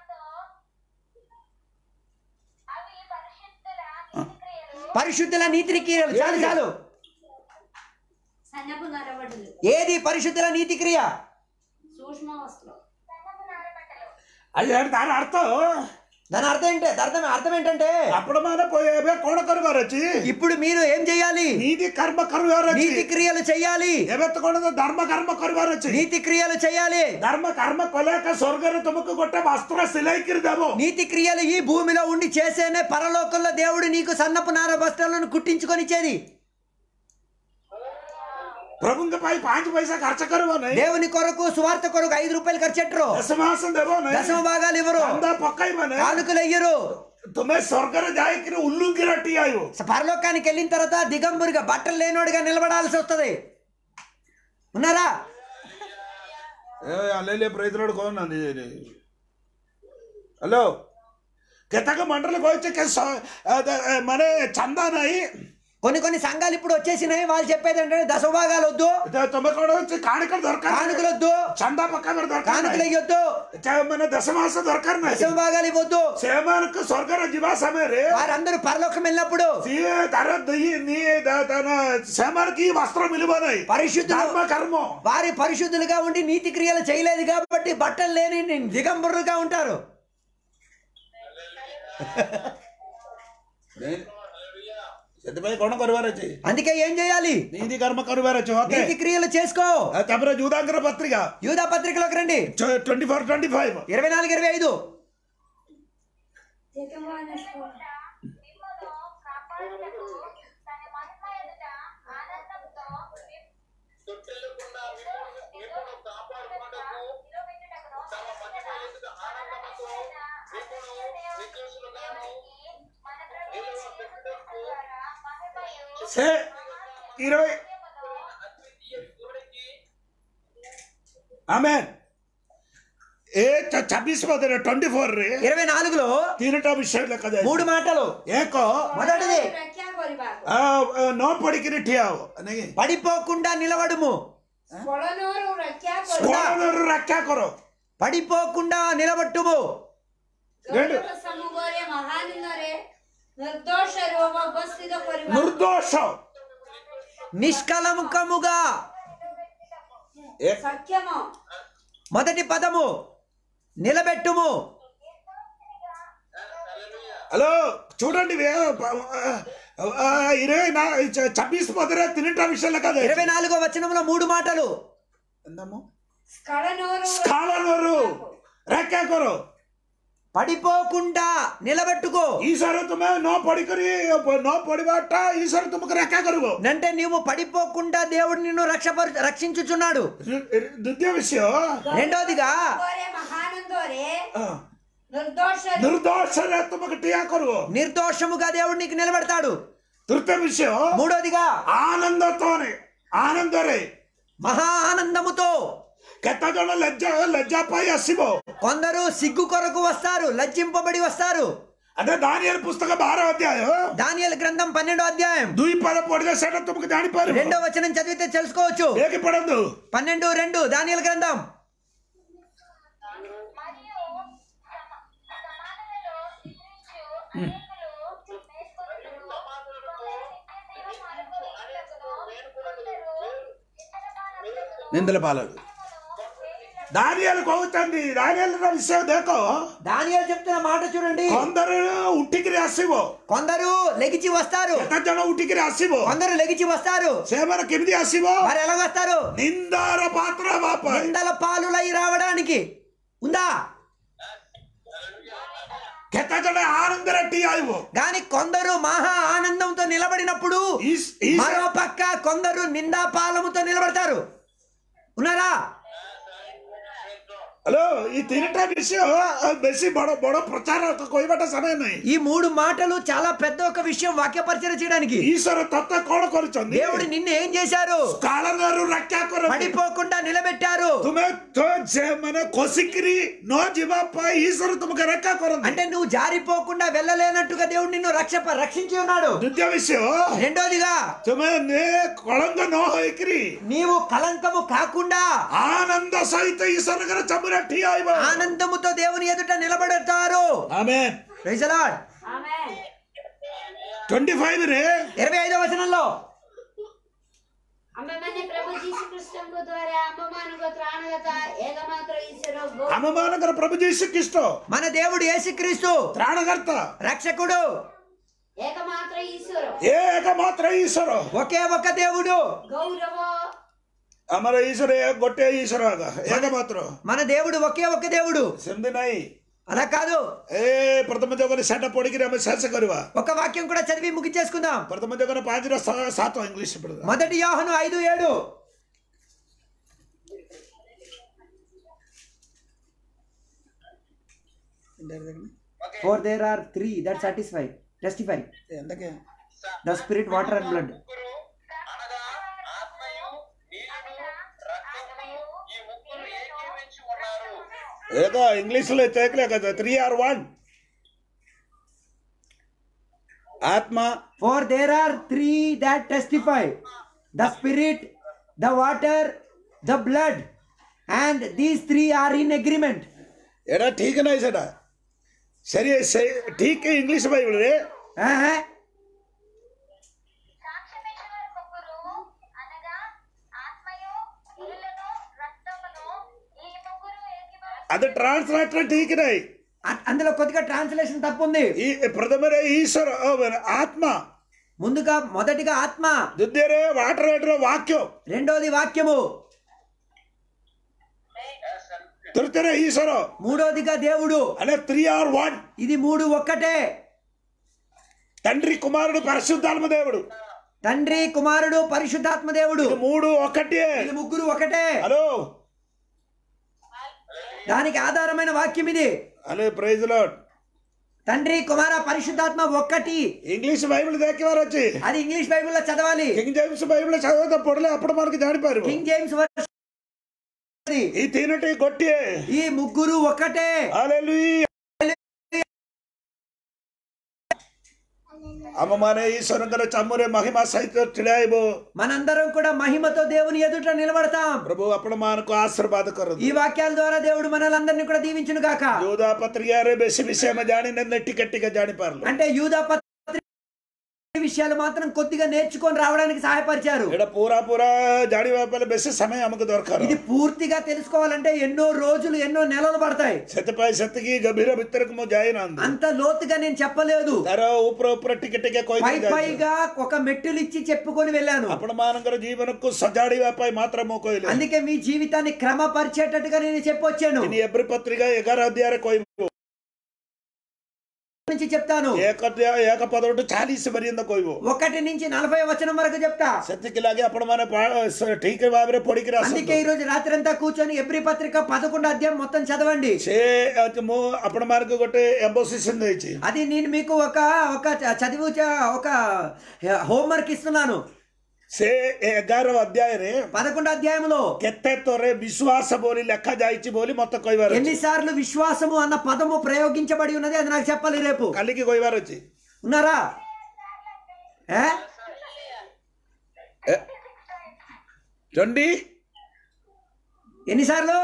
అవి పరిశుద్ధుల నీతి క్రియలు. పరిశుద్ధుల నీతి క్రియలు చాలు చాలు సన్నపు నరబడులు ఏది పరిశుద్ధుల నీతి క్రియ సూక్ష్మ వస్త్రం సన్నపు నారబట్టలు. అది ఏంటి దాని అర్థం దాని అర్థం ఏంటి అర్థం అర్థం ఏంటంటే అప్పుడు మన పోయే కోణ కరువారు వచ్చి ఇప్పుడు మీరు ఏం చేయాలి నీతి కర్మ కరువారు వచ్చి నీతి క్రియలు చేయాలి ಎವೆತ್ತುಕೊಂಡದ ಧರ್ಮ ಕರ್ಮ ಕರುವಾರು వచ్చి నీతి క్రియలు చేయాలి ಧರ್ಮ ಕರ್ಮ ಕೊಲೆಕ ಸ್ವರ್ಗರ ತುಮಕು ಕೊಟ್ಟ ವಸ್ತ್ರ ಸಿಲೈಕಿರ್ದಾವು నీతి క్రియలు ఈ భూమిలో ఉండి చేసేనే పరలోకంలో దేవుడు నీకు సన్నపు నార వస్త్రాలను కుట్టించుకొని ఇచ్చేది ಪ್ರಭುಂಗ ಪಾಯಿ ಪಾಂಚ್ ಪೈಸಾ ಖರ್ಚ ಕರುವನೆ దేవుని కొరకు సువార్త కొరకు ఐదు రూపాయలు ఖర్చెట్టరు ದಶಮಾಸಂ ದೇವನೆ దశమ భాగాలు ఇవ్వరు ಅಂದ ಪಕ್ಕ ಇವನೆ కానుకలు అయ్యరు ತುಮೆ ಸ್ವರ್ಗರ ಜಾಯಕಿರಿ ಉಲ್ಲುಂಗಿ ರಟ್ಟಿ ಆಯು పరలోకానికి వెళ్ళిన తర్వాత దిగంబరిగా బట్టలు లేనోడిగా నిలబడాల్సి వస్తుంది ఉన్నారా ಅಲ್ಲೇ ಪ್ರೈಸ್ ನೋಡ್ಕೊಂಡು ಹಲೋ ಕೆತ್ತಕ ಮಂಡಲಕ್ಕೆ ಹೋಯ್ತು ಮನೆ ಚಂದಾನಾಯಿ కొన్ని కొన్ని సంఘాలు ఇప్పుడు వచ్చేసినాయి వాళ్ళు చెప్పేది ఏంటంటే దశమ భాగాలు వద్దు తొమ్మిది వచ్చి కాಣಿకలు దొరకాలి కానుకలు వద్దు చందా పక్క కానుకలు దొరకాలి ఇవ్వద్దు మన దశమాస దొరకారు దశమ భాగాలు ఇవ్వద్దు సేమానికి స్వర్గర జివా సమేరే వారందరూ పరలోకం వెళ్ళినప్పుడు సీఏ తర్వాత ఈ- నీ ద- తన సేమానికి వస్త్రం విలువనాయి పరిశుద్ధులు ధర్మ కర్మం వారి పరిశుద్ధులుగా ఉండి నీతి క్రియలు చేయలేదు కాబట్టి బట్టలు లేని దిగంబరులుగా ఉంటారు ସେଥିପାଇଁ କଣ କରିବାର ଅଛି అందుకే ఏం చేయాలి ନୀତି କର୍ମ କରିବାର ଅଛି ଓକେ నీతి క్రియలు చేసుకో ତାପରେ ଜୁଦାଙ୍କର ପତ୍ରିକା యూదా పత్రికలోకి రండి ట్వంటీ ఫోర్ ట్వంటీ ఫైవ్ ఇరవై నాలుగు ఇరవై ఐదు మిమ్మును కాపాడుటకు తన మహిమ ఎదుట ఆనందంతో మీ- తొట్టెళ్ళకుండా మిమ్మల్ని మిమ్మల్ని కాపాడుకున్నటకు నిలబెట్టుటకును తమ మహిమ ఎదుట ఆనందముతో మిమ్మల్ని నిర్దోషులుగాను మన ప్రభు యేసు క్రీస్తు ద్వారా మహిమయు ସେ ఇరవై అద్వితీయ దేవుడికి ఆమె ఏ ଛବିଶ ପଦରେ ట్వంటీ ఫోర్ ରେ ఇరవై నాలుగులో ତିନିଟା ବିଷୟ ଲେଖାଯାଇଛି మూడు మాటలు ଏକ మొదటిది రକ୍ଷା କରିବାକୁ ଆ, ଆ, ନ ପଢିକିରି ଠିଆ ହବ ନାଇଁ పడిపోకుండా నిలబడుము కొలనూరు రକ୍ଷା ସ୍କଳନରୁ ରକ୍ଷା କର పడిపోకుండా నిలబట్టుము రెండు ଗୌରବ ସମୂହରେ ମହାନିନରେ ନିର୍ଦ୍ଦୋଷ ରୋଗ ଉପସ୍ଥିତ କରିବା ନିର୍ଦ୍ଦୋଷ నిష్కలంకముగా ఏ- ସକ୍ଷମ మొదటి పదము నిలబెట్టుము హలో చూడండి వే- ఆ, ఇరవై నా ఛబ్బీస్ పదరే తినిట విషయాలు కదా ఇరవై నాలుగో వచనంలో మూడు మాటలు ఎందము ସ୍ଖଳନରୁ స్కాలనరు రକ୍ଷା కरो పడిపోకుండా నిలబెట్టుకో ఈశ్వర తుమే నో పడికరి నో పడిబాట ఈశ్వర తుమకు రକ୍ଷା కరువు అంటే నీవు పడిపోకుండా దేవుడు నిన్ను రక్షపరు రక్షించుచున్నాడు ద్వితీయ విషయం రెండోదిగా ପରେ ମହାନନ୍ଦରେ ఆ, निर्दोष ನಿರ್ದೋಷರೇ ತುಮకు ಟಿಯಾ ಕರು నిర్దోషముగా దేవుడు నీకు నిలబెడతాడు ತೃತೀಯ ವಿಷಯ మూడోదిగా ఆనందతోనే ఆనందరే మహా ఆనందముతో କେତେ ଜଣ ଲଜ୍ଜା ଲଜ୍ଜା ପାଇ ଆସିବ కొందరు సిగ్గు కొరకు వస్తారు లజ్జింపబడి వస్తారు అదే దానియల్ పుస్తక ବାର ଅଧ୍ୟାୟ దానియల్ గ్రంథం పన్నెండో అధ్యాయం ଦୁଇ ପଦ ପଢିଲେ ସେଇଟା ତୁମକୁ ଜାଣିପାରିବ రెండో వచనం చదివితే తెలుసుకోవచ్చు ఏకి పడందు పన్నెండు రెండు దానియల్ గ్రంథం మరియు సమ- సమాధులలో నిద్రించు అనేకులు మేల్కొనుదురు. కొందరు నిత్య జీవము అనుభవించుటకును, కొందరు నిద్రపాలవుటకును, నిందల పాలడు దానియల్ କହୁଛନ୍ତି ଦାନିଏଲର ବିଷୟ ଦେଖ దానియల్ చెప్తున్న మాట చూడండి కొందరు ଉଠିକିରି ଆସିବ కొందరు లెగిచి వస్తారు କେତେ ଜଣ ଉଠିକିରି ଆସିବ కొందరు లెగిచి వస్తారు ସେମାନେ କେମିତି ଆସିବ వారు ఎలా వస్తారు ନିନ୍ଦାର ପାତ୍ର ହେବା ପାଇଁ నిందల పాలులై రావడానికి ఉందా କେତେ ଜଣ ଆନନ୍ଦରେ ଠିଆ ହେବ గాని కొందరు మహా ఆనందంతో నిలబడినప్పుడు ఈ- ఈ- మరో పక్క కొందరు నిందా పాలముతో నిలబడతారు ఉన్నారా ହ୍ୟାଲୋ ଏଇ ତିନିଟା ବିଷୟ ଆଉ ବେଶୀ ବଡ ବଡ ପ୍ରଚାର କହିବାଟା ସମୟ ନାହିଁ ఈ మూడు మాటలు చాలా పెద్ద ఒక విషయం వాక్య పరిచయం చేయడానికి ఈశ్వର ତତ୍ଵ କଣ କରୁଛନ୍ତି దేవుడు నిన్ను ఏం చేశారు କାଳନରୁ ରକ୍ଷା କର పడిపోకుండా నిలబెట్టారు ତୁମେ ତ ଯେ ମାନେ ଖସିକିରି ନ ଯିବା ପାଇଁ ఈశ్వର ତୁମକୁ ରକ୍ଷା କରନ୍ତି అంటే నువ్వు జారిపోకుండా వెళ్ళలేనట్టుగా దేవుడు నిన్ను రక్ష రక్షించి ఉన్నాడు ଦ୍ୱିତୀୟ ବିଷୟ రెండోదిగా ତୁମେ ନେ- କଳଙ୍କ ନ ହୋଇକିରି నీవు కలంకము కాకుండా ଆନନ୍ଦ ସହିତ ଈଶ୍ୱରଙ୍କର ଚମୁରେ ଠିଆ ହେବ ఆనందముతో దేవుని ఎదుట నిలబడతారు ଆମେ Praise the Lord. Amen twenty ଫାଇଭରେ ఇరవై ఐదో వచనంలో ଆମ୍ଭେମାନେ ପ୍ରଭୁ ଯୀଶୁ ଖ୍ରୀଷ୍ଟଙ୍କ ଦ୍ୱାରା ଆମ୍ଭମାନଙ୍କ ତ୍ରାଣଦାତା ଏକମାତ୍ର ଈଶ୍ୱର ଗୌ- ଆମମାନଙ୍କର ପ୍ରଭୁ ଯୀଶୁ ଖ୍ରୀଷ୍ଟ మన దేవుడు యేసుక్రీస్తు ତ୍ରାଣକର୍ତ୍ତା రక్షకుడు ଏକମାତ୍ର ଈଶ୍ୱର ଏ ଏକମାତ୍ର ଈଶ୍ୱର ఒకే ఒక దేవుడు ଗୌରବ ଆମର ଈଶ୍ୱର ଏ ଗୋଟିଏ ଈଶ୍ୱର ଆଗ ଏକମାତ୍ର మన దేవుడు ఒకే ఒక దేవుడు ସେମିତି ନାହିଁ అలా కాదు ଏ ପ୍ରଥମ ଯୋଗରେ ସେଟା ପଢିକିରି ଆମେ ଶେଷ କରିବା ఒక వాక్యం కూడా చదివి ముగించేసుకుందాం ପ୍ରଥମ ଯୋଗରେ ପାଞ୍ଚର ସା- ସାତ ଇଂଲିଶ ପଢିବା మొదటి యోహను ఐదు ఏడు for there are three that satisfy testify ఎంతకే the spirit water and blood ముగ్గురు అనగా ఆత్మయు నీళ్లను రక్తమును ఈ ముగ్గురు ఏకీవించి ఉన్నారు ఏదో ఇంగ్లీష్లో తేకలే కదా త్రీ ఆర్ వన్ ఆత్మ for there are three that testify the spirit the water the blood and these three are in agreement ଏଟା ଠିକ ନାହିଁ ସେଟା ସରି ସେ ଠିକ ଇଂଲିଶ ବାଇବଲରେ సాక్ష్యమిచ్చువారు ముగ్గురు అనగా ఆత్మయు నీళ్లను రక్తమును ఈ ముగ్గురు ఏకీభవించి అది ట్రాన్స్లేటర్ ଠିକ ନାହିଁ అందులో కొద్దిగా ట్రాన్స్లేషన్ తప్పు ఉంది ఈ ప్రథమରେ ఈశ్వର ଅ, ମାନେ ఆత్మ ముందుగా మొదటిగా ఆత్మ ଦ୍ୱିତୀୟରେ వాటర్ రేటర్ వాక్యం రెండోది వాక్యము తృତୀୟରେ ఈశ్వର మూడోదిగా దేవుడు అనే త్రీ ఆర్ వన్ ఇది మూడు ఒక్కటే తండ్రి కుమారుడు పరిశుద్ధాత్మ దేవుడు తండ్రి కుమారుడు పరిశుద్ధాత్మ దేవుడు ఇది మూడు ఒకటే ఇది ముగ్గురు ఒకటే హలో దానికి ఆధారమైన వాక్యం ఇది హలో ప్రైజ్ లాడ్ తండ్రి కుమార పరిశుద్ధాత్మ ఒక్కటి ఇంగ్లీష్ బైబిల్ దేకేవారు వచ్చి అది ఇంగ్లీష్ బైబిల్లో చదవాలి కింగ్ జేమ్స్ బైబిల్ చదివితే పొడలే అప్పుడు మనకి జాడిపారు కింగ్ జేమ్స్ వర్షన్ అది. ఈ తినటి గొట్టియే ఈ ముగ్గురు ఒక్కటే హల్లెలూయా ଆମମାନେ ଈଶ୍ୱରଙ୍କର ଚାମୁରେ ମହିମା ସହିତ ଛିଡାଇବ మనందరం కూడా మహిమతో దేవుని ఎదుట నిలబడతాం ପ୍ରଭୁ ଆପଣମାନଙ୍କୁ ఆశీర్వాଦ କରନ୍ତୁ ఈ వాక్యాల ద్వారా దేవుడు మనలందరినీ కూడా దీవించును గాక ଯୋଉଦା ପତ୍ରିକାରେ ବେଶୀ ବିଷୟ ଆମେ ଜାଣିନେ ଟିକେ ଟିକେ ଜାଣିପାରିଲୁ అంటే యూదా పత్రిక విషయాలు మాత్రం కొద్దిగా నేర్చుకొని రావడానికి సహాయపరిచారు ଏଇଟା ପୁରା ପୁରା ଜାଣିବା ପାଇଁ ବେଶୀ ସମୟ ଆମକୁ ଦରକାର ఇది పూర్తిగా తెలుసుకోవాలంటే ఎన్నో రోజులు ఎన్నో నెలలు పడతాయి ସେଥିପାଇଁ ସେତିକି ଗଭୀର ଭିତରକୁ ମୁଁ ଯାଇନାହାନ୍ତି అంత లోతుగా నేను చెప్పలేదు ତାର ଉପର ଉପର ଟିକେ ଟିକେ పై କହିକି పైగా ఒక మెట్టులు ఇచ్చి చెప్పుకొని వెళ్ళాను ଆପଣ ମାନଙ୍କର ଜୀବନକୁ ସଜାଡିବା ପାଇଁ ମାତ୍ର ମୁଁ କହିଲି అందుకే మీ జీవితాన్ని క్రమపరిచేటట్టుగా నేను చెప్పొచ్చాను ଏବ୍ରି ପତ୍ରିକା ଏଗାର ଅଧ୍ୟାୟରେ କହିବୁ నుంచి చెప్తాను ଏକ ଏକ ପଦଠୁ ଚାଳିଶ ପର୍ଯ୍ୟନ୍ତ କହିବ ఒకటి నుంచి నలభై వచనం వరకు చెప్తా ସେତିକି ଲାଗି ଆପଣମାନେ ପା- ଠିକ ଭାବରେ ପଢିକିରି అందుకే ଆସନ୍ତୁ ఈ రోజు రాత్రి అంతా కూర్చొని ఎబ్రి పత్రిక పదకొండు అధ్యాయం మొత్తం చదవండి ସେ ଅ, ମୁଁ ଆପଣମାନଙ୍କୁ ଗୋଟେ ଏମ୍ବୋସିସନ ଦେଇଛି అది నేను మీకు ఒక ఒక చ- చదివు చ- ఒక హోంవర్క్ ఇస్తున్నాను ସେ ଏଗାର ଅଧ୍ୟାୟରେ పదకొండు అధ్యాయంలో କେତେ ଥରେ ବିଶ୍ୱାସ ବୋଲି ଲେଖାଯାଇଛି ବୋଲି ମତେ କହିବାର ଅଛି ఎన్నిసార్లు విశ్వాసము అన్న పదము ప్రయోగించబడి ఉన్నది అది నాకు చెప్పాలి రేపు କାଲିକି କହିବାର ଅଛି ఉన్నారా ఏ? ଟ୍ୱେଣ୍ଟି ఎన్నిసార్లు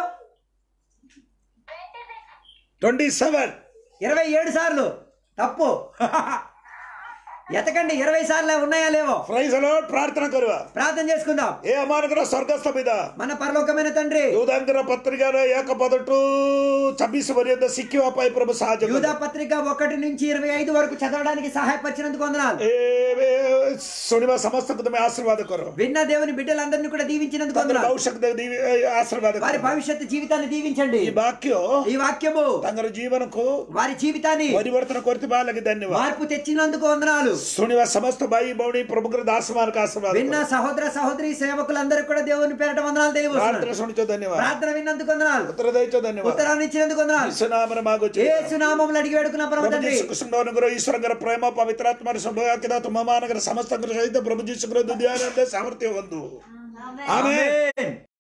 ଟ୍ୱେଣ୍ଟି ସେଭେନ୍ ఇరవై ఏడు సార్లు తప్పు ఎతకండి ఇరవై సార్లు ఉన్నాయా లేవో ପ୍ରାଇଜ Lord, ପ୍ରାର୍ଥନା କରିବା ప్రార్థన చేసుకుందాం ଏ ଆମମାନଙ୍କର ସ୍ୱର୍ଗସ୍ଥ ପିତା మన పరలోకమైన తండ్రి యూదాంకర పత్రికର ଏକ ପଦଠୁ ଛବିଶ ପର୍ଯ୍ୟନ୍ତ ଶିଖିବା ପାଇଁ ପ୍ରଭୁ ସାହାଯ୍ୟ କର యూదా పత్రిక ఒకటి నుంచి ఇరవై ఐదు వరకు చదవడానికి సహాయపరిచినందుకు వందనాలు ଏବେ ଶୁଣିବା ସମସ୍ତଙ୍କୁ ତମେ ଆଶୀର୍ବାଦ କର విన్న దేవుని బిడ్డలందరినీ కూడా దీవించినందుకు ତାଙ୍କର వందనాలు ଭବିଷ୍ୟତ దీవి- ఆశీర్ବାଦ వారి କର భవిష్యత్తు జీవితాన్ని దీవించండి ఈ వాక్ୟ ఈ వాక్యము ତାଙ୍କର ଜୀବନକୁ వారి జీవితాన్ని ପରିବର୍ତ୍ତନ କରିଥିବା ଲାଗି ଧନ୍ୟବାଦ మార్పు తెచ్చినందుకు వందనాలు ଶୁଣିବା ସମସ୍ତ ଭାଇ ଭଉଣୀ ପ୍ରଭୁଙ୍କର ଦାସମାନଙ୍କ ଆଶୀର୍ବାଦ విన్న କର। సహోదర సహోదరి సేవకులందరికీ కూడా దేవుని పేరట వందనాలు తెలియవస్తున్నాను ପ୍ରାର୍ଥନା ଶୁଣିଛ ଧନ୍ୟବାଦ ప్రార్థన విన్నందుకు వందనాలు ଉତ୍ତର ଦେଇଛ ଧନ୍ୟବାଦ ఉత్తరాన్ని ఇచ్చినందుకు వందనాలు ଯୀଶୁ ନାମରେ ମାଗୁଛି ఏ సునామములు అడిగి వేడుకున్న పరమ ପ୍ରଭୁ తండ్రి ଯୀଶୁ କୃଷ୍ଣଙ୍କ ଅନୁଗ୍ରହ ଈଶ୍ୱରଙ୍କର ପ୍ରେମ ପବିତ୍ର ଆତ୍ମାର ସୌଭାଗ୍ୟତା ତୁମମାନଙ୍କର ସମସ୍ତଙ୍କର ସହିତ ପ୍ରଭୁ ଯୀଶୁଙ୍କର ଦୁଦିଆନନ୍ଦ ସାମର୍ଥ୍ୟ ବନ୍ଧୁ ఆమె ଆମେନ୍ ఆమేన్.